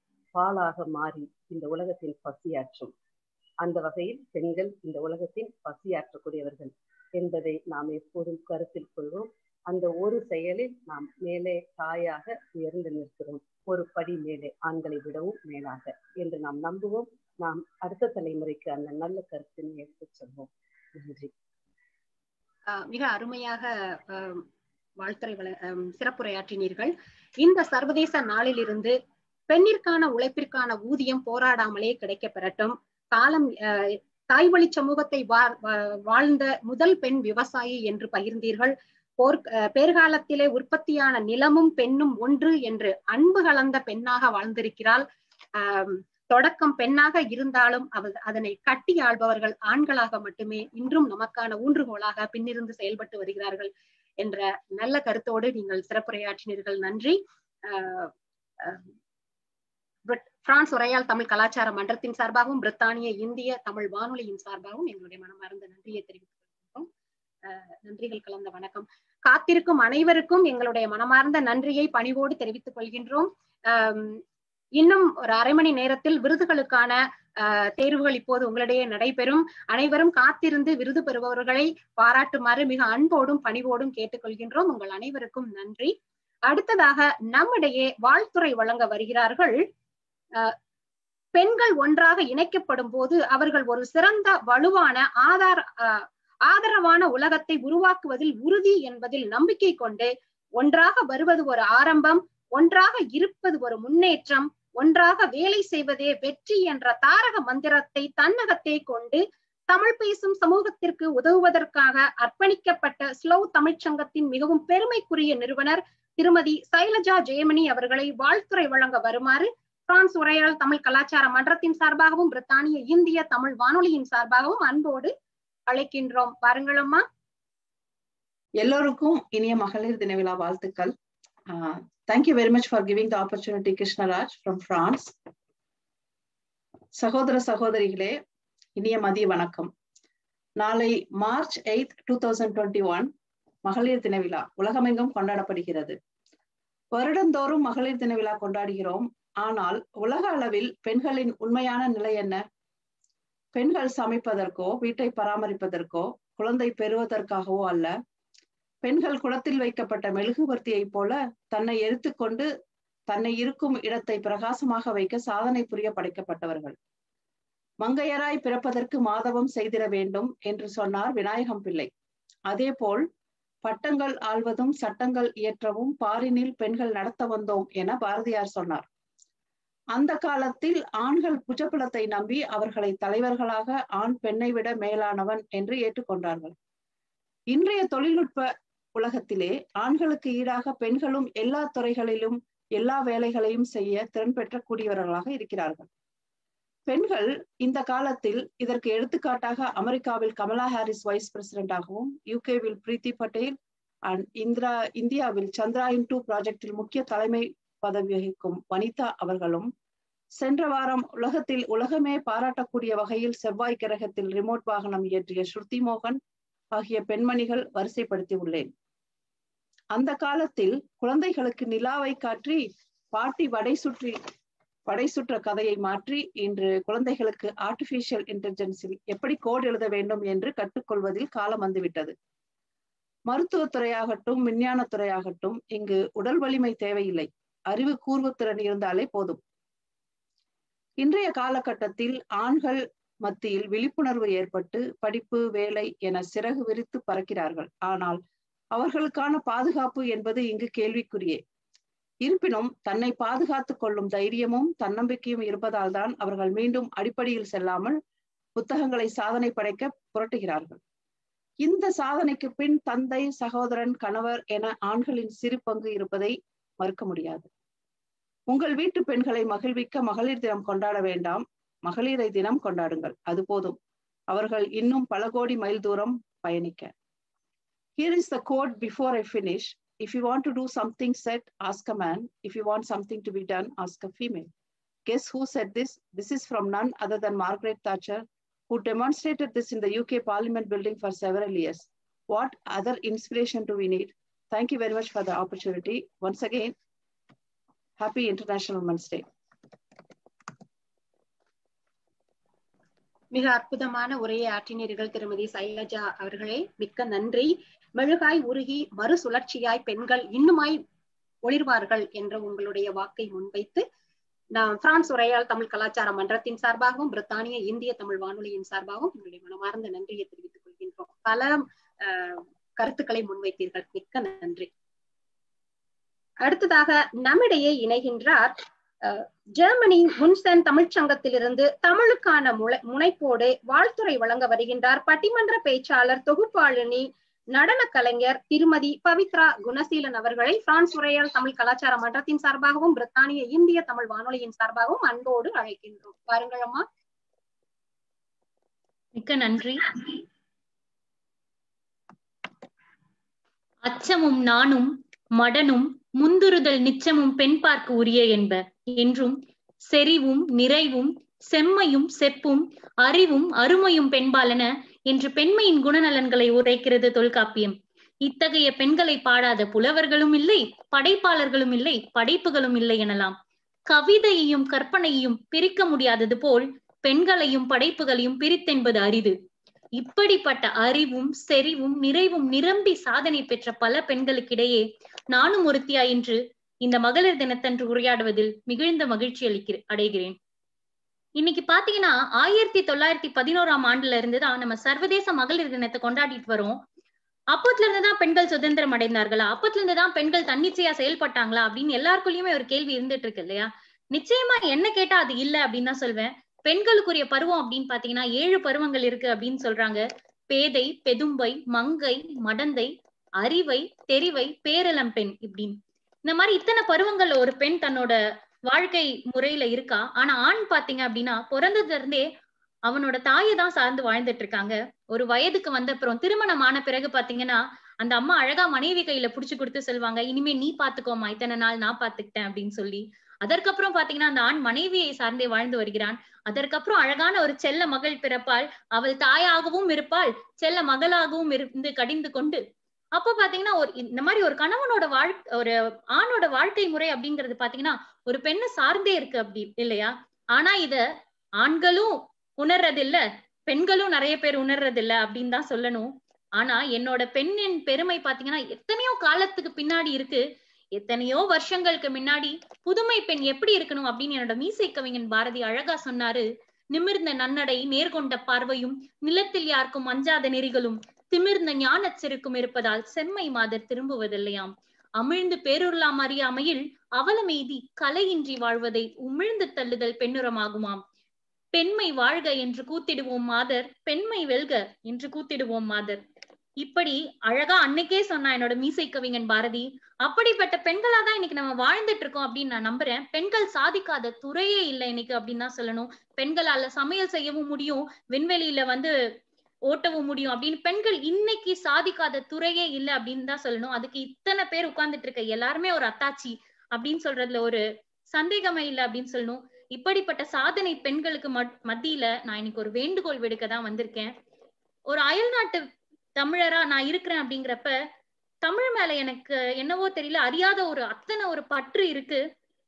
பாலாக மாறி இந்த உலகத்தின் பசியாற்றும் அந்த வகையில் பெண்கள் இந்த உலகத்தின் பசியாற்றக்கூடியவர்கள் என்பதை நாம் எப்போதும் கருத்தில் கொள்வோம் அந்த ஒரு செயலில் நாம் மேலே தாயாக உயர்ந்து நிற்கிறோம் ஒரு படி மேலே ஆண்களை விடவும் மேலாக என்று நாம் நம்புவோம் நாம் அடுத்த தலைமுறைக்கு அந்த நல்ல கருத்தினை எடுத்துச் செல்வோம் நன்றி ஆஹ் மிக அருமையாக ஆஹ் வாழ்த்துறை வள- ஆஹ் சிறப்புரையாற்றினீர்கள் இந்த சர்வதேச நாளிலிருந்து பெண்ணிற்கான உழைப்பிற்கான ஊதியம் போராடாமலே கிடைக்க பெறட்டும் காலம் ஆஹ் தாய்வழி சமூகத்தை வா- வா- வாழ்ந்த முதல் பெண் விவசாயி என்று பகிர்ந்தீர்கள் போர் ஆஹ் பேர்காலத்திலே உற்பத்தியான நிலமும் பெண்ணும் ஒன்று என்று அன்பு கலந்த பெண்ணாக வாழ்ந்திருக்கிறாள் ஆஹ் தொடக்கம் பெண்ணாக இருந்தாலும் அவ அதனை கட்டி ஆள்பவர்கள் ஆண்களாக மட்டுமே இன்றும் நமக்கான ஊன்றுகோலாக பின்னிருந்து செயல்பட்டு வருகிறார்கள் என்ற நல்ல கருத்தோடு நீங்கள் சிறப்புரையாற்றினீர்கள் நன்றி ஆஹ் ஆஹ் பிரிட்- பிரான்ஸ் உரையால் தமிழ் கலாச்சார மன்றத்தின் சார்பாகவும் பிரித்தானிய இந்திய தமிழ் வானொலியின் சார்பாகவும் எங்களுடைய மனமார்ந்த நன்றியை தெரிவித்துக் கொள்கிறோம் ஆஹ் நன்றிகள் கலந்த வணக்கம் காத்திருக்கும் அனைவருக்கும் எங்களுடைய மனமார்ந்த நன்றியை பணிவோடு தெரிவித்துக் கொள்கின்றோம் ஆம், இன்னும் ஒரு அரை மணி நேரத்தில் விருதுகளுக்கான ஆஹ், தேர்வுகள் இப்போது உங்களிடையே நடைபெறும் அனைவரும் காத்திருந்து விருது பெறுபவர்களை பாராட்டுமாறு மிக அன்போடும் பணிவோடும் கேட்டுக்கொள்கின்றோம் உங்கள் அனைவருக்கும் நன்றி அடுத்ததாக நம்மிடையே வாழ்த்துறை வழங்க வருகிறார்கள் ஆஹ், பெண்கள் ஒன்றாக இணைக்கப்படும் போது அவர்கள் ஒரு சிறந்த வலுவான ஆதார ஆஹ், ஆதரவான உலகத்தை உருவாக்குவதில் உறுதி என்பதில் நம்பிக்கை கொண்டு ஒன்றாக வருவது ஒரு ஆரம்பம் ஒன்றாக இருப்பது ஒரு முன்னேற்றம் ஒன்றாக வேலை செய்வதே வெற்றி என்ற தாரக மந்திரத்தை தன்னகத்தே கொண்டு தமிழ் பேசும் சமூகத்திற்கு உதவுவதற்காக அர்ப்பணிக்கப்பட்ட ஸ்லோ தமிழ்ச்சங்கத்தின் மிகவும் பெருமைக்குரிய நிறுவனர் திருமதி சைலஜா ஜெயமணி அவர்களை வாழ்த்துறை வழங்க வருமாறு பிரான்ஸ் உரையாடல் தமிழ் கலாச்சார மன்றத்தின் சார்பாகவும் பிரித்தானிய இந்திய தமிழ் வானொலியின் சார்பாகவும் அன்போடு அழைக்கின்றோம் பாருங்களம்மா எல்லோருக்கும் இனிய மகளிர் தின விழா வாழ்த்துக்கள் thank you very much for giving the opportunity Krishnaraj from France சகோதர சகோதரிகளே இனிய மதிய வணக்கம் நாளை March eight two thousand twenty one மகளிர் தின விழா உலகமெங்கும் கொண்டாடப்படுகிறது வருடந்தோறும் மகளிர் தின விழா கொண்டாடுகிறோம் ஆனால் உலக அளவில் பெண்களின் உண்மையான நிலை என்ன பெண்கள் சமைப்பதற்கோ வீட்டை பராமரிப்பதற்கோ குழந்தை பெறுவதற்காகவோ அல்ல பெண்கள் குளத்தில் வைக்கப்பட்ட மெழுகுவர்த்தியைப் போல தன்னை எரித்துக்கொண்டு தன்னை இருக்கும் இடத்தை பிரகாசமாக வைக்க சாதனை புரிய படைக்கப்பட்டவர்கள் மங்கையராய் பிறப்பதற்கு மாதவம் செய்திட வேண்டும் என்று சொன்னார் விநாயகம் பிள்ளை அதேபோல் பட்டங்கள் ஆள்வதும் சட்டங்கள் இயற்றவும் பாரினில் பெண்கள் நடத்த வந்தோம் என பாரதியார் சொன்னார் அந்த காலத்தில் ஆண்கள் புஜபலத்தை நம்பி அவர்களை தலைவர்களாக ஆண் பெண்ணை விட மேலானவன் என்று ஏற்றுக்கொண்டார்கள் இன்றைய தொழில்நுட்ப உலகத்திலே ஆண்களுக்கு ஈடாக பெண்களும் எல்லா துறைகளிலும் எல்லா வேலைகளையும் செய்ய திறன் பெற்ற கூடியவர்களாக இருக்கிறார்கள் பெண்கள் இந்த காலத்தில் இதற்கு எடுத்துக்காட்டாக அமெரிக்காவில் கமலா ஹாரிஸ் வைஸ் பிரசிடென்டாகவும் யூகேவில் பிரீத்தி பட்டேல் அண்ட் இந்திரா இந்தியாவில் சந்திராயன் டூ ப்ராஜெக்டில் முக்கிய தலைமை பதவி வகிக்கும் வனிதா அவர்களும் சென்ற வாரம் உலகத்தில் உலகமே பாராட்டக்கூடிய வகையில் செவ்வாய் கிரகத்தில் ரிமோட் வாகனம் இயற்றிய ஸ்ருதி மோகன் ஆகிய பெண்மணிகள் வரிசைப்படுத்தி உள்ளேன் அந்த காலத்தில் குழந்தைகளுக்கு நிலாவை காற்றி பாட்டி வடை சுற்றி வடை சுற்ற கதையை மாற்றி இன்று குழந்தைகளுக்கு ஆர்டிபிஷியல் இன்டெலிஜென்ஸில் எப்படி கோட் எழுத வேண்டும் என்று கற்றுக்கொள்வதில் காலம் வந்துவிட்டது மருத்துவத்துறையாகட்டும் விஞ்ஞானத்துறையாகட்டும் இங்கு உடல் வலிமை தேவையில்லை அறிவு கூர்வுத்திறன் இருந்தாலே போதும் இன்றைய காலகட்டத்தில் ஆண்கள் மத்தியில் விழிப்புணர்வு ஏற்பட்டு படிப்பு வேலை என சிறகு விரித்து பறக்கிறார்கள் ஆனால் அவர்களுக்கான பாதுகாப்பு என்பது இங்கு கேள்விக்குரியே இருப்பினும் தன்னை பாதுகாத்துக் கொள்ளும் தைரியமும் தன்னம்பிக்கையும் இருப்பதால் தான் அவர்கள் மீண்டும் அடிப்படையில் செல்லாமல் புத்தகங்களை சாதனை படைக்க புரட்டுகிறார்கள் இந்த சாதனைக்கு பின் தந்தை சகோதரன் கணவர் என ஆண்களின் சிறு பங்கு இருப்பதை மறுக்க முடியாது உங்கள் வீட்டு பெண்களை மகிழ்விக்க மகளிர் தினம் கொண்டாட வேண்டாம் மகளிரை தினம் கொண்டாடுங்கள் அது போதும் அவர்கள் இன்னும் பல கோடி மைல் தூரம் பயணிக்க here is the code before I finish If you want to do something said, ask a man. If you want something to be done, ask a female. Guess who said this? This is from none other than Margaret Thatcher, who demonstrated this in the UK Parliament building for several years. What other inspiration do we need? Thank you very much for the opportunity. Once again, happy International Women's Day. மிக அற்புதமான உரையை ஆற்றினீர்கள் திருமதி சைலஜா அவர்களே மிக்க நன்றி மெழுகாய் உருகி மறுசுழற்சியாய் பெண்கள் இன்னுமாய் ஒளிர்வார்கள் என்ற உங்களுடைய வாக்கை முன்வைத்து நாம் பிரான்ஸ் உரையால் தமிழ் கலாச்சார மன்றத்தின் சார்பாகவும் பிரித்தானிய இந்திய தமிழ் வானொலியின் சார்பாகவும் எங்களுடைய மனமார்ந்த நன்றியை தெரிவித்துக் கொள்கின்றோம் பல கருத்துக்களை முன்வைத்தீர்கள் மிக்க நன்றி அடுத்ததாக நம்மிடையே இணைகின்றார் ஜெர்மனி முன்சென் தமிழ்ச்சங்கத்திலிருந்து தமிழுக்கான முளை முனைப்போடு வாழ்த்துறை வழங்க வருகின்றார் பட்டிமன்ற பேச்சாளர் தொகுப்பாளினி நடன கலைஞர் திருமதி பவித்ரா குணசீலன் அவர்களை பிரான்ஸ் உரையால் தமிழ் கலாச்சார மன்றத்தின் சார்பாகவும் பிரித்தானிய இந்திய தமிழ் வானொலியின் சார்பாகவும் அன்போடு அழைக்கின்றோம் பாருங்கள் அம்மா மிக்க நன்றி அச்சமும் நானும் மடனும் முந்துறுதல் நிச்சமும் பெண் பார்க்க உரிய என்ப என்றும் செறிவும் நிறைவும் செம்மையும் செப்பும் அறிவும் அருமையும் பெண்பாலன என்று பெண்மையின் குணநலன்களை உரைக்கிறது தொல்காப்பியம் இத்தகைய பெண்களை பாடாத புலவர்களும் இல்லை படைப்பாளர்களும் இல்லை படைப்புகளும் இல்லை எனலாம் கவிதையையும் கற்பனையையும் பிரிக்க முடியாதது போல் பெண்களையும் படைப்புகளையும் பிரித்தென்பது அரிது இப்படிப்பட்ட அறிவும் செறிவும் நிறைவும் நிரம்பி சாதனை பெற்ற பல பெண்களுக்கிடையே நானும் ஒருத்தியா என்று இந்த மகளிர் தினத்தன்று உரையாடுவதில் மிகுந்த மகிழ்ச்சி அளிக்கிற அடைகிறேன் இன்னைக்கு பாத்தீங்கன்னா ஆயிரத்தி தொள்ளாயிரத்தி பதினோராம் ஆண்டுல இருந்து தான் நம்ம சர்வதேச மகளிர் தினத்தை கொண்டாடிட்டு வரோம் அப்பத்துல இருந்து தான் பெண்கள் சுதந்திரம் அடைந்தார்களா அப்பத்துல இருந்து தான் பெண்கள் தன்னிச்சையா செயல்பட்டாங்களா அப்படின்னு எல்லாருக்குள்ளயுமே ஒரு கேள்வி இருந்துட்டு இருக்கு இல்லையா நிச்சயமா என்ன கேட்டா அது இல்ல அப்படின்னு தான் சொல்வேன் பெண்களுக்குரிய பருவம் அப்படின்னு பாத்தீங்கன்னா ஏழு பருவங்கள் இருக்கு அப்படின்னு சொல்றாங்க பேதை பெதும்பை மங்கை மடந்தை அறிவை தெரிவை பேரளம் பெண் இப்படின்னு இந்த மாதிரி இத்தனை பருவங்கள்ல ஒரு பெண் தன்னோட வாழ்க்கை முறையில இருக்கா ஆனா ஆண் பாத்தீங்க அப்படின்னா பிறந்ததுல இருந்தே அவனோட தாயை தான் சார்ந்து வாழ்ந்துட்டு இருக்காங்க ஒரு வயதுக்கு வந்த அப்புறம் திருமணம் ஆன பிறகு பாத்தீங்கன்னா அந்த அம்மா அழகா மனைவி கையில புடிச்சு கொடுத்து சொல்லுவாங்க இனிமே நீ பாத்துக்கோமா இத்தனை நாள் நான் பாத்துக்கிட்டேன் அப்படின்னு சொல்லி அதற்கப்புறம் பாத்தீங்கன்னா அந்த ஆண் மனைவியை சார்ந்தே வாழ்ந்து வருகிறான் அதற்கப்புறம் அழகான ஒரு செல்ல மகள் பிறப்பாள் அவள் தாயாகவும் இருப்பாள் செல்ல மகளாகவும் இருந்து கடிந்து கொண்டு அப்ப பாத்தீங்கன்னா ஒரு இந்த மாதிரி ஒரு கணவனோட வாழ் ஒரு ஆணோட வாழ்க்கை முறை அப்படிங்கிறது பாத்தீங்கன்னா ஒரு பெண்ணை சார்ந்தே இருக்கு அப்படி இல்லையா ஆனா இத ஆண்களும் உணர்றது இல்ல பெண்களும் நிறைய பேர் உணர்றது இல்ல அப்படின்னு தான் சொல்லணும் ஆனா என்னோட பெண்ணின் பெருமை பாத்தீங்கன்னா எத்தனையோ காலத்துக்கு பின்னாடி இருக்கு எத்தனையோ வருஷங்களுக்கு முன்னாடி புதுமை பெண் எப்படி இருக்கணும் அப்படின்னு என்னோட மீசை கவிஞன் பாரதி அழகா சொன்னாரு நிமிர்ந்த நன்னடை நேர்கொண்ட பார்வையும் நிலத்தில் யாருக்கும் அஞ்சாத நெறிகளும் திமிர்ந்த ஞானச் செருக்கும் இருப்பதால் செம்மை மாதர் திரும்புவதில்லையாம் அமிழ்ந்து பேருருளாம் அறியாமையில் அவலமெய்தி கலையின்றி வாழ்வதை உமிழ்ந்து தள்ளுதல் பெண்ணுரமாகுமாம் பெண்மை வாழ்க என்று கூத்திடுவோம் மாதர் பெண்மை வெல்க என்று கூத்திடுவோம் மாதர் இப்படி அழகா அன்னைக்கே சொன்னா என்னோட மீசை கவிஞன் பாரதி அப்படிப்பட்ட பெண்களா தான் இன்னைக்கு நம்ம வாழ்ந்துட்டு இருக்கோம் அப்படின்னு நான் நம்புறேன் பெண்கள் சாதிக்காத துறையே இல்லை இன்னைக்கு அப்படின்னு தான் சொல்லணும் பெண்களால சமையல் செய்யவும் முடியும் விண்வெளியில வந்து ஓட்டவும் முடியும் அப்படின்னு பெண்கள் இன்னைக்கு சாதிக்காத துறையே இல்லை அப்படின்னு தான் சொல்லணும் அதுக்கு இத்தனை பேர் உட்கார்ந்துட்டு இருக்க எல்லாருமே ஒரு அத்தாச்சி அப்படின்னு சொல்றதுல ஒரு சந்தேகமே இல்லை அப்படின்னு சொல்லணும் இப்படிப்பட்ட சாதனை பெண்களுக்கு மத்தியில நான் இன்னைக்கு ஒரு வேண்டுகோள் விடுக்க தான் வந்திருக்கேன் ஒரு அயல்நாட்டு தமிழரா நான் இருக்கிறேன் அப்படிங்கிறப்ப தமிழ் மேல எனக்கு என்னவோ தெரியல அறியாத ஒரு அத்தனை ஒரு பற்று இருக்கு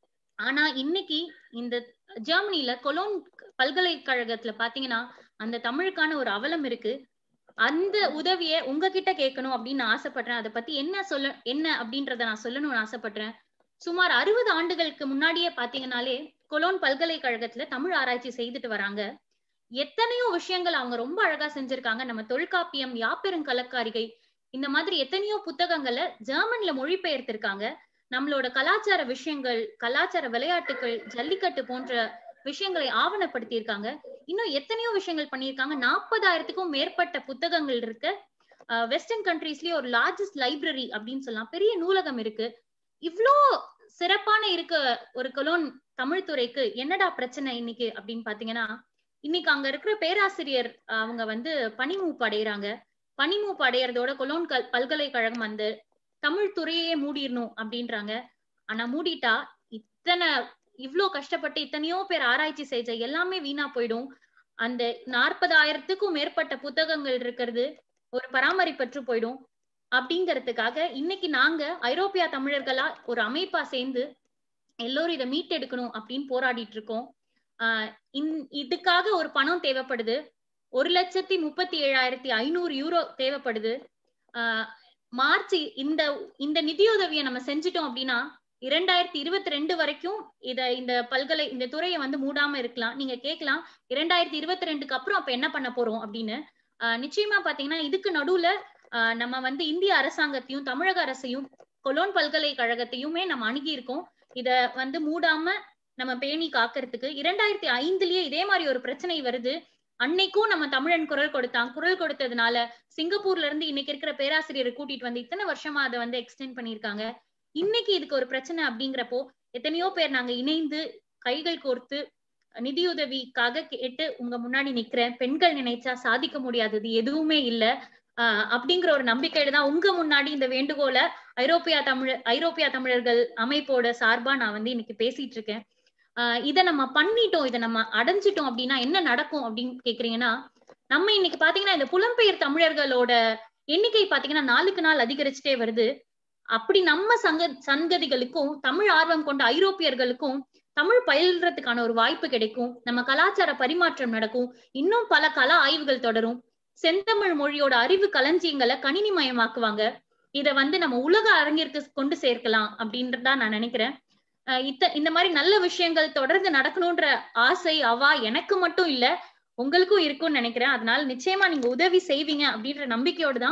ஆனா இன்னைக்கு இந்த ஜெர்மனில கொலோன் பல்கலைக்கழகத்துல பாத்தீங்கன்னா அந்த தமிழுக்கான ஒரு அவலம் இருக்கு அந்த உதவிய உங்ககிட்ட கேட்கணும் அப்படின்னு நான் ஆசைப்படுறேன் அதை பத்தி என்ன சொல்ல என்ன அப்படின்றத நான் சொல்லணும்னு ஆசைப்படுறேன் சுமார் அறுபது ஆண்டுகளுக்கு முன்னாடியே பாத்தீங்கன்னாலே கொலோன் பல்கலைக்கழகத்துல தமிழ் ஆராய்ச்சி செய்துட்டு வராங்க எத்தனையோ விஷயங்கள் அவங்க ரொம்ப அழகா செஞ்சிருக்காங்க நம்ம தொல்காப்பியம் யாப்பெருங்கலக்காரிகை இந்த மாதிரி எத்தனையோ புத்தகங்களை ஜெர்மன்ல மொழிபெயர்த்திருக்காங்க நம்மளோட கலாச்சார விஷயங்கள் கலாச்சார விளையாட்டுகள் ஜல்லிக்கட்டு போன்ற விஷயங்களை ஆவணப்படுத்தி இருக்காங்க இன்னும் எத்தனையோ விஷயங்கள் பண்ணியிருக்காங்க நாற்பதாயிரத்துக்கும் மேற்பட்ட புத்தகங்கள் இருக்கு வெஸ்டர்ன் கண்ட்ரீஸ்லயே ஒரு லார்ஜஸ்ட் லைப்ரரி அப்படின்னு சொல்லலாம் பெரிய நூலகம் இருக்கு இவ்வளோ சிறப்பான இருக்க ஒரு கொலோன் தமிழ் துறைக்கு என்னடா பிரச்சனை இன்னைக்கு அப்படின்னு பாத்தீங்கன்னா இன்னைக்கு அங்க இருக்கிற பேராசிரியர் அவங்க வந்து பணிமூப்பு அடைகிறாங்க பணிமூப்பு அடையறதோட கொலோன் கல் பல்கலைக்கழகம் அந்த தமிழ் துறையே மூடிடணும் அப்படின்றாங்க ஆனா மூடிட்டா இத்தனை இவ்ளோ கஷ்டப்பட்டு இத்தனையோ பேர் ஆராய்ச்சி செஞ்ச எல்லாமே வீணா போயிடும் அந்த நாற்பதாயிரத்துக்கும் மேற்பட்ட புத்தகங்கள் இருக்கிறது ஒரு பராமரிப்பற்று போயிடும் அப்படிங்கறதுக்காக இன்னைக்கு நாங்க ஐரோப்பியா தமிழர்களா ஒரு அமைப்பா சேர்ந்து எல்லோரும் இதை மீட்டெடுக்கணும் அப்படின்னு போராடிட்டு இருக்கோம் ஆஹ் இதுக்காக ஒரு பணம் தேவைப்படுது ஒரு லட்சத்தி முப்பத்தி ஏழாயிரத்தி ஐநூறு யூரோ தேவைப்படுது ஆஹ் மார்ச் இந்த இந்த நிதியுதவியை நம்ம செஞ்சுட்டோம் அப்படின்னா இரண்டாயிரத்தி இருபத்தி ரெண்டு வரைக்கும் இத இந்த பல்கலை இந்த துறையை வந்து மூடாம இருக்கலாம் நீங்க கேட்கலாம் இரண்டாயிரத்தி இருபத்தி ரெண்டுக்கு அப்புறம் அப்ப என்ன பண்ண போறோம் அப்படின்னு ஆஹ் நிச்சயமா பாத்தீங்கன்னா இதுக்கு நடுவுல ஆஹ் நம்ம வந்து இந்திய அரசாங்கத்தையும் தமிழக அரசையும் கொலோன் பல்கலைக்கழகத்தையுமே நம்ம அணுகி இருக்கோம் இத வந்து மூடாம நம்ம பேணி காக்கிறதுக்கு இரண்டாயிரத்தி ஐந்துலயே இதே மாதிரி ஒரு பிரச்சனை வருது அன்னைக்கும் நம்ம தமிழன் குரல் கொடுத்தான் குரல் கொடுத்ததுனால சிங்கப்பூர்ல இருந்து இன்னைக்கு இருக்கிற பேராசிரியரை கூட்டிட்டு வந்து இத்தனை வருஷமா அதை வந்து எக்ஸ்டெண்ட் பண்ணிருக்காங்க இன்னைக்கு இதுக்கு ஒரு பிரச்சனை அப்படிங்கிறப்போ எத்தனையோ பேர் நாங்க இணைந்து கைகள் கோர்த்து நிதியுதவிக்காக கேட்டு உங்க முன்னாடி நிக்கிறேன் பெண்கள் நினைச்சா சாதிக்க முடியாதது எதுவுமே இல்ல ஆஹ் அப்படிங்கிற ஒரு நம்பிக்கையில தான் உங்க முன்னாடி இந்த வேண்டுகோளை ஐரோப்பியா தமிழ் ஐரோப்பியா தமிழர்கள் அமைப்போட சார்பா நான் வந்து இன்னைக்கு பேசிட்டு இருக்கேன் ஆஹ் இதை நம்ம பண்ணிட்டோம் இதை நம்ம அடைஞ்சிட்டோம் அப்படின்னா என்ன நடக்கும் அப்படின்னு கேக்குறீங்கன்னா நம்ம இன்னைக்கு பாத்தீங்கன்னா இந்த புலம்பெயர் தமிழர்களோட எண்ணிக்கை பாத்தீங்கன்னா நாளுக்கு நாள் அதிகரிச்சுட்டே வருது அப்படி நம்ம சங்க சங்கதிகளுக்கும் தமிழ் ஆர்வம் கொண்ட ஐரோப்பியர்களுக்கும் தமிழ் பயில்றதுக்கான ஒரு வாய்ப்பு கிடைக்கும் நம்ம கலாச்சார பரிமாற்றம் நடக்கும் இன்னும் பல கலா ஆய்வுகள் தொடரும் செந்தமிழ் மொழியோட அறிவு களஞ்சியங்களை கணினிமயமாக்குவாங்க இத வந்து நம்ம உலக அரங்கிற்கு கொண்டு சேர்க்கலாம் அப்படின்றதா நான் நினைக்கிறேன் இத்த இந்த மாதிரி நல்ல விஷயங்கள் தொடர்ந்து நடக்கணும்ன்ற ஆசை அவா எனக்கு மட்டும் இல்ல உங்களுக்கும் இருக்கும்னு நினைக்கிறேன் அதனால நிச்சயமா நீங்க உதவி செய்வீங்க அப்படின்ற நம்பிக்கையோடு தான்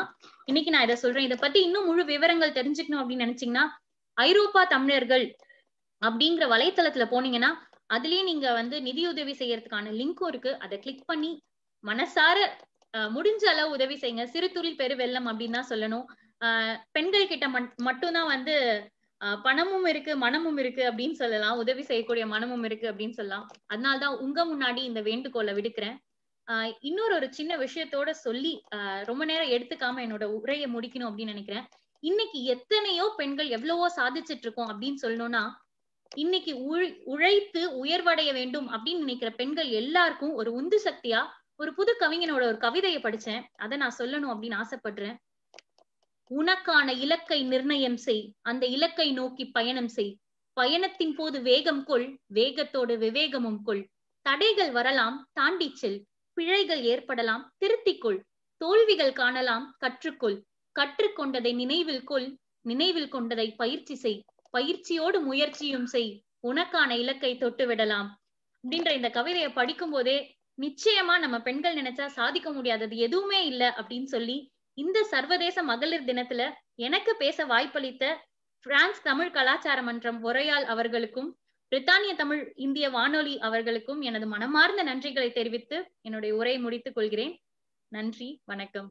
இன்னைக்கு நான் இதை சொல்றேன் இதை பத்தி இன்னும் முழு விவரங்கள் தெரிஞ்சுக்கணும் அப்படின்னு நினைச்சீங்கன்னா ஐரோப்பா தமிழர்கள் அப்படிங்கிற வலைத்தளத்துல போனீங்கன்னா அதுலயே நீங்க வந்து நிதியுதவி செய்யறதுக்கான லிங்க்கும் இருக்கு அதை கிளிக் பண்ணி மனசார அஹ், முடிஞ்ச அளவு உதவி செய்யுங்க சிறு துளி பெரு வெள்ளம் அப்படின்னு தான் சொல்லணும் ஆஹ் பெண்கள் கிட்ட மட்- மட்டும்தான் வந்து ஆஹ் பணமும் இருக்கு மனமும் இருக்கு அப்படின்னு சொல்லலாம் உதவி செய்யக்கூடிய மனமும் இருக்கு அப்படின்னு சொல்லலாம் அதனாலதான் உங்க முன்னாடி இந்த வேண்டுகோளை விடுக்கிறேன் ஆஹ் இன்னொரு ஒரு சின்ன விஷயத்தோட சொல்லி ஆஹ் ரொம்ப நேரம் எடுத்துக்காம என்னோட உரையை முடிக்கணும் அப்படின்னு நினைக்கிறேன் இன்னைக்கு எத்தனையோ பெண்கள் எவ்வளவோ சாதிச்சிட்டு இருக்கோம் அப்படின்னு சொல்லணும்னா இன்னைக்கு உழை- உழைத்து உயர்வடைய வேண்டும் அப்படின்னு நினைக்கிற பெண்கள் எல்லாருக்கும் ஒரு உந்து சக்தியா ஒரு புது கவிஞனோட ஒரு கவிதையை படிச்சேன் அதை நான் சொல்லணும் அப்படின்னு ஆசைப்படுறேன் உனக்கான இலக்கை நிர்ணயம் செய் அந்த இலக்கை நோக்கி பயணம் செய் பயணத்தின் போது வேகம் கொள் வேகத்தோடு விவேகமும் கொள் தடைகள் வரலாம் தாண்டிச் செல் பிழைகள் ஏற்படலாம் திருத்திக் கொள் தோல்விகள் காணலாம் கற்றுக்கொள் கற்றுக்கொண்டதை நினைவில் கொள் நினைவில் கொண்டதை பயிற்சி செய் பயிற்சியோடு முயற்சியும் செய் உனக்கான இலக்கை தொட்டு விடலாம் அப்படின்ற இந்த கவிதையை படிக்கும் போதே நிச்சயமா நம்ம பெண்கள் நினைச்சா சாதிக்க முடியாதது எதுவுமே இல்ல அப்படின்னு சொல்லி இந்த சர்வதேச மகளிர் தினத்துல எனக்கு பேச வாய்ப்பளித்த பிரான்ஸ் தமிழ் கலாச்சார மன்றம் ஒரையால் அவர்களுக்கும் பிரித்தானிய தமிழ் இந்திய வானொலி அவர்களுக்கும் எனது மனமார்ந்த நன்றிகளை தெரிவித்து என்னுடைய உரையை முடித்துக் கொள்கிறேன் நன்றி வணக்கம்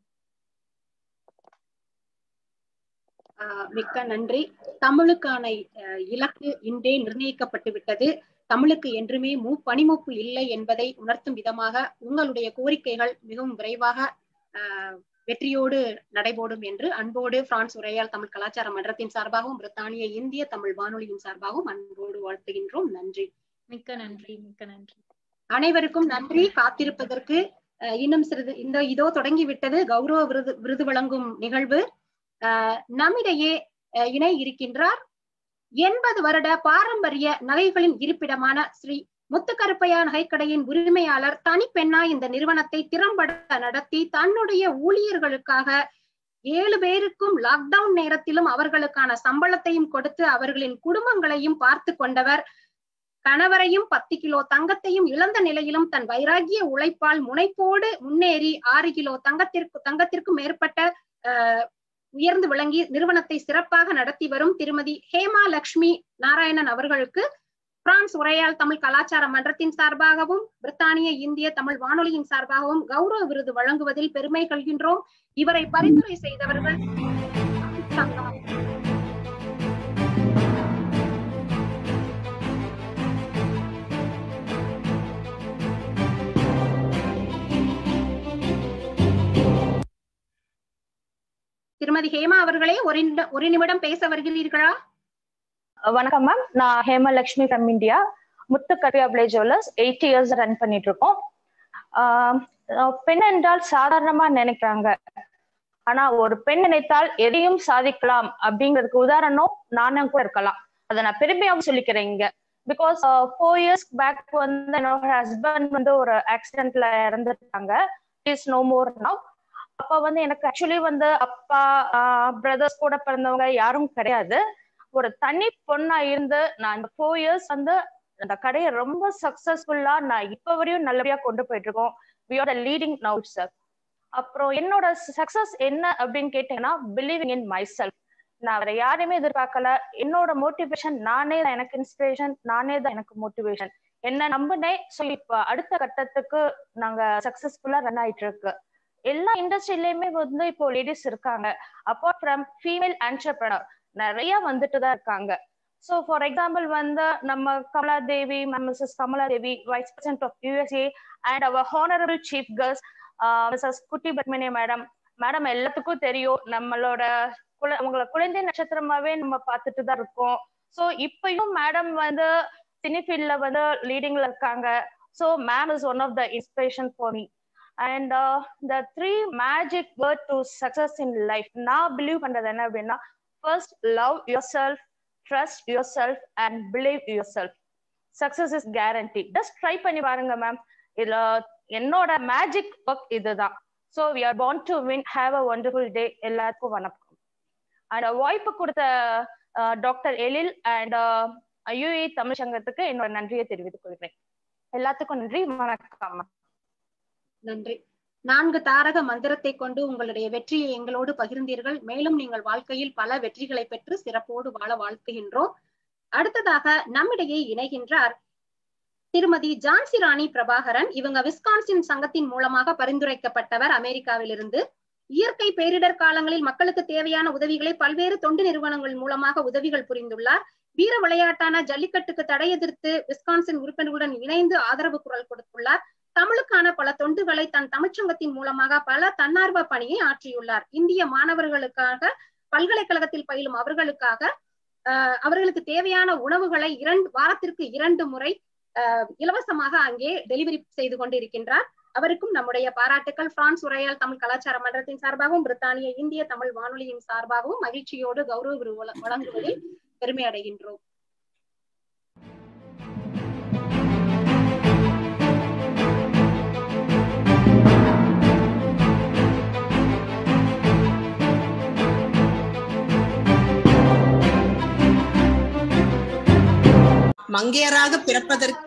ஆஹ் மிக்க நன்றி தமிழுக்கான அஹ், இலக்கு இன்றே நிர்ணயிக்கப்பட்டு விட்டது தமிழுக்கு என்றுமே மூ பணிமூப்பு இல்லை என்பதை உணர்த்தும் விதமாக உங்களுடைய கோரிக்கைகள் மிகவும் விரைவாக ஆஹ், வெற்றியோடு நடைபோடும் என்று அன்போடு பிரான்ஸ் உரையால் தமிழ் கலாச்சார மன்றத்தின் சார்பாகவும் பிரித்தானிய இந்திய தமிழ் வானொலியின் சார்பாகவும் அன்போடு வாழ்த்துகின்றோம் நன்றி மிக்க நன்றி மிக்க நன்றி அனைவருக்கும் நன்றி காத்திருப்பதற்கு அஹ், இன்னும் சிறிது இந்த இதோ தொடங்கி விட்டது கௌரவ விருது விருது வழங்கும் நிகழ்வு அஹ், நம்மிடையே அஹ், இணை இருக்கின்றார் எண்பது வருட பாரம்பரிய நகைகளின் இருப்பிடமான ஸ்ரீ முத்துக்கருப்பையா நகைக்கடையின் உரிமையாளர் தனிப்பெண்ணா இந்த நிறுவனத்தை திறம்பட நடத்தி தன்னுடைய ஊழியர்களுக்காக ஏழு பேருக்கும் லாக்டவுன் நேரத்திலும் அவர்களுக்கான சம்பளத்தையும் கொடுத்து அவர்களின் குடும்பங்களையும் பார்த்து கொண்டவர் கணவரையும் பத்து கிலோ தங்கத்தையும் இழந்த நிலையிலும் தன் வைராகிய உழைப்பால் முனைப்போடு முன்னேறி ஆறு கிலோ தங்கத்திற்கு தங்கத்திற்கும் மேற்பட்ட அஹ், உயர்ந்து விளங்கி நிறுவனத்தை சிறப்பாக நடத்தி வரும் திருமதி ஹேமா லட்சுமி நாராயணன் அவர்களுக்கு பிரான்ஸ் உரையால் தமிழ் கலாச்சார மன்றத்தின் சார்பாகவும் பிரித்தானிய இந்திய தமிழ் வானொலியின் சார்பாகவும் கௌரவ விருது வழங்குவதில் பெருமை கொள்கின்றோம் இவரை பரிந்துரை செய்தவர்கள் சங்கம் திருமதி ஹேமா அவர்களே ஒரு நிமிடம் ஒரு நிமிடம் பேச வருகிறீர்களா வணக்கம் மேம் நான் ஹேமலட்சுமி ஃப்ரம் இந்தியா முத்து கரியாபிளே ஜுவல்லர்ஸ் எயிட் இயர்ஸ் ரன் பண்ணிட்டு இருக்கோம் ஆஹ் அஹ் பெண் என்றால் சாதாரணமா நினைக்கிறாங்க ஆனா ஒரு பெண் நினைத்தால் எதையும் சாதிக்கலாம் அப்படிங்கிறதுக்கு உதாரணம் நானும் கூட இருக்கலாம் அதை நான் பெருமையாவும் சொல்லிக்கிறேன் இங்க பிகாஸ் ஃபோர் இயர்ஸ் பேக் வந்து என்னோட ஹஸ்பண்ட் வந்து ஒரு ஆக்சிடென்ட்ல இறந்துட்டாங்க இஸ் நோ மோர் நவ் அப்ப வந்து எனக்கு ஆக்சுவலி வந்து அப்பா பிரதர்ஸ் கூட பிறந்தவங்க யாரும் கிடையாது ஒரு தனி பொண்ணா இருந்து நான் இந்த ஃபோர் இயர்ஸ் வந்து அந்த கடையை ரொம்ப சக்சஸ்ஃபுல்லா நான் இப்ப வரையும் நல்லபடியா கொண்டு போயிட்டு இருக்கோம் we are the leading now sir அப்புறம் என்னோட சக்சஸ் என்ன அப்படின்னு கேட்டீங்கன்னா பிலீவிங் இன் மை செல்ஃப் நான் வேற யாரையுமே எதிர்பார்க்கல என்னோட மோட்டிவேஷன் நானே தான் எனக்கு இன்ஸ்பிரேஷன் நானே தான் எனக்கு மோட்டிவேஷன் என்ன நம்பினேன் ஸோ இப்ப அடுத்த கட்டத்துக்கு நாங்க சக்சஸ்ஃபுல்லா ரன் ஆயிட்டு இருக்கு எல்லா இண்டஸ்ட்ரியிலயுமே வந்து இப்போ லேடிஸ் இருக்காங்க அப்பார்ட் ஃப்ரம் ஃபீமேல் ஆண்டர்பிரனர் நிறைய வந்துட்டு தான் இருக்காங்க ஸோ ஃபார் எக்ஸாம்பிள் வந்து நம்ம Kamala Devi Mrs Kamala Devi vice president of USA and அவர் ஹானரபிள் சீஃப் கர்ஸ் Mrs Kutti Padmini madam madam எல்லாத்துக்கும் தெரியும் நம்மளோட குல உங்களை குழந்தை நட்சத்திரமாவே நம்ம பார்த்துட்டு தான் இருக்கோம் ஸோ இப்பயும் மேடம் வந்து சினிஃபீல்ட்ல வந்து லீடிங்ல இருக்காங்க so ma'am is one of the inspiration for me and the three magic word to success in life நான் பிலீவ் பண்றது என்ன அப்படின்னா first love yourself trust yourself and believe yourself success is guarantee just try பண்ணி பாருங்க ma'am இதுல என்னோட magic work இதுதான் so we are born to win have a wonderful day எல்லாருக்கும் வணக்கம் அண்ட் வாய்ப்பு கொடுத்த doctor Ezhil and UA Tamil சங்கத்துக்கு என்னோட நன்றியை தெரிவித்துக் கொள்கிறேன் எல்லாத்துக்கும் நன்றி வணக்கம் நன்றி நான்கு தாரக மந்திரத்தை கொண்டு உங்களுடைய வெற்றியை எங்களோடு பகிர்ந்தீர்கள் மேலும் நீங்கள் வாழ்க்கையில் பல வெற்றிகளை பெற்று சிறப்போடு வாழ வாழ்த்துகின்றோம் அடுத்ததாக நம்மிடையே இணைகின்றார் திருமதி ஜான்சி ராணி பிரபாகரன் இவங்க விஸ்கான்சின் சங்கத்தின் மூலமாக பரிந்துரைக்கப்பட்டவர் அமெரிக்காவிலிருந்து இயற்கை பேரிடர் காலங்களில் மக்களுக்கு தேவையான உதவிகளை பல்வேறு தொண்டு நிறுவனங்கள் மூலமாக உதவிகள் புரிந்துள்ளார் வீர விளையாட்டான ஜல்லிக்கட்டுக்கு தடை எதிர்த்து விஸ்கான்சின் உறுப்பினர்களுடன் இணைந்து ஆதரவு குரல் கொடுத்துள்ளார் தமிழுக்கான பல தொண்டுகளை தன் தமிழ்ச்சங்கத்தின் மூலமாக பல தன்னார்வ பணியை ஆற்றியுள்ளார் இந்திய மாணவர்களுக்காக பல்கலைக்கழகத்தில் பயிலும் அவர்களுக்காக அஹ் அவர்களுக்கு தேவையான உணவுகளை இரண்டு வாரத்திற்கு இரண்டு முறை அஹ் இலவசமாக அங்கே டெலிவரி செய்து கொண்டிருக்கின்றார் அவருக்கும் நம்முடைய பாராட்டுக்கள் பிரான்ஸ் உரையால் தமிழ் கலாச்சார மன்றத்தின் சார்பாகவும் பிரித்தானிய இந்திய தமிழ் வானொலியின் சார்பாகவும் மகிழ்ச்சியோடு கௌரவ விருது வழ- வழங்குவதில் பெருமை அடைகின்றோம் மங்கையராக பிறப்பதற்கு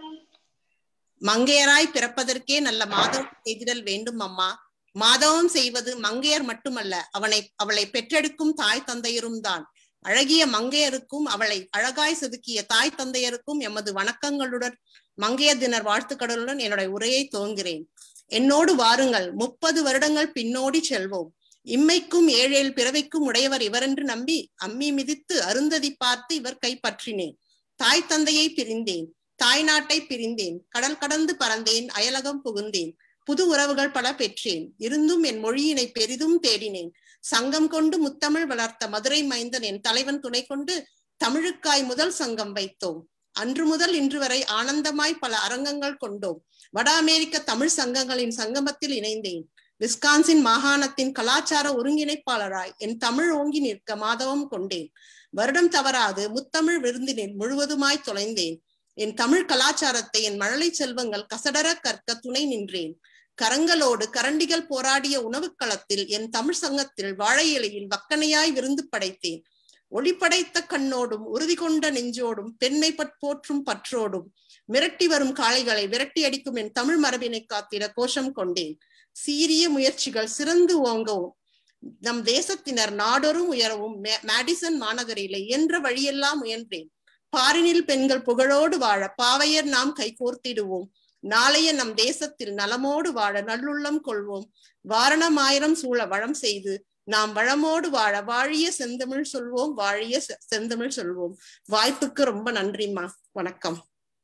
மங்கையராய் பிறப்பதற்கே நல்ல மாதவம் செய்திடல் வேண்டும் அம்மா மாதவம் செய்வது மங்கையர் மட்டுமல்ல அவனை அவளை பெற்றெடுக்கும் தாய் தந்தையரும் தான் அழகிய மங்கையருக்கும் அவளை அழகாய் செதுக்கிய தாய் தந்தையருக்கும் எமது வணக்கங்களுடன் மங்கையர் தினர் வாழ்த்துக்களுடன் என்னுடைய உரையை துவங்குகிறேன் என்னோடு வாருங்கள் முப்பது வருடங்கள் பின்னோடி செல்வோம் இம்மைக்கும் ஏழேல் பிறவைக்கும் உடையவர் இவரென்று நம்பி அம்மி மிதித்து அருந்ததி பார்த்து இவர் கைப்பற்றினேன் தாய் தந்தையை பிரிந்தேன் தாய் நாட்டை பிரிந்தேன் கடல் கடந்து பறந்தேன் அயலகம் புகுந்தேன் புது உறவுகள் பல பெற்றேன் இருந்தும் என் மொழியினை பெரிதும் தேடினேன் சங்கம் கொண்டு முத்தமிழ் வளர்த்த மதுரை மைந்தன் என் தலைவன் துணை கொண்டு தமிழுக்காய் முதல் சங்கம் வைத்தோம் அன்று முதல் இன்று வரை ஆனந்தமாய் பல அரங்கங்கள் கொண்டோம் வட அமெரிக்க தமிழ் சங்கங்களின் சங்கமத்தில் இணைந்தேன் விஸ்கான்சின் மாகாணத்தின் கலாச்சார ஒருங்கிணைப்பாளராய் என் தமிழ் ஓங்கி நிற்க மாதவம் கொண்டேன் வருடம் தவறாது முத்தமிழ் விருந்தினில் முழுவதுமாய் தொலைந்தேன் என் தமிழ் கலாச்சாரத்தை என் மழலை செல்வங்கள் கசடர கற்க துணை நின்றேன் கரங்களோடு கரண்டிகள் போராடிய உணவுக் களத்தில் என் தமிழ் சங்கத்தில் வாழை இலையில் வக்கனையாய் விருந்து படைத்தேன் ஒளி படைத்த கண்ணோடும் உறுதி கொண்ட நெஞ்சோடும் பெண்மை பற் போற்றும் பற்றோடும் மிரட்டி வரும் காளைகளை விரட்டி அடிக்கும் என் தமிழ் மரபினை காத்திட கோஷம் கொண்டேன் சீரிய முயற்சிகள் சிறந்து ஓங்கவும் நம் தேசத்தினர் நாடொரும் உயரவும் மே- மேடிசன் மாநகரிலே இயன்ற வழியெல்லாம் முயன்றேன் பாரினில் பெண்கள் புகழோடு வாழ பாவையர் நாம் கைகோர்த்திடுவோம் நாளைய நம் தேசத்தில் நலமோடு வாழ நல்லுள்ளம் கொள்வோம் வாரணமாயிரம் சூழ வளம் செய்து நாம் வளமோடு வாழ வாழிய செந்தமிழ் சொல்வோம் வாழிய செ- செந்தமிழ் சொல்வோம் வாய்ப்புக்கு ரொம்ப நன்றிம்மா வணக்கம்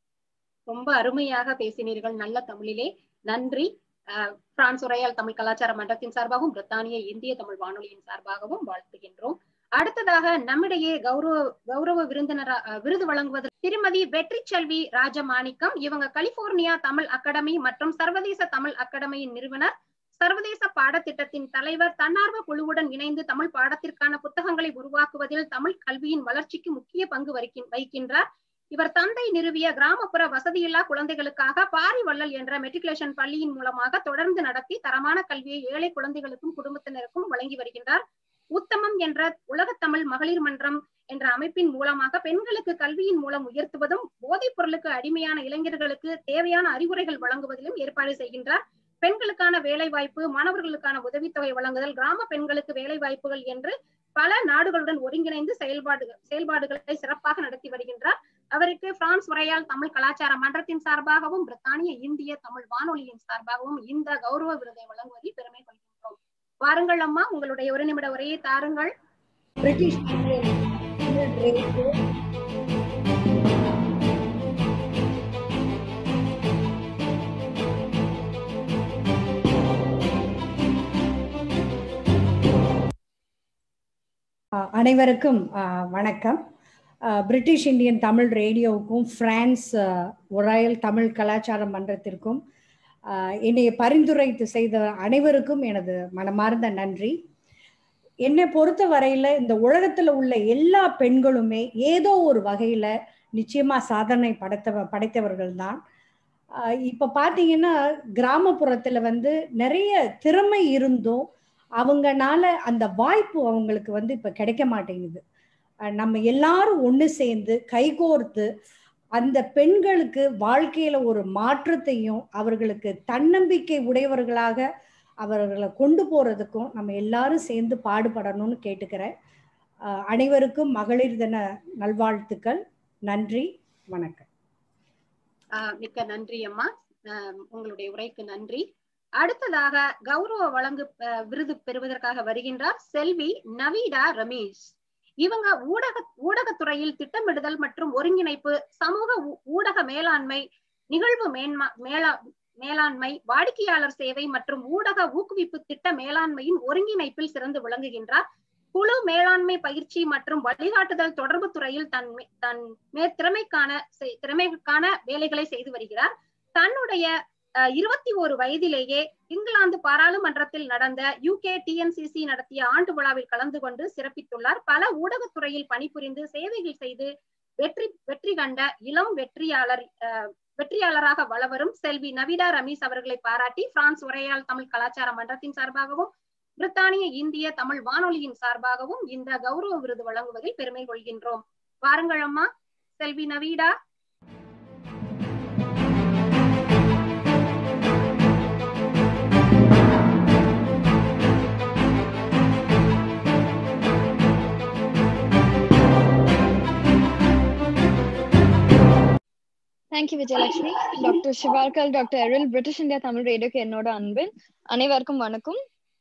ரொம்ப அருமையாக பேசினீர்கள் நல்ல தமிழிலே நன்றி அஹ், பிரான்ஸ் உரையால் தமிழ் கலாச்சார மன்றத்தின் சார்பாகவும் பிரித்தானிய இந்திய தமிழ் வானொலியின் சார்பாகவும் வாழ்த்துகின்றோம் அடுத்ததாக நம்மிடையே கௌரவ கௌரவ விருந்தினரா அஹ், விருது வழங்குவது திருமதி வெற்றி செல்வி ராஜமாணிக்கம் இவங்க கலிபோர்னியா தமிழ் அகாடமி மற்றும் சர்வதேச தமிழ் அகாடமியின் நிறுவனர் சர்வதேச பாடத்திட்டத்தின் தலைவர் தன்னார்வ குழுவுடன் இணைந்து தமிழ் பாடத்திற்கான புத்தகங்களை உருவாக்குவதில் தமிழ் கல்வியின் வளர்ச்சிக்கு முக்கிய பங்கு வகிக்கின்- வகிக்கின்றார் இவர் தந்தை நிறுவிய கிராமப்புற வசதியில்லா குழந்தைகளுக்காக பாரிவள்ளல் என்ற மெட்ரிகுலேஷன் பள்ளியின் மூலமாக தொடர்ந்து நடத்தி தரமான கல்வியை ஏழை குழந்தைகளுக்கும் குடும்பத்தினருக்கும் வழங்கி வருகின்றார் உத்தமம் என்ற உலகத்தமிழ் மகளிர் மன்றம் என்ற அமைப்பின் மூலமாக பெண்களுக்கு கல்வியின் மூலம் உயர்த்துவதும் போதைப் பொருளுக்கு அடிமையான இளைஞர்களுக்கு தேவையான அறிவுரைகள் வழங்குவதிலும் ஏற்பாடு செய்கின்றார் பெண்களுக்கான வேலை வாய்ப்பு மாணவர்களுக்கான உதவித்தொகை வழங்குதல் கிராம பெண்களுக்கு வேலை வாய்ப்புகள் என்று பல நாடுகளுடன் ஒருங்கிணைந்து செயல்பாடுகள் செயல்பாடுகளை சிறப்பாக நடத்தி வருகின்றார் அவருக்கு பிரான்ஸ் உரையால் தமிழ் கலாச்சார மன்றத்தின் சார்பாகவும் பிரித்தானிய இந்திய தமிழ் வானொலியின் சார்பாகவும் இந்த கௌரவ விருதை வழங்குவதில் பெருமை கொள்கின்றோம் வாருங்கள் அம்மா உங்களுடைய ஒரு நிமிட உரையை தாருங்கள் பிரிட்டிஷ் இந்தியன் ரேடியோ அஹ் அனைவருக்கும் அஹ், வணக்கம் அஹ், பிரிட்டிஷ் இந்தியன் தமிழ் ரேடியோவுக்கும் பிரான்ஸ் அஹ், ஒராயல் தமிழ் கலாச்சார மன்றத்திற்கும் அஹ், என்னை பரிந்துரைத்து செய்த அனைவருக்கும் எனது மனமார்ந்த நன்றி என்னை பொறுத்த வரையில இந்த உலகத்துல உள்ள எல்லா பெண்களுமே ஏதோ ஒரு வகையில நிச்சயமா சாதனை படைத்த படைத்தவர்கள் தான் இப்ப பாத்தீங்கன்னா கிராமப்புறத்துல வந்து நிறைய திறமை இருந்தும் அவங்கனால அந்த வாய்ப்பு அவங்களுக்கு வந்து இப்ப கிடைக்க மாட்டேங்குது அஹ் நம்ம எல்லாரும் ஒண்ணு சேர்ந்து கைகோர்த்து அந்த பெண்களுக்கு வாழ்க்கையில ஒரு மாற்றத்தையும் அவர்களுக்கு தன்னம்பிக்கை உடையவர்களாக அவர்களை கொண்டு போறதுக்கும் நம்ம எல்லாரும் சேர்ந்து பாடுபடணும்னு கேட்டுக்கிறேன் அஹ் அனைவருக்கும் மகளிர் தின நல்வாழ்த்துக்கள் நன்றி வணக்கம் ஆஹ் மிக்க நன்றி அம்மா ஆஹ் உங்களுடைய உரைக்கு நன்றி அடுத்ததாக கௌரவ வழங்கு ஆஹ் விருது பெறுவதற்காக வருகின்றார் செல்வி நவீடா ரமேஷ் இவங்க ஊடக ஊடகத்துறையில் திட்டமிடுதல் மற்றும் ஒருங்கிணைப்பு சமூக ஊ- ஊடக மேலாண்மை நிகழ்வு மேன்மா மேலா மேலாண்மை வாடிக்கையாளர் சேவை மற்றும் ஊடக ஊக்குவிப்பு திட்ட மேலாண்மையின் ஒருங்கிணைப்பில் சிறந்து விளங்குகின்றார் குழு மேலாண்மை பயிற்சி மற்றும் வழிகாட்டுதல் தொடர்பு துறையில் தன் மே- தன் மே திறமைக்கான செய்- திறமைக்கான வேலைகளை செய்து வருகிறார் தன்னுடைய இருபத்தி ஒரு வயதிலேயே இங்கிலாந்து பாராளுமன்றத்தில் நடந்த யூகே டிஎன்சிசி நடத்திய ஆண்டு விழாவில் கலந்து கொண்டு சிறப்பித்துள்ளார் பல ஊடகத்துறையில் பணிபுரிந்து சேவைகள் செய்து வெற்றி வெற்றி கண்ட இளம் வெற்றியாளர் அஹ், வெற்றியாளராக வளவரும் செல்வி நவிடா ரமீஸ் அவர்களை பாராட்டி பிரான்ஸ் உரையால் தமிழ் கலாச்சார மன்றத்தின் சார்பாகவும் பிரித்தானிய இந்திய தமிழ் வானொலியின் சார்பாகவும் இந்த கௌரவ விருது வழங்குவதில் பெருமை கொள்கின்றோம் வாருங்கள் அம்மா செல்வி நவீடா தேங்க்யூ விஜயலட்சுமி டாக்டர் சிவார்கல் doctor Ezhil British India Tamil ரேடியோக்கு என்னோட அன்பு அனைவருக்கும் வணக்கம்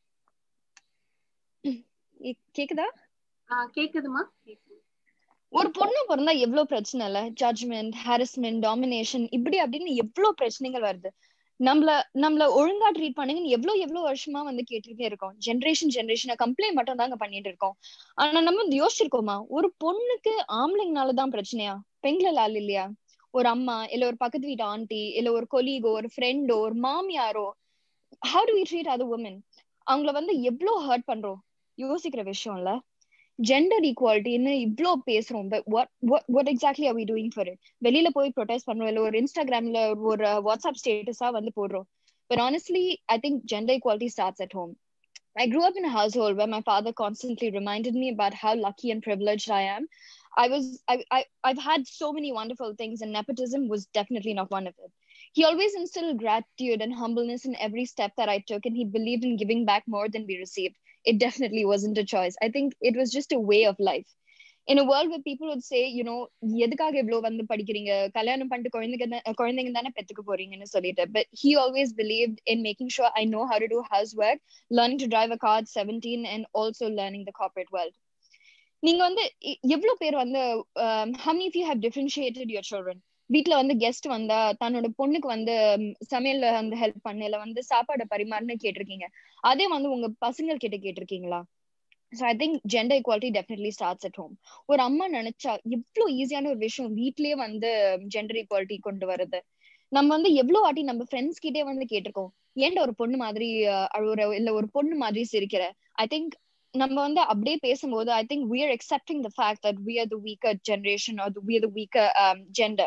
இ- கேக்குதா ஆஹ் கேக்குதுமா ஒரு பொண்ணு பிறந்தா எவ்வளவு பிரச்சனை இல்ல ஜட்ஜ்மெண்ட் ஹாரஸ்மெண்ட் டாமினேஷன் இப்படி அப்படின்னு எவ்வளவு பிரச்சனைகள் வருது நம்மள நம்மள ஒழுங்கா ட்ரீட் பண்ணுங்கன்னு எவ்வளவு எவ்வளவு வருஷமா வந்து கேட்டுட்டே இருக்கோம் ஜென்ரேஷன் ஜென்ரேஷனா கம்ப்ளைண்ட் மட்டும் தாங்க பண்ணிட்டு இருக்கோம் ஆனா நம்ம வந்து யோசிச்சிருக்கோமா ஒரு பொண்ணுக்கு ஆம்பளைங்கனாலதான் பிரச்சனையா பெண்களால் இல்லையா ஒரு அம்மா இல்ல ஒரு பக்கத்து வீட்டு ஆண்டி இல்ல ஒரு கொலீகோ ஒரு ஃப்ரெண்டோ ஒரு மாமியாரோ how do we treat other women அவங்கள வந்து எவ்வளவு ஹர்ட் பண்றோம் யோசிக்கிற விஷயம் இல்ல ஜெண்டர் ஈக்குவாலிட்டின்னு இவ்ளோ பேசுறோம் but what what exactly are we doing for it வெளியில போய் ப்ரொடெஸ்ட் பண்றோம் இல்ல ஒரு இன்ஸ்டாகிராம்ல ஒரு வாட்ஸ்அப் ஸ்டேட்டஸா வந்து போடுறோம் but honestly I think gender equality starts at home I grew up in a household where my father constantly reminded me about how lucky and privileged I am. I was I, I I've had so many wonderful things and nepotism was definitely not one of it. He always instilled gratitude and humbleness in every step that I took and he believed in giving back more than we received. It definitely wasn't a choice. I think it was just a way of life. In a world where people would say, you know, எதுக்காக இவ்வளவு வந்து படிக்கிறீங்க கல்யாணம் பண்ணிட்டு குழந்தைங்க தா- குழந்தைங்க தானே பெத்துக்க போறீங்கன்னு சொல்லிட்டு but he always believed in making sure I know how to do housework learning to drive a car at 17 and also learning the corporate world நீங்க வந்து எ- எவ்வளவு பேர் வந்து um, how many of you have differentiated your children வீட்ல வந்து guest வந்தா தன்னோட பொண்ணுக்கு வந்து ம், சமையல்ல வந்து ஹெல்ப் பண்ண இல்ல வந்து சாப்பாடு பரிமாறுன்னு கேட்டிருக்கீங்க அதே வந்து உங்க பசங்க கிட்ட கேட்டிருக்கீங்களா so I think gender equality definitely starts at home ஒரு அம்மா நினைச்சா எவ்வளவு ஈஸியான ஒரு விஷயம் வீட்லயே வந்து ஜெண்டர் ஈக்குவாலிட்டி கொண்டு வருது நம்ம வந்து எவ்வளவு வாட்டி நம்ம ஃப்ரெண்ட்ஸ் கிட்டே வந்து கேட்டிருக்கோம் ஏன்டா ஒரு பொண்ணு மாதிரி அஹ், அழுவுற இல்ல ஒரு பொண்ணு மாதிரி சிரிக்கிற ஐ திங்க் நம்ம வந்து அப்படியே பேசும்போது I think we are accepting the fact that we are the weaker generation or the, we are the weaker um, gender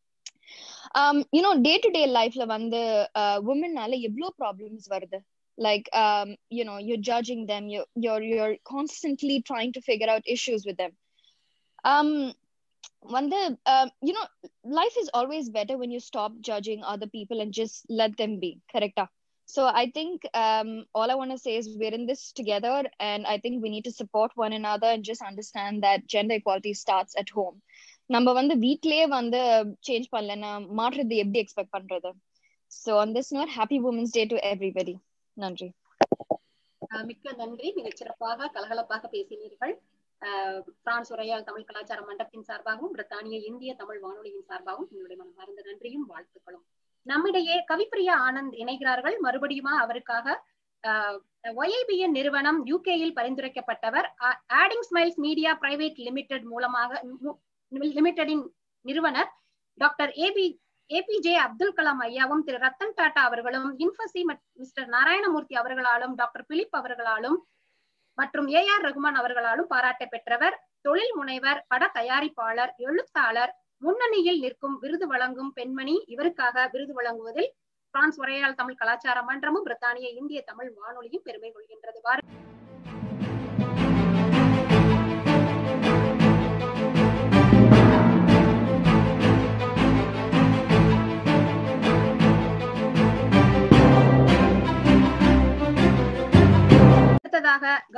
um you know day to day lifeல வந்து uh, womenனால எவ்வளவு problems வருது like um you know you're judging them you're you're you're constantly trying to figure out issues with them um வந்து um, you know life is always better when you stop judging other people and just let them be correct so i think um, all i want to say is we're in this together and i think we need to support one another and just understand that gender equality starts at home நம்ம வந்து வீட்லயே வந்து change பண்ணலன்னா மாற்றுறது எப்படி expect பண்றது so on this note happy women's day to everybody நன்றி ஆஹ் மிக்க நன்றி மிகச் சிறப்பாக கலகலப்பாக பேசினீர்கள் ஆஹ் பிரான்ஸ் உரையால் தமிழ் கலாச்சார மன்றத்தின் சார்பாகவும் பிரித்தானிய இந்திய தமிழ் வானொலியின் சார்பாகவும் என்னுடைய மனமார்ந்த நன்றியும் வாழ்த்துக்களும் நம்மிடையே கவிப்பிரியா ஆனந்த் இணைகிறார்கள் மறுபடியுமா அவருக்காக ஒய்ஐபிஎன் நிறுவனம் யூகேயில் பரிந்துரைக்கப்பட்டவர் adding smiles media private limited மூலமாக லிமிடெடின் நிறுவனர் doctor AP APJ Abdul Kalam ஐயாவும் திரு ரத்தன் டாடா அவர்களும் இன்ஃபசி மிஸ்டர் நாராயணமூர்த்தி அவர்களாலும் டாக்டர் பிலிப் அவர்களாலும் மற்றும் ஏ ஆர் ரகுமான் அவர்களாலும் பாராட்ட பெற்றவர் தொழில் முனைவர் பட தயாரிப்பாளர் எழுத்தாளர் முன்னணியில் நிற்கும் விருது வழங்கும் பெண்மணி இவருக்காக விருது வழங்குவதில் பிரான்ஸ் உரையால் தமிழ் கலாச்சார மன்றமும் பிரித்தானிய இந்திய தமிழ் வானொலியும் பெருமை கொள்கின்றது வாரு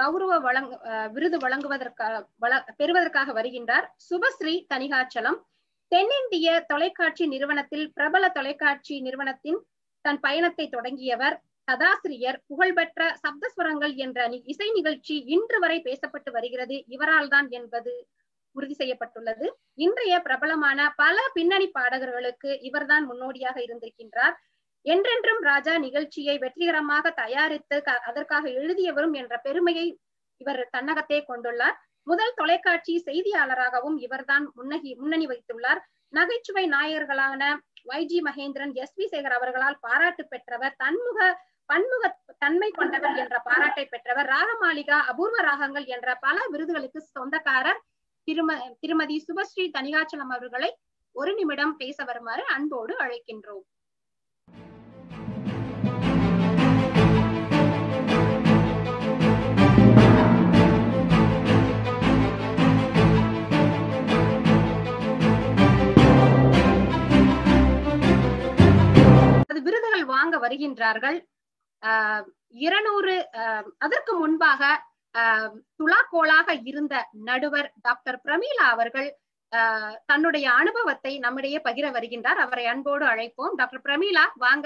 கௌரவ வழங்க அஹ், விருது வழங்குவதற்காக வழ- பெறுவதற்காக வருகின்றார் சுபஸ்ரீ தனிகாச்சலம் தென்னிந்திய தொலைக்காட்சி நிறுவனத்தில் பிரபல தொலைக்காட்சி நிறுவனத்தின் தன் பயணத்தை தொடங்கியவர் கதாசிரியர் புகழ்பெற்ற சப்தஸ்வரங்கள் என்ற நி- இசை நிகழ்ச்சி இன்று வரை பேசப்பட்டு வருகிறது இவரால் தான் என்பது உறுதி செய்யப்பட்டுள்ளது இன்றைய பிரபலமான பல பின்னணி பாடகர்களுக்கு இவர்தான் முன்னோடியாக இருந்திருக்கின்றார் என்றென்றும் ராஜா நிகழ்ச்சியை வெற்றிகரமாக தயாரித்து க- அதற்காக எழுதியவரும் என்ற பெருமையை இவர் தன்னகத்தே கொண்டுள்ளார் முதல் தொலைக்காட்சி செய்தியாளராகவும் இவர்தான் முன்னகி முன்னணி வைத்துள்ளார் நகைச்சுவை நாயகர்களான Y G Mahendran S V Sekhar அவர்களால் பாராட்டு பெற்றவர் தன்முக பன்முக தன்மை கொண்டவர் என்ற பாராட்டை பெற்றவர் ராகமாளிகா அபூர்வ ராகங்கள் என்ற பல விருதுகளுக்கு சொந்தக்காரர் திரும திருமதி சுபஸ்ரீ தனிகாச்சலம் அவர்களை ஒரு நிமிடம் பேச வருமாறு அன்போடு அழைக்கின்றோம் அது விருதுகள் வாங்க வருகின்றார்கள் ஆஹ் இருநூறு ஆஹ் அதற்கு முன்பாக ஆஹ் துலாக்கோளாக இருந்த நடுவர் டாக்டர் பிரமீளா அவர்கள் ஆஹ் தன்னுடைய அனுபவத்தை நம்மிடையே பகிர வருகின்றார் அவரை அன்போடு அழைப்போம் டாக்டர் பிரமீளா வாங்க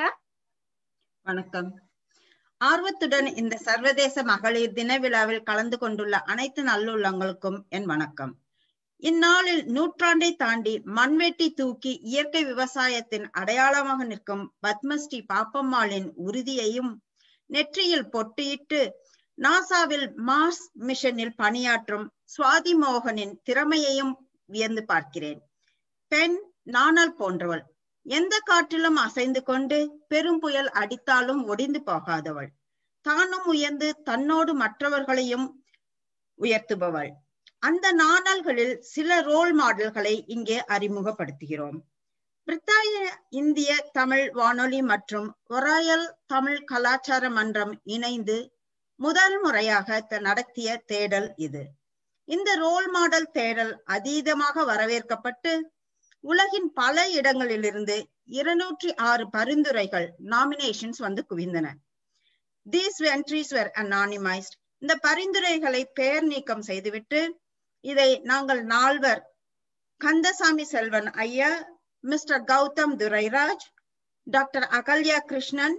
வணக்கம் ஆர்வத்துடன் இந்த சர்வதேச மகளிர் தின விழாவில் கலந்து கொண்டுள்ள அனைத்து நல்லுள்ளங்களுக்கும் என் வணக்கம் இந்நாளில் நூற்றாண்டை தாண்டி மண்வெட்டி தூக்கி இயற்கை விவசாயத்தின் அடையாளமாக நிற்கும் பத்மஸ்ரீ பாப்பம்மாளின் உறுதியையும் நெற்றியில் பொட்டியிட்டு நாசாவில் மார்ஸ் மிஷனில் பணியாற்றும் சுவாதி மோகனின் திறமையையும் வியந்து பார்க்கிறேன் பெண் நாணல் போன்றவள் எந்த காற்றிலும் அசைந்து கொண்டு பெரும் புயல் அடித்தாலும் ஒடிந்து போகாதவள் தானும் உயர்ந்து தன்னோடு மற்றவர்களையும் உயர்த்துபவள் அந்த நாணல்களில் சில ரோல் மாடல்களை இங்கே அறிமுகப்படுத்துகிறோம் பிரித்தானிய இந்திய தமிழ் வானொலி மற்றும் ஒராயல் தமிழ் கலாச்சார மன்றம் இணைந்து முதல் முறையாக த- நடத்திய தேடல் இது இந்த ரோல் மாடல் தேடல் அதீதமாக வரவேற்கப்பட்டு உலகின் பல இடங்களிலிருந்து இருநூற்றி ஆறு பரிந்துரைகள் நாமினேஷன்ஸ் வந்து குவிந்தன தீஸ் entries were anonymized இந்த பரிந்துரைகளை பெயர் நீக்கம் செய்துவிட்டு இதை நாங்கள் நால்வர் கந்தசாமி செல்வன் ஐயா மிஸ்டர் கௌதம் துரைராஜ் டாக்டர் அகல்யா கிருஷ்ணன்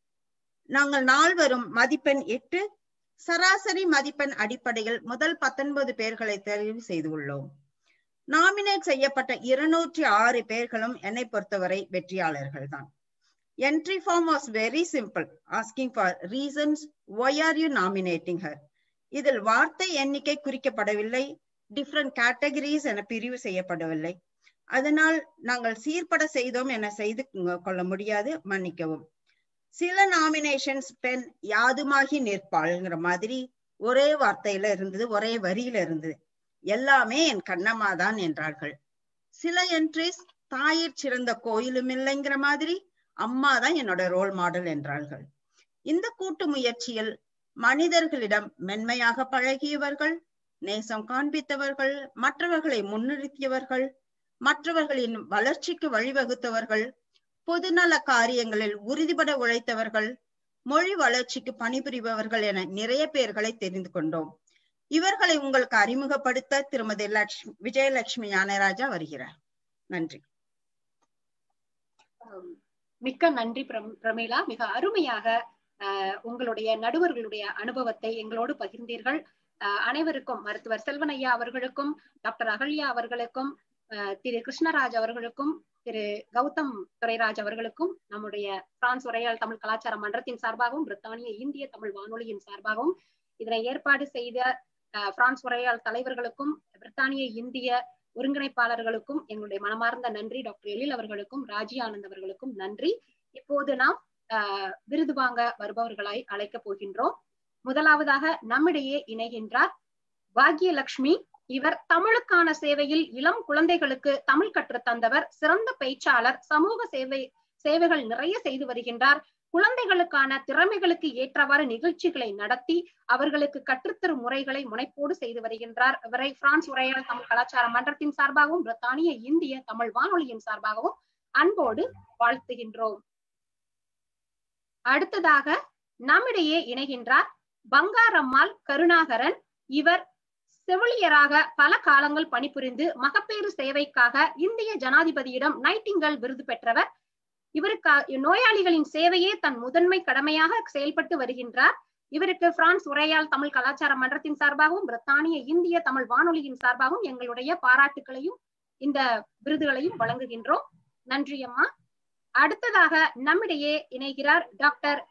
நாங்கள் நால்வரும் மதிப்பெண் எட்டு சராசரி மதிப்பெண் அடிப்படையில் முதல் பத்தொன்பது பேர்களை தெரிவு செய்துள்ளோம் நாமினேட் செய்யப்பட்ட இருநூற்றி ஆறு பேர்களும் என்னை பொறுத்தவரை வெற்றியாளர்கள் தான் entry form was very simple asking for reasons why are you nominating her இதில் வார்த்தை எண்ணிக்கை குறிக்கப்படவில்லை டிஃப்ரெண்ட் கேட்டகரிஸ் என பிரிவு செய்யப்படவில்லை அதனால் நாங்கள் சீர்பட செய்தோம் என செய்து கொள்ள முடியாது மன்னிக்கவும் சில நாமினேஷன்ஸ் பெண் யாதுமாகி நிற்பாள்ங்கிற மாதிரி ஒரே வார்த்தையில இருந்தது ஒரே வரியில இருந்தது எல்லாமே என் கண்ணம்மா தான் என்றார்கள் சில என்ட்ரிஸ் தாயிற் சிறந்த கோயிலும் இல்லைங்கிற மாதிரி அம்மா தான் என்னோட ரோல் மாடல் என்றார்கள் இந்த கூட்டு முயற்சியில் மனிதர்களிடம் மென்மையாக பழகியவர்கள் நேசம் காண்பித்தவர்கள் மற்றவர்களை முன்னிறுத்தியவர்கள் மற்றவர்களின் வளர்ச்சிக்கு வழிவகுத்தவர்கள் பொதுநல காரியங்களில் உறுதிபட உழைத்தவர்கள் மொழி வளர்ச்சிக்கு பணிபுரிபவர்கள் என நிறைய பேர்களை தெரிந்து கொண்டோம் இவர்களை உங்களுக்கு அறிமுகப்படுத்த திருமதி லட்சுமி விஜயலட்சுமி ஞானராஜா வருகிறார் நன்றி ஆம், மிக்க நன்றி பிரம்- பிரமீளா மிக அருமையாக ஆஹ், உங்களுடைய நடுவர்களுடைய அனுபவத்தை எங்களோடு பகிர்ந்தீர்கள் ஆஹ், அனைவருக்கும் மருத்துவர் செல்வனையா அவர்களுக்கும் டாக்டர் அகல்யா அவர்களுக்கும் ஆஹ், திரு கிருஷ்ணராஜ் அவர்களுக்கும் திரு கௌதம் துரைராஜ் அவர்களுக்கும் நம்முடைய பிரான்ஸ் உரையால் தமிழ் கலாச்சார மன்றத்தின் சார்பாகவும் பிரித்தானிய இந்திய தமிழ் வானொலியின் சார்பாகவும் இதனை ஏற்பாடு செய்த ஆஹ், பிரான்ஸ் உரையால் தலைவர்களுக்கும் பிரித்தானிய இந்திய ஒருங்கிணைப்பாளர்களுக்கும் எங்களுடைய மனமார்ந்த நன்றி டாக்டர் எழில் அவர்களுக்கும் ராஜி ஆனந்த் அவர்களுக்கும் நன்றி இப்போது நாம் ஆஹ், விருது வாங்க வருபவர்களாய் அழைக்கப் போகின்றோம் முதலாவதாக நம்மிடையே இணைகின்றார் பாக்யலட்சுமி இவர் தமிழுக்கான சேவையில் இளம் குழந்தைகளுக்கு தமிழ் கற்றுத் தந்தவர் சிறந்த பேச்சாளர் சமூக சேவை சேவைகள் நிறைய செய்து வருகின்றார் குழந்தைகளுக்கான திறமைகளுக்கு ஏற்றவாறு நிகழ்ச்சிகளை நடத்தி அவர்களுக்கு கற்றுத்தரும் முறைகளை முனைப்போடு செய்து வருகின்றார் இவரை பிரான்ஸ் உரையாடல் தமிழ் கலாச்சார மன்றத்தின் சார்பாகவும் பிரித்தானிய இந்திய தமிழ் வானொலியின் சார்பாகவும் அன்போடு வாழ்த்துகின்றோம் அடுத்ததாக நம்மிடையே இணைகின்றார் பங்காரம்மாள் கருணாகரன் இவர் செவிலியராக பல காலங்கள் பணிபுரிந்து மகப்பேறு சேவைக்காக இந்திய ஜனாதிபதியிடம் நைட்டிங்கல் விருது பெற்றவர் இவருக்கா நோயாளிகளின் சேவையே தன் முதன்மை கடமையாக செயல்பட்டு வருகின்றார் இவருக்கு பிரான்ஸ் உரையால் தமிழ் கலாச்சார மன்றத்தின் சார்பாகவும் பிரித்தானிய இந்திய தமிழ் வானொலியின் சார்பாகவும் எங்களுடைய பாராட்டுகளையும் இந்த விருதுகளையும் வழங்குகின்றோம் நன்றி அம்மா அடுத்ததாக நம்மிடையே இணைகிறார் டாக்டர்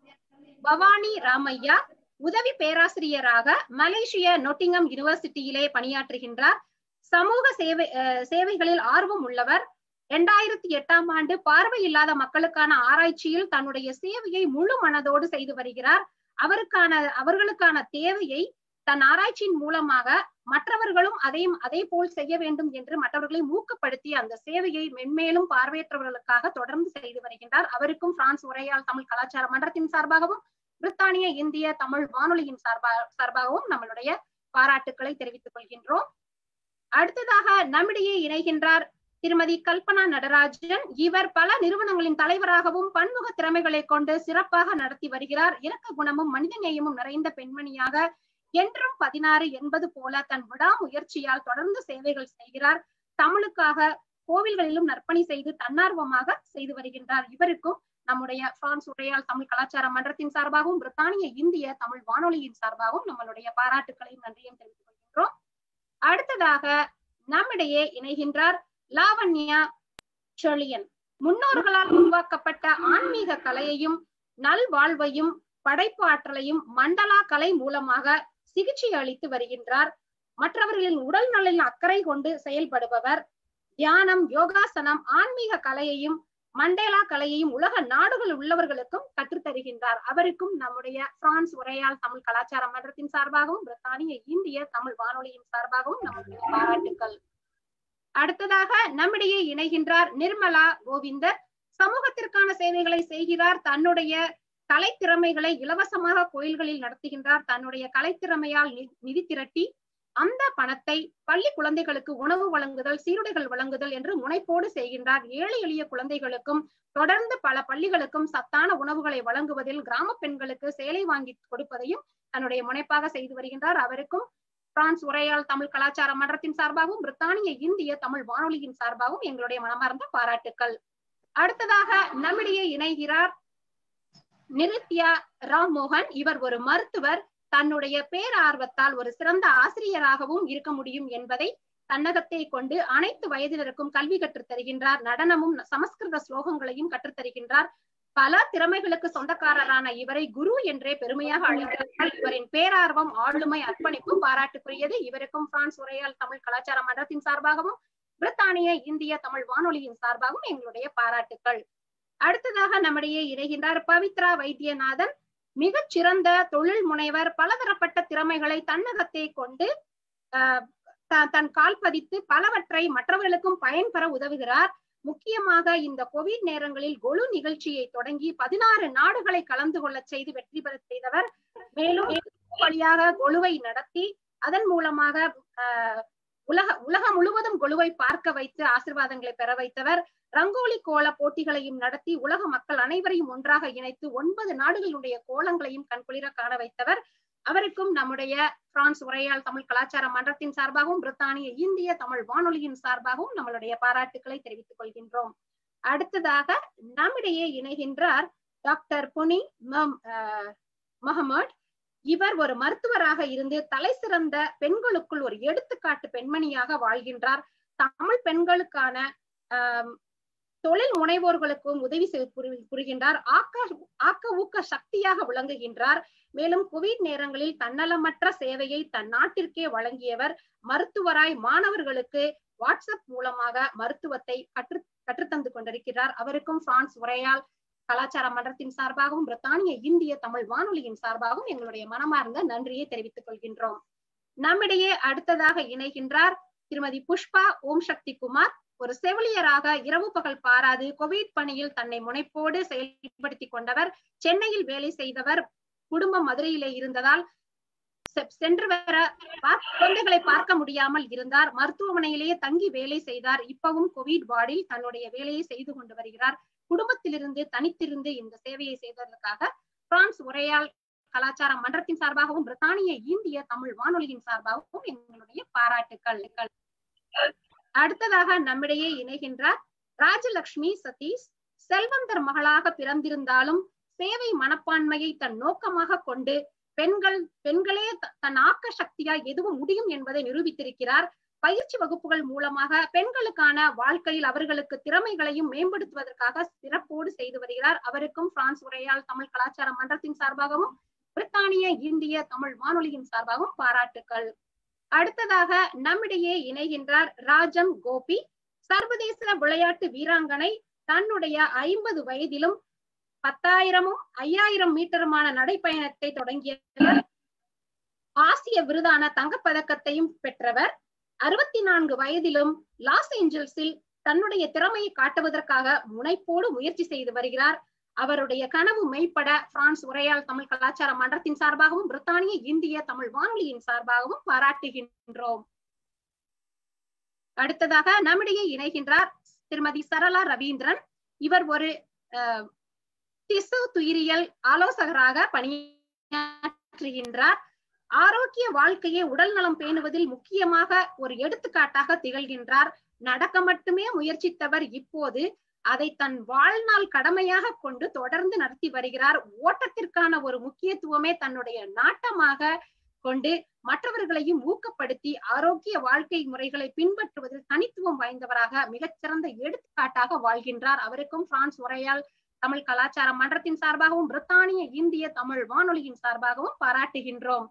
பவானி ராமையா உதவி பேராசிரியராக மலேசிய நொட்டிங்கம் யூனிவர்சிட்டியிலே பணியாற்றுகின்றார் சமூக சேவை சேவைகளில் ஆர்வம் உள்ளவர் இரண்டாயிரத்தி எட்டாம் ஆண்டு பார்வை இல்லாத மக்களுக்கான ஆராய்ச்சியில் தன்னுடைய சேவையை முழு மனதோடு செய்து வருகிறார் அவருக்கான அவர்களுக்கான தேவையை தன் ஆராய்ச்சியின் மூலமாக மற்றவர்களும் அதையும் அதே போல் செய்ய வேண்டும் என்று மற்றவர்களை ஊக்கப்படுத்தி அந்த சேவையை மென்மேலும் பார்வையற்றவர்களுக்காக தொடர்ந்து செய்து வருகின்றார் அவருக்கும் பிரான்ஸ் உரையால் தமிழ் கலாச்சார மன்றத்தின் சார்பாகவும் பிரித்தானிய இந்திய தமிழ் வானொலியின் சார்பா சார்பாகவும் நம்மளுடைய பாராட்டுக்களை தெரிவித்துக் கொள்கின்றோம் அடுத்ததாக நம்மிடையே இணைகின்றார் திருமதி கல்பனா நடராஜன் இவர் பல நிறுவனங்களின் தலைவராகவும் பன்முக திறமைகளை கொண்டு சிறப்பாக நடத்தி வருகிறார் இறக்க குணமும் மனித நேயமும் நிறைந்த பெண்மணியாக என்றும் பதினாறு என்பது போல தன் விடாமுயற்சியால் தொடர்ந்து சேவைகள் செய்கிறார் தமிழுக்காக கோவில்களிலும் நற்பணி செய்து தன்னார்வமாக செய்து வருகின்றார் இவருக்கும் நம்முடைய பிரான்ஸ் உரையால் தமிழ் கலாச்சார மன்றத்தின் சார்பாகவும் பிரித்தானிய இந்திய தமிழ் வானொலியின் சார்பாகவும் நம்மளுடைய பாராட்டுக்களையும் நன்றியும் தெரிவித்துக் கொள்கின்றோம் அடுத்ததாக நம்மிடையே இணைகின்றார் லாவண்யா செழியன் முன்னோர்களால் உருவாக்கப்பட்ட ஆன்மீக கலையையும் நல்வாழ்வையும் படைப்பு ஆற்றலையும் மண்டலா கலை மூலமாக சிகிச்சை அளித்து வருகின்றார் மற்றவர்களின் உடல் நலின் அக்கறை கொண்டு செயல்படுபவர் தியானம் யோகாசனம் ஆன்மீக கலையையும் மண்டேலா கலையையும் உலக நாடுகள் உள்ளவர்களுக்கும் கற்றுத்தருகின்றார் அவருக்கும் நம்முடைய பிரான்ஸ் உரையால் தமிழ் கலாச்சார மன்றத்தின் சார்பாகவும் பிரித்தானிய இந்திய தமிழ் வானொலியின் சார்பாகவும் நம்முடைய பாராட்டுக்கள் அடுத்ததாக நம்மிடையே இணைகின்றார் நிர்மலா கோவிந்தர் சமூகத்திற்கான சேவைகளை செய்கிறார் தன்னுடைய கலைத்திறமைகளை இலவசமாக கோயில்களில் நடத்துகின்றார் தன்னுடைய கலைத்திறமையால் நிதி திரட்டி அந்த பணத்தை பள்ளி குழந்தைகளுக்கு உணவு வழங்குதல் சீருடைகள் வழங்குதல் என்று முனைப்போடு செய்கின்றார் ஏழை எளிய குழந்தைகளுக்கும் தொடர்ந்து பல பள்ளிகளுக்கும் சத்தான உணவுகளை வழங்குவதில் கிராம பெண்களுக்கு சேலை வாங்கி கொடுப்பதையும் தன்னுடைய முனைப்பாக செய்து வருகின்றார் அவருக்கும் பிரான்ஸ் உரையால் தமிழ் கலாச்சார மன்றத்தின் சார்பாகவும் பிரித்தானிய இந்திய தமிழ் வானொலியின் சார்பாகவும் எங்களுடைய மனமார்ந்த பாராட்டுக்கள் அடுத்ததாக நம்மிடையே இணைகிறார் நிருத்யா ராம்மோகன் இவர் ஒரு மருத்துவர் தன்னுடைய பேரார்வத்தால் ஒரு சிறந்த ஆசிரியராகவும் இருக்க முடியும் என்பதை தன்னகத்தை கொண்டு அனைத்து வயதினருக்கும் கல்வி கற்றுத் தருகின்றார் நடனமும் சமஸ்கிருத ஸ்லோகங்களையும் கற்றுத் தருகின்றார் பல திறமைகளுக்கு சொந்தக்காரரான இவரை குரு என்றே பெருமையாக அழைக்கிறார்கள் இவரின் பேரார்வம் ஆளுமை அர்ப்பணிப்பு பாராட்டுக்குரியது இவருக்கும் பிரான்ஸ் உரையால் தமிழ் கலாச்சார மன்றத்தின் சார்பாகவும் பிரித்தானிய இந்திய தமிழ் வானொலியின் சார்பாகவும் எங்களுடைய பாராட்டுக்கள் அடுத்ததாக நம்மிடையே இணைகின்றார் பவித்ரா வைத்தியநாதன் மிகச் சிறந்த தொழில் முனைவர் பலதரப்பட்ட திறமைகளை தன்னகத்தை கொண்டு தன் கால் பதித்து பலவற்றை மற்றவர்களுக்கும் பயன்பெற உதவுகிறார் முக்கியமாக இந்த கோவிட் நேரங்களில் கொலு நிகழ்ச்சியை தொடங்கி பதினாறு நாடுகளை கலந்து கொள்ள செய்து வெற்றி பெற செய்தவர் மேலும் வழியாக கொலுவை நடத்தி அதன் மூலமாக உலக உலகம் முழுவதும் கொலுவை பார்க்க வைத்து ஆசிர்வாதங்களை பெற வைத்தவர் ரங்கோலி கோல போட்டிகளையும் நடத்தி உலக மக்கள் அனைவரையும் ஒன்றாக இணைத்து ஒன்பது நாடுகளுடைய கோலங்களையும் கண்குளிர காண வைத்தவர் அவருக்கும் நம்முடைய பிரான்ஸ் உரையால் தமிழ் கலாச்சார மன்றத்தின் சார்பாகவும் பிரித்தானிய இந்திய தமிழ் வானொலியின் சார்பாகவும் நம்மளுடைய பாராட்டுக்களை தெரிவித்துக் கொள்கின்றோம் அடுத்ததாக நம்மிடையே இணைகின்றார் டாக்டர் புனி மஹமட் இவர் ஒரு மருத்துவராக இருந்து தலை சிறந்த பெண்களுக்குள் ஒரு எடுத்துக்காட்டு பெண்மணியாக வாழ்கின்றார் தமிழ் பெண்களுக்கான தொழில் முனைவோர்களுக்கும் உதவி புரிகின்றார் ஆக்க ஆக்க ஊக்க சக்தியாக விளங்குகின்றார் மேலும் கோவிட் நேரங்களில் தன்னலமற்ற சேவையை தன் நாட்டிற்கே வழங்கியவர் மருத்துவராய் மாணவர்களுக்கு வாட்ஸ்அப் மூலமாக மருத்துவத்தை கற்று கற்றுத்தந்து கொண்டிருக்கிறார் அவருக்கும் பிரான்ஸ் உரையால் கலாச்சார மன்றத்தின் சார்பாகவும் பிரித்தானிய இந்திய தமிழ் வானொலியின் சார்பாகவும் எங்களுடைய மனமார்ந்த நன்றியை தெரிவித்துக் கொள்கின்றோம் நம்மிடையே அடுத்ததாக இணைகின்றார் திருமதி புஷ்பா ஓம் சக்தி குமார் ஒரு செவிலியராக இரவு பகல் பாராது கோவிட் பணியில் தன்னை முனைப்போடு செயல்படுத்திக் கொண்டவர் சென்னையில் வேலை செய்தவர் குடும்பம் மதுரையிலே இருந்ததால் சென்று வர குழந்தைகளை பார்க்க முடியாமல் இருந்தார் மருத்துவமனையிலேயே தங்கி வேலை செய்தார் இப்பவும் கோவிட் வார்டில் தன்னுடைய வேலையை செய்து கொண்டு வருகிறார் குடும்பத்திலிருந்து தனித்திருந்து இந்த சேவையை செய்ததற்காக பிரான்ஸ் உரையால் கலாச்சார மன்றத்தின் சார்பாகவும் பிரித்தானிய இந்திய தமிழ் வானொலியின் சார்பாகவும் எங்களுடைய பாராட்டுக்கள் அடுத்ததாக நம்மிடையே இணைகின்றார் ராஜலட்சுமி சதீஷ் செல்வந்தர் மகளாக பிறந்திருந்தாலும் சேவை மனப்பான்மையை தன் நோக்கமாக கொண்டு பெண்கள் பெண்களே த- தன் ஆக்க சக்தியாய் எதுவும் முடியும் என்பதை நிரூபித்திருக்கிறார் பயிற்சி வகுப்புகள் மூலமாக பெண்களுக்கான வாழ்க்கையில் அவர்களுக்கு திறமைகளையும் மேம்படுத்துவதற்காக சிறப்போடு செய்து வருகிறார் அவருக்கும் பிரான்ஸ் உரையால் தமிழ் கலாச்சார மன்றத்தின் சார்பாகவும் பிரித்தானிய இந்திய தமிழ் வானொலியின் சார்பாகவும் பாராட்டுக்கள் அடுத்ததாக நம்மிடையே இணைகின்றார் ராஜம் கோபி சர்வதேச விளையாட்டு வீராங்கனை தன்னுடைய ஐம்பது வயதிலும் பத்தாயிரமும் ஐயாயிரம் மீட்டருமான நடைப்பயணத்தை தொடங்கியவர் ஆசிய விருதான தங்கப்பதக்கத்தையும் பெற்றவர் அறுபத்தி நான்கு வயதிலும் லாஸ் ஏஞ்சல்ஸில் தன்னுடைய திறமையை காட்டுவதற்காக முனைப்போடு முயற்சி செய்து வருகிறார் அவருடைய கனவு மெய்ப்பட பிரான்ஸ் உரையால் தமிழ் கலாச்சார மன்றத்தின் சார்பாகவும் பிரித்தானிய இந்திய தமிழ் வானொலியின் சார்பாகவும் பாராட்டுகின்றோம் அடுத்ததாக நம்மிடையே இணைகின்றார் திருமதி சரளா ரவீந்திரன் இவர் ஒரு அஹ், திசு துயிரியல் ஆலோசகராக பணியாற்றுகின்றார் ஆரோக்கிய வாழ்க்கையை உடல் நலம் பேணுவதில் முக்கியமாக ஒரு எடுத்துக்காட்டாக திகழ்கின்றார் நடக்க மட்டுமே முயற்சித்தவர் இப்போது அதை தன் வாழ்நாள் கடமையாக கொண்டு தொடர்ந்து நடத்தி வருகிறார் ஓட்டத்திற்கான ஒரு முக்கியத்துவமே தன்னுடைய நாட்டமாக கொண்டு மற்றவர்களையும் ஊக்கப்படுத்தி ஆரோக்கிய வாழ்க்கை முறைகளை பின்பற்றுவதில் தனித்துவம் வாய்ந்தவராக மிகச்சிறந்த எடுத்துக்காட்டாக வாழ்கின்றார் அவருக்கும் பிரான்ஸ் உரையால் தமிழ் கலாச்சார மன்றத்தின் சார்பாகவும் பிரித்தானிய இந்திய தமிழ் வானொலியின் சார்பாகவும் பாராட்டுகின்றோம்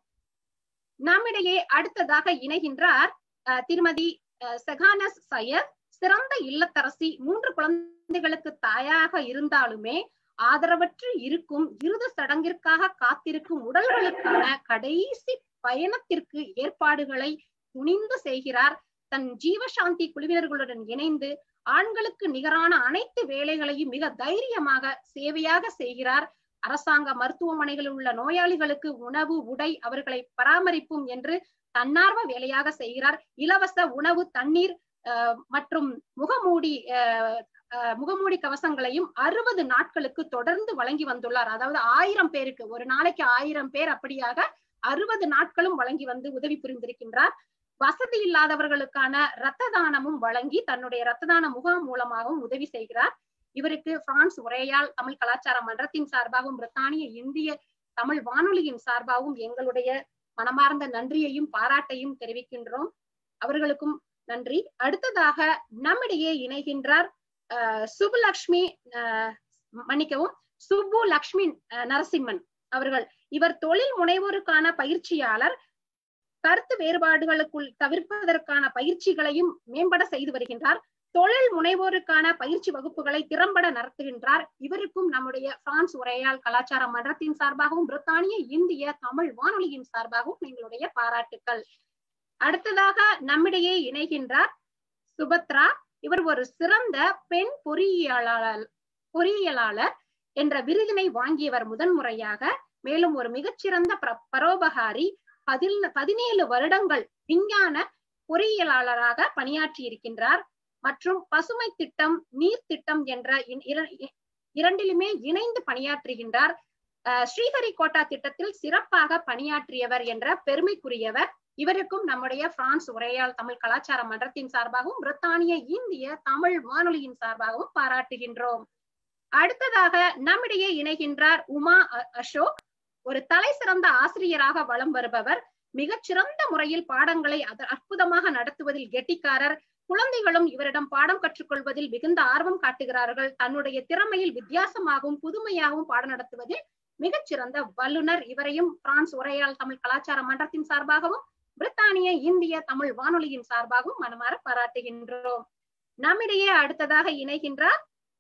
நம்மிடையே அடுத்ததாக இணைகின்றார் அஹ், திருமதி அஹ், செகானஸ் சையத் சிறந்த இல்லத்தரசி மூன்று குழந்தைகளுக்கு தாயாக இருந்தாலுமே ஆதரவற்று இருக்கும் இறுதி சடங்கிற்காக காத்திருக்கும் உடல்களுக்கான கடைசி பயணத்திற்கு ஏற்பாடுகளை துணிந்து செய்கிறார் தன் ஜீவசாந்தி குழுவினர்களுடன் இணைந்து ஆண்களுக்கு நிகரான அனைத்து வேலைகளையும் மிக தைரியமாக சேவையாக செய்கிறார் அரசாங்க மருத்துவமனைகளில் உள்ள நோயாளிகளுக்கு உணவு உடை அவர்களை பராமரிப்பும் என்று தன்னார்வ வேலையாக செய்கிறார் இலவச உணவு தண்ணீர் அஹ், மற்றும் முகமூடி அஹ், அஹ், முகமூடி கவசங்களையும் அறுபது நாட்களுக்கு தொடர்ந்து வழங்கி வந்துள்ளார் அதாவது ஆயிரம் பேருக்கு ஒரு நாளைக்கு ஆயிரம் பேர் அப்படியாக அறுபது நாட்களும் வழங்கி வந்து உதவி புரிந்திருக்கின்றார் வசதி இல்லாதவர்களுக்கான இரத்த தானமும் வழங்கி தன்னுடைய இரத்த தான முகாம் மூலமாகவும் உதவி செய்கிறார் இவருக்கு பிரான்ஸ் உரையால் தமிழ் கலாச்சார மன்றத்தின் சார்பாகவும் பிரித்தானிய இந்திய தமிழ் வானொலியின் சார்பாகவும் எங்களுடைய மனமார்ந்த நன்றியையும் பாராட்டையும் தெரிவிக்கின்றோம் அவர்களுக்கும் நன்றி அடுத்ததாக நம்மிடையே இணைகின்றார் அஹ், சுப்புலக்ஷ்மி அஹ், மன்னிக்கவும் சுப்பு லக்ஷ்மி அஹ், நரசிம்மன் அவர்கள் இவர் தொழில் முனைவோருக்கான பயிற்சியாளர் கருத்து வேறுபாடுகளுக்குள் தவிர்ப்பதற்கான பயிற்சிகளையும் மேம்பட செய்து வருகின்றார் தொழில் முனைவோருக்கான பயிற்சி வகுப்புகளை திறம்பட நடத்துகின்றார் இவருக்கும் நம்முடைய பிரான்ஸ் உரையால் கலாச்சார மன்றத்தின் சார்பாகவும் பிரித்தானிய இந்திய தமிழ் வானொலியின் சார்பாகவும் எங்களுடைய பாராட்டுக்கள் அடுத்ததாக நம்மிடையே இணைகின்றார் சுபத்ரா இவர் ஒரு சிறந்த பெண் பொறியியலாளர் பொறியியலாளர் என்ற விருதினை வாங்கியவர் முதன்முறையாக மேலும் ஒரு மிகச்சிறந்த பிர- பரோபகாரி பதில் பதினேழு வருடங்கள் விஞ்ஞான பொறியியலாளராக பணியாற்றி இருக்கின்றார் மற்றும் பசுமை திட்டம் நீர் திட்டம் என்ற இன்- இர- இ- இரண்டிலுமே இணைந்து பணியாற்றுகின்றார் அஹ் ஸ்ரீஹரிகோட்டா திட்டத்தில் சிறப்பாக பணியாற்றியவர் என்ற பெருமைக்குரியவர் இவருக்கும் நம்முடைய பிரான்ஸ் உரையால் தமிழ் கலாச்சார மன்றத்தின் சார்பாகவும் பிரித்தானிய இந்திய தமிழ் வானொலியின் சார்பாகவும் பாராட்டுகின்றோம் அடுத்ததாக நம்மிடையே இணைகின்றார் உமா அ- அசோக் ஒரு தலை சிறந்த ஆசிரியராக வலம் வருபவர் மிகச்சிறந்த முறையில் பாடங்களை அத- அற்புதமாக நடத்துவதில் கெட்டிக்காரர் குழந்தைகளும் இவரிடம் பாடம் கற்றுக்கொள்வதில் மிகுந்த ஆர்வம் காட்டுகிறார்கள் தன்னுடைய திறமையில் வித்தியாசமாகவும் புதுமையாகவும் பாடம் நடத்துவதில் மிகச்சிறந்த வல்லுனர் இவரையும் பிரான்ஸ் உரையால் தமிழ் கலாச்சார மன்றத்தின் சார்பாகவும் பிரித்தானிய இந்திய தமிழ் வானொலியின் சார்பாகவும் மனமாற பாராட்டுகின்றோம் நம்மிடையே அடுத்ததாக இணைகின்றார்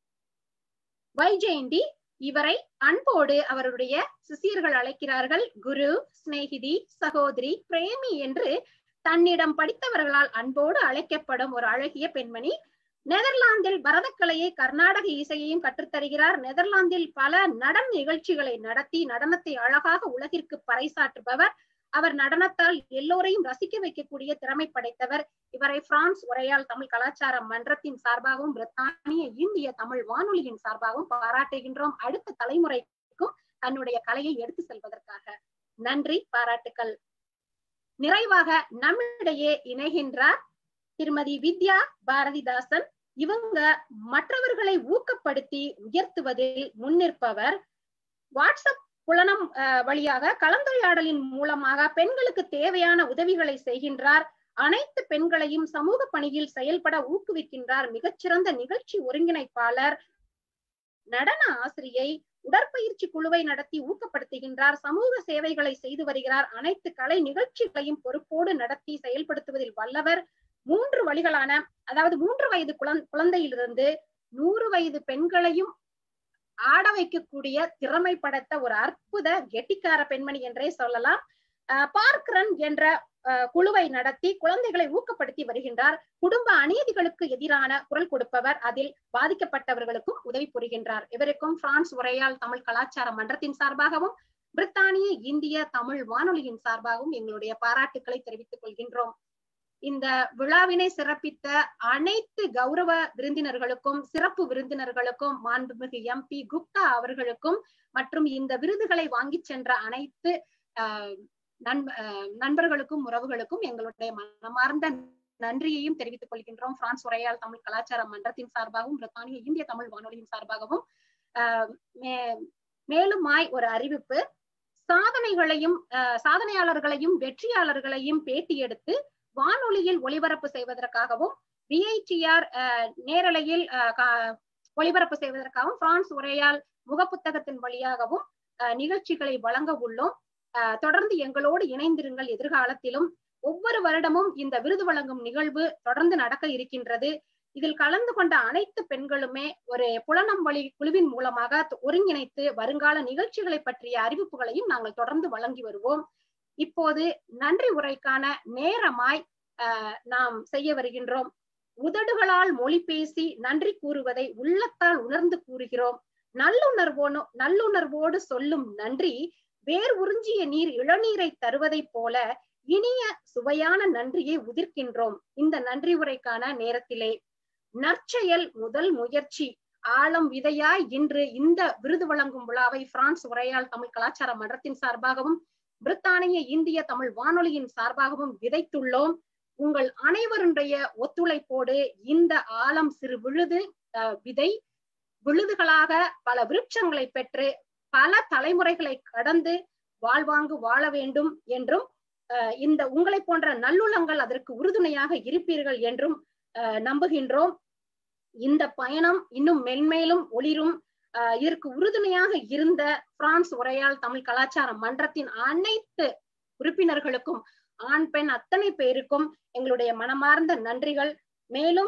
வைஜெயந்தி இவரை அன்போடு அவருடைய சிசியர்கள் அழைக்கிறார்கள் குரு சிநேகிதி சகோதரி பிரேமி என்று தன்னிடம் படித்தவர்களால் அன்போடு அழைக்கப்படும் ஒரு அழகிய பெண்மணி நெதர்லாந்தில் பரதக்கலையை கர்நாடக இசையையும் கற்றுத்தருகிறார் நெதர்லாந்தில் பல நடன நிகழ்ச்சிகளை நடத்தி நடனத்தை அழகாக உலகிற்கு பறைசாற்றுபவர் அவர் நடனத்தால் எல்லோரையும் ரசிக்க வைக்கக்கூடிய திறமை படைத்தவர் இவரை பிரான்ஸ் உரையால் தமிழ் கலாச்சார மன்றத்தின் சார்பாகவும் பிரித்தானிய இந்திய தமிழ் வானொலியின் சார்பாகவும் பாராட்டுகின்றோம் அடுத்த தலைமுறைக்கும் தன்னுடைய கலையை எடுத்து செல்வதற்காக நன்றி பாராட்டுக்கள் நிறைவாக நம்மிடையே இணைகின்றார் திருமதி வித்யா பாரதிதாசன் இவங்க மற்றவர்களை ஊக்கப்படுத்தி உயர்த்துவதில் முன்னிற்பவர் வாட்ஸ்அப் புலனம் அஹ், வழியாக கலந்துரையாடலின் மூலமாக பெண்களுக்கு தேவையான உதவிகளை செய்கின்றார் அனைத்து பெண்களையும் சமூக பணியில் செயல்பட ஊக்குவிக்கின்றார் மிகச்சிறந்த நிகழ்ச்சி ஒருங்கிணைப்பாளர் நடன ஆசிரியை உடற்பயிற்சி குழுவை நடத்தி ஊக்கப்படுத்துகின்றார் சமூக சேவைகளை செய்து வருகிறார் அனைத்து கலை நிகழ்ச்சிகளையும் பொறுப்போடு நடத்தி செயல்படுத்துவதில் வல்லவர் மூன்று வழிகளான அதாவது மூன்று வயது குழந்- குழந்தையிலிருந்து நூறு வயது பெண்களையும் ஆட வைக்கக்கூடிய திறமை படைத்த ஒரு அற்புத கெட்டிக்கார பெண்மணி என்றே சொல்லலாம் அஹ் பார்க்ரன் என்ற அஹ், குழுவை நடத்தி குழந்தைகளை ஊக்கப்படுத்தி வருகின்றார் குடும்ப அநீதிகளுக்கு எதிரான குரல் கொடுப்பவர் அதில் பாதிக்கப்பட்டவர்களுக்கும் உதவி புரிகின்றார் இவருக்கும் பிரான்ஸ் உரையால் தமிழ் கலாச்சார மன்றத்தின் சார்பாகவும் பிரித்தானிய இந்திய தமிழ் வானொலியின் சார்பாகவும் எங்களுடைய பாராட்டுக்களை தெரிவித்துக் கொள்கின்றோம் இந்த விழாவினை சிறப்பித்த அனைத்து கௌரவ விருந்தினர்களுக்கும் சிறப்பு விருந்தினர்களுக்கும் மாண்புமிகு எம் பி குப்தா அவர்களுக்கும் மற்றும் இந்த விருதுகளை வாங்கிச் சென்ற அனைத்து ஆஹ், நண்ப ஆஹ், நண்பர்களுக்கும் உறவுகளுக்கும் எங்களுடைய மனமார்ந்த நன்றியையும் தெரிவித்துக் கொள்கின்றோம் பிரான்ஸ் உரையால் தமிழ் கலாச்சார மன்றத்தின் சார்பாகவும் பிரித்தானிய இந்திய தமிழ் வானொலியின் சார்பாகவும் ஆஹ், மே- மேலுமாய் ஒரு அறிவிப்பு சாதனைகளையும் ஆஹ், சாதனையாளர்களையும் வெற்றியாளர்களையும் பேட்டி எடுத்து வானொலியில் ஒளிபரப்பு செய்வதற்காகவும் விஐடிஆர் நேரலையில் ஆஹ், கா- ஒளிபரப்பு செய்வதற்காகவும் பிரான்ஸ் உரையால் முகப்புத்தகத்தின் வழியாகவும் ஆஹ், நிகழ்ச்சிகளை வழங்க உள்ளோம் ஆஹ், தொடர்ந்து எங்களோடு இணைந்திருங்கள் எதிர்காலத்திலும் ஒவ்வொரு வருடமும் இந்த விருது வழங்கும் நிகழ்வு தொடர்ந்து நடக்க இருக்கின்றது இதில் கலந்து கொண்ட அனைத்து பெண்களுமே ஒரு புலனம்பளி குழுவின் மூலமாக த- ஒருங்கிணைத்து வருங்கால நிகழ்ச்சிகளை பற்றிய அறிவிப்புகளையும் நாங்கள் தொடர்ந்து வழங்கி வருவோம் இப்போது நன்றி உரைக்கான நேரமாய் ஆஹ், நாம் செய்ய வருகின்றோம் உதடுகளால் மொழி பேசி நன்றி கூறுவதை உள்ளத்தால் உணர்ந்து கூறுகிறோம் நல்லுணர்வோனு நல்லுணர்வோடு சொல்லும் நன்றி வேர் உறிஞ்சிய நீர் இளநீரை தருவதைப் போல இனிய சுவையான நன்றியை உதிர்க்கின்றோம் இந்த நன்றி உரைக்கான நேரத்திலே நற்செயல் முதல் முயற்சி ஆழம் விதையாய் இன்று இந்த விருது வழங்கும் விழாவை பிரான்ஸ் உரையால் தமிழ் கலாச்சார மன்றத்தின் சார்பாகவும் பிரித்தானிய இந்திய தமிழ் வானொலியின் சார்பாகவும் விதைத்துள்ளோம் உங்கள் அனைவருடைய ஒத்துழைப்போடு இந்த ஆழம் சிறு விழுது அஹ், விதை விழுதுகளாக பல விருட்சங்களை பெற்று பல தலைமுறைகளை கடந்து வாழ்வாங்கு வாழ வேண்டும் என்றும் அஹ், இந்த உங்களை போன்ற நல்லுள்ளங்கள் அதற்கு உறுதுணையாக இருப்பீர்கள் என்றும் அஹ், நம்புகின்றோம் இந்த பயணம் இன்னும் மென்மேலும் ஒளிரும் அஹ், இதற்கு உறுதுணையாக இருந்த பிரான்ஸ் உரையால் தமிழ் கலாச்சார மன்றத்தின் அனைத்து உறுப்பினர்களுக்கும் ஆண் பெண் அத்தனை பேருக்கும் எங்களுடைய மனமார்ந்த நன்றிகள் மேலும்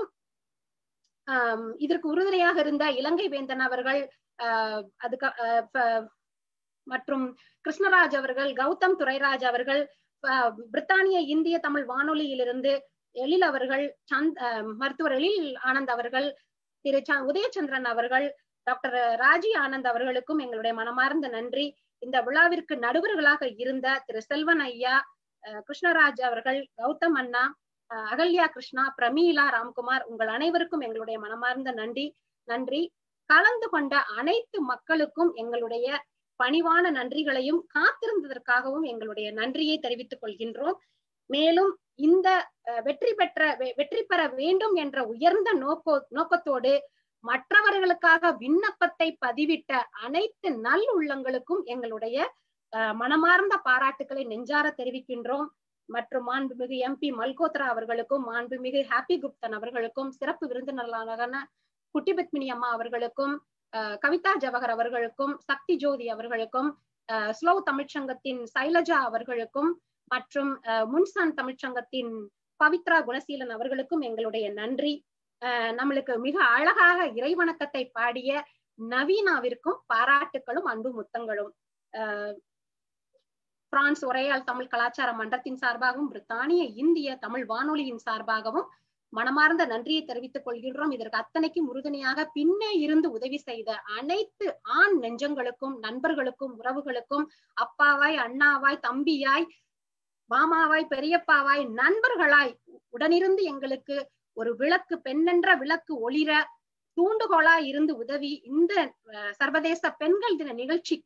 ஆம், இதற்கு உறுதுணையாக இருந்த இலங்கை வேந்தன் அவர்கள் ஆஹ் அதுக்கு ஆஹ் ப- மற்றும் கிருஷ்ணராஜ் அவர்கள் கௌதம் துரைராஜ் அவர்கள் ஆஹ் பிரித்தானிய இந்திய தமிழ் வானொலியிலிருந்து எழில் அவர்கள் சந்த் ஆஹ் மருத்துவர் எழில் ஆனந்த் அவர்கள் திரு ச- உதயச்சந்திரன் அவர்கள் டாக்டர் ராஜி ஆனந்த் அவர்களுக்கும் எங்களுடைய மனமார்ந்த நன்றி இந்த விழாவிற்கு நடுவர்களாக இருந்த திரு செல்வன் ஐயா ஆஹ் கிருஷ்ணராஜ் அவர்கள் கௌதம் அண்ணா ஆஹ் அகல்யா கிருஷ்ணா பிரமீளா ராம்குமார் உங்கள் அனைவருக்கும் எங்களுடைய மனமார்ந்த நன்றி நன்றி கலந்து கொண்ட அனைத்து மக்களுக்கும் எங்களுடைய பணிவான நன்றிகளையும் காத்திருந்ததற்காகவும் எங்களுடைய நன்றியை தெரிவித்துக் கொள்கின்றோம் மேலும் இந்த அஹ், வெற்றி பெற்ற வெ- வெற்றி பெற வேண்டும் என்ற உயர்ந்த நோக்கோ நோக்கத்தோடு மற்றவர்களுக்காக விண்ணப்பத்தை பதிவிட்ட அனைத்து நல் உள்ளங்களுக்கும் எங்களுடைய அஹ், மனமார்ந்த பாராட்டுக்களை நெஞ்சார தெரிவிக்கின்றோம் மற்றும் மாண்புமிகு எம்பி மல்கோத்ரா அவர்களுக்கும் மாண்புமிகு ஹாப்பி குப்தன் அவர்களுக்கும் சிறப்பு விருந்தினர்களான குட்டி பத்மினி அம்மா அவர்களுக்கும் அஹ், கவிதா ஜவஹர் அவர்களுக்கும் சக்தி ஜோதி அவர்களுக்கும் அஹ், ஸ்லோ தமிழ்ச்சங்கத்தின் சைலஜா அவர்களுக்கும் மற்றும் அஹ், முன்சான் தமிழ்ச்சங்கத்தின் பவித்ரா குணசீலன் அவர்களுக்கும் எங்களுடைய நன்றி அஹ், நம்மளுக்கு மிக அழகாக இறைவணக்கத்தை பாடிய நவீனாவிற்கும் பாராட்டுக்களும் அன்பு முத்தங்களும் அஹ், பிரான்ஸ் உரையால் தமிழ் கலாச்சார மன்றத்தின் சார்பாகவும் பிரித்தானிய இந்திய தமிழ் வானொலியின் சார்பாகவும் மனமார்ந்த நன்றியை தெரிவித்துக் கொள்கின்றோம் இதற்கு அத்தனைக்கும் உறுதுணையாக பின்னே இருந்து உதவி செய்த அனைத்து ஆண் நெஞ்சங்களுக்கும் நண்பர்களுக்கும் உறவுகளுக்கும் அப்பாவாய் அண்ணாவாய் தம்பியாய் மாமாவாய் பெரியப்பாவாய் நண்பர்களாய் உடனிருந்து எங்களுக்கு ஒரு விளக்கு பெண்ணென்ற விளக்கு ஒளிர தூண்டுகோலா இருந்து உதவி இந்த அஹ், சர்வதேச பெண்கள் தின நிகழ்ச்சிக்கு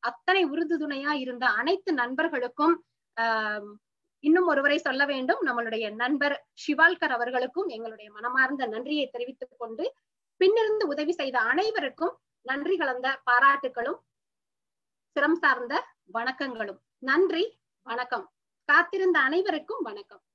அத்தனை உறுதுணையா இருந்த அனைத்து நண்பர்களுக்கும் ஆஹ் இன்னும் ஒருவரை சொல்ல வேண்டும் நம்மளுடைய நண்பர் ஷிவால்கர் அவர்களுக்கும் எங்களுடைய மனமார்ந்த நன்றியை தெரிவித்துக் கொண்டு பின்னிருந்து உதவி செய்த அனைவருக்கும் நன்றி கலந்த பாராட்டுகளும் சிரம் சார்ந்த வணக்கங்களும் நன்றி வணக்கம் காத்திருந்த அனைவருக்கும் வணக்கம்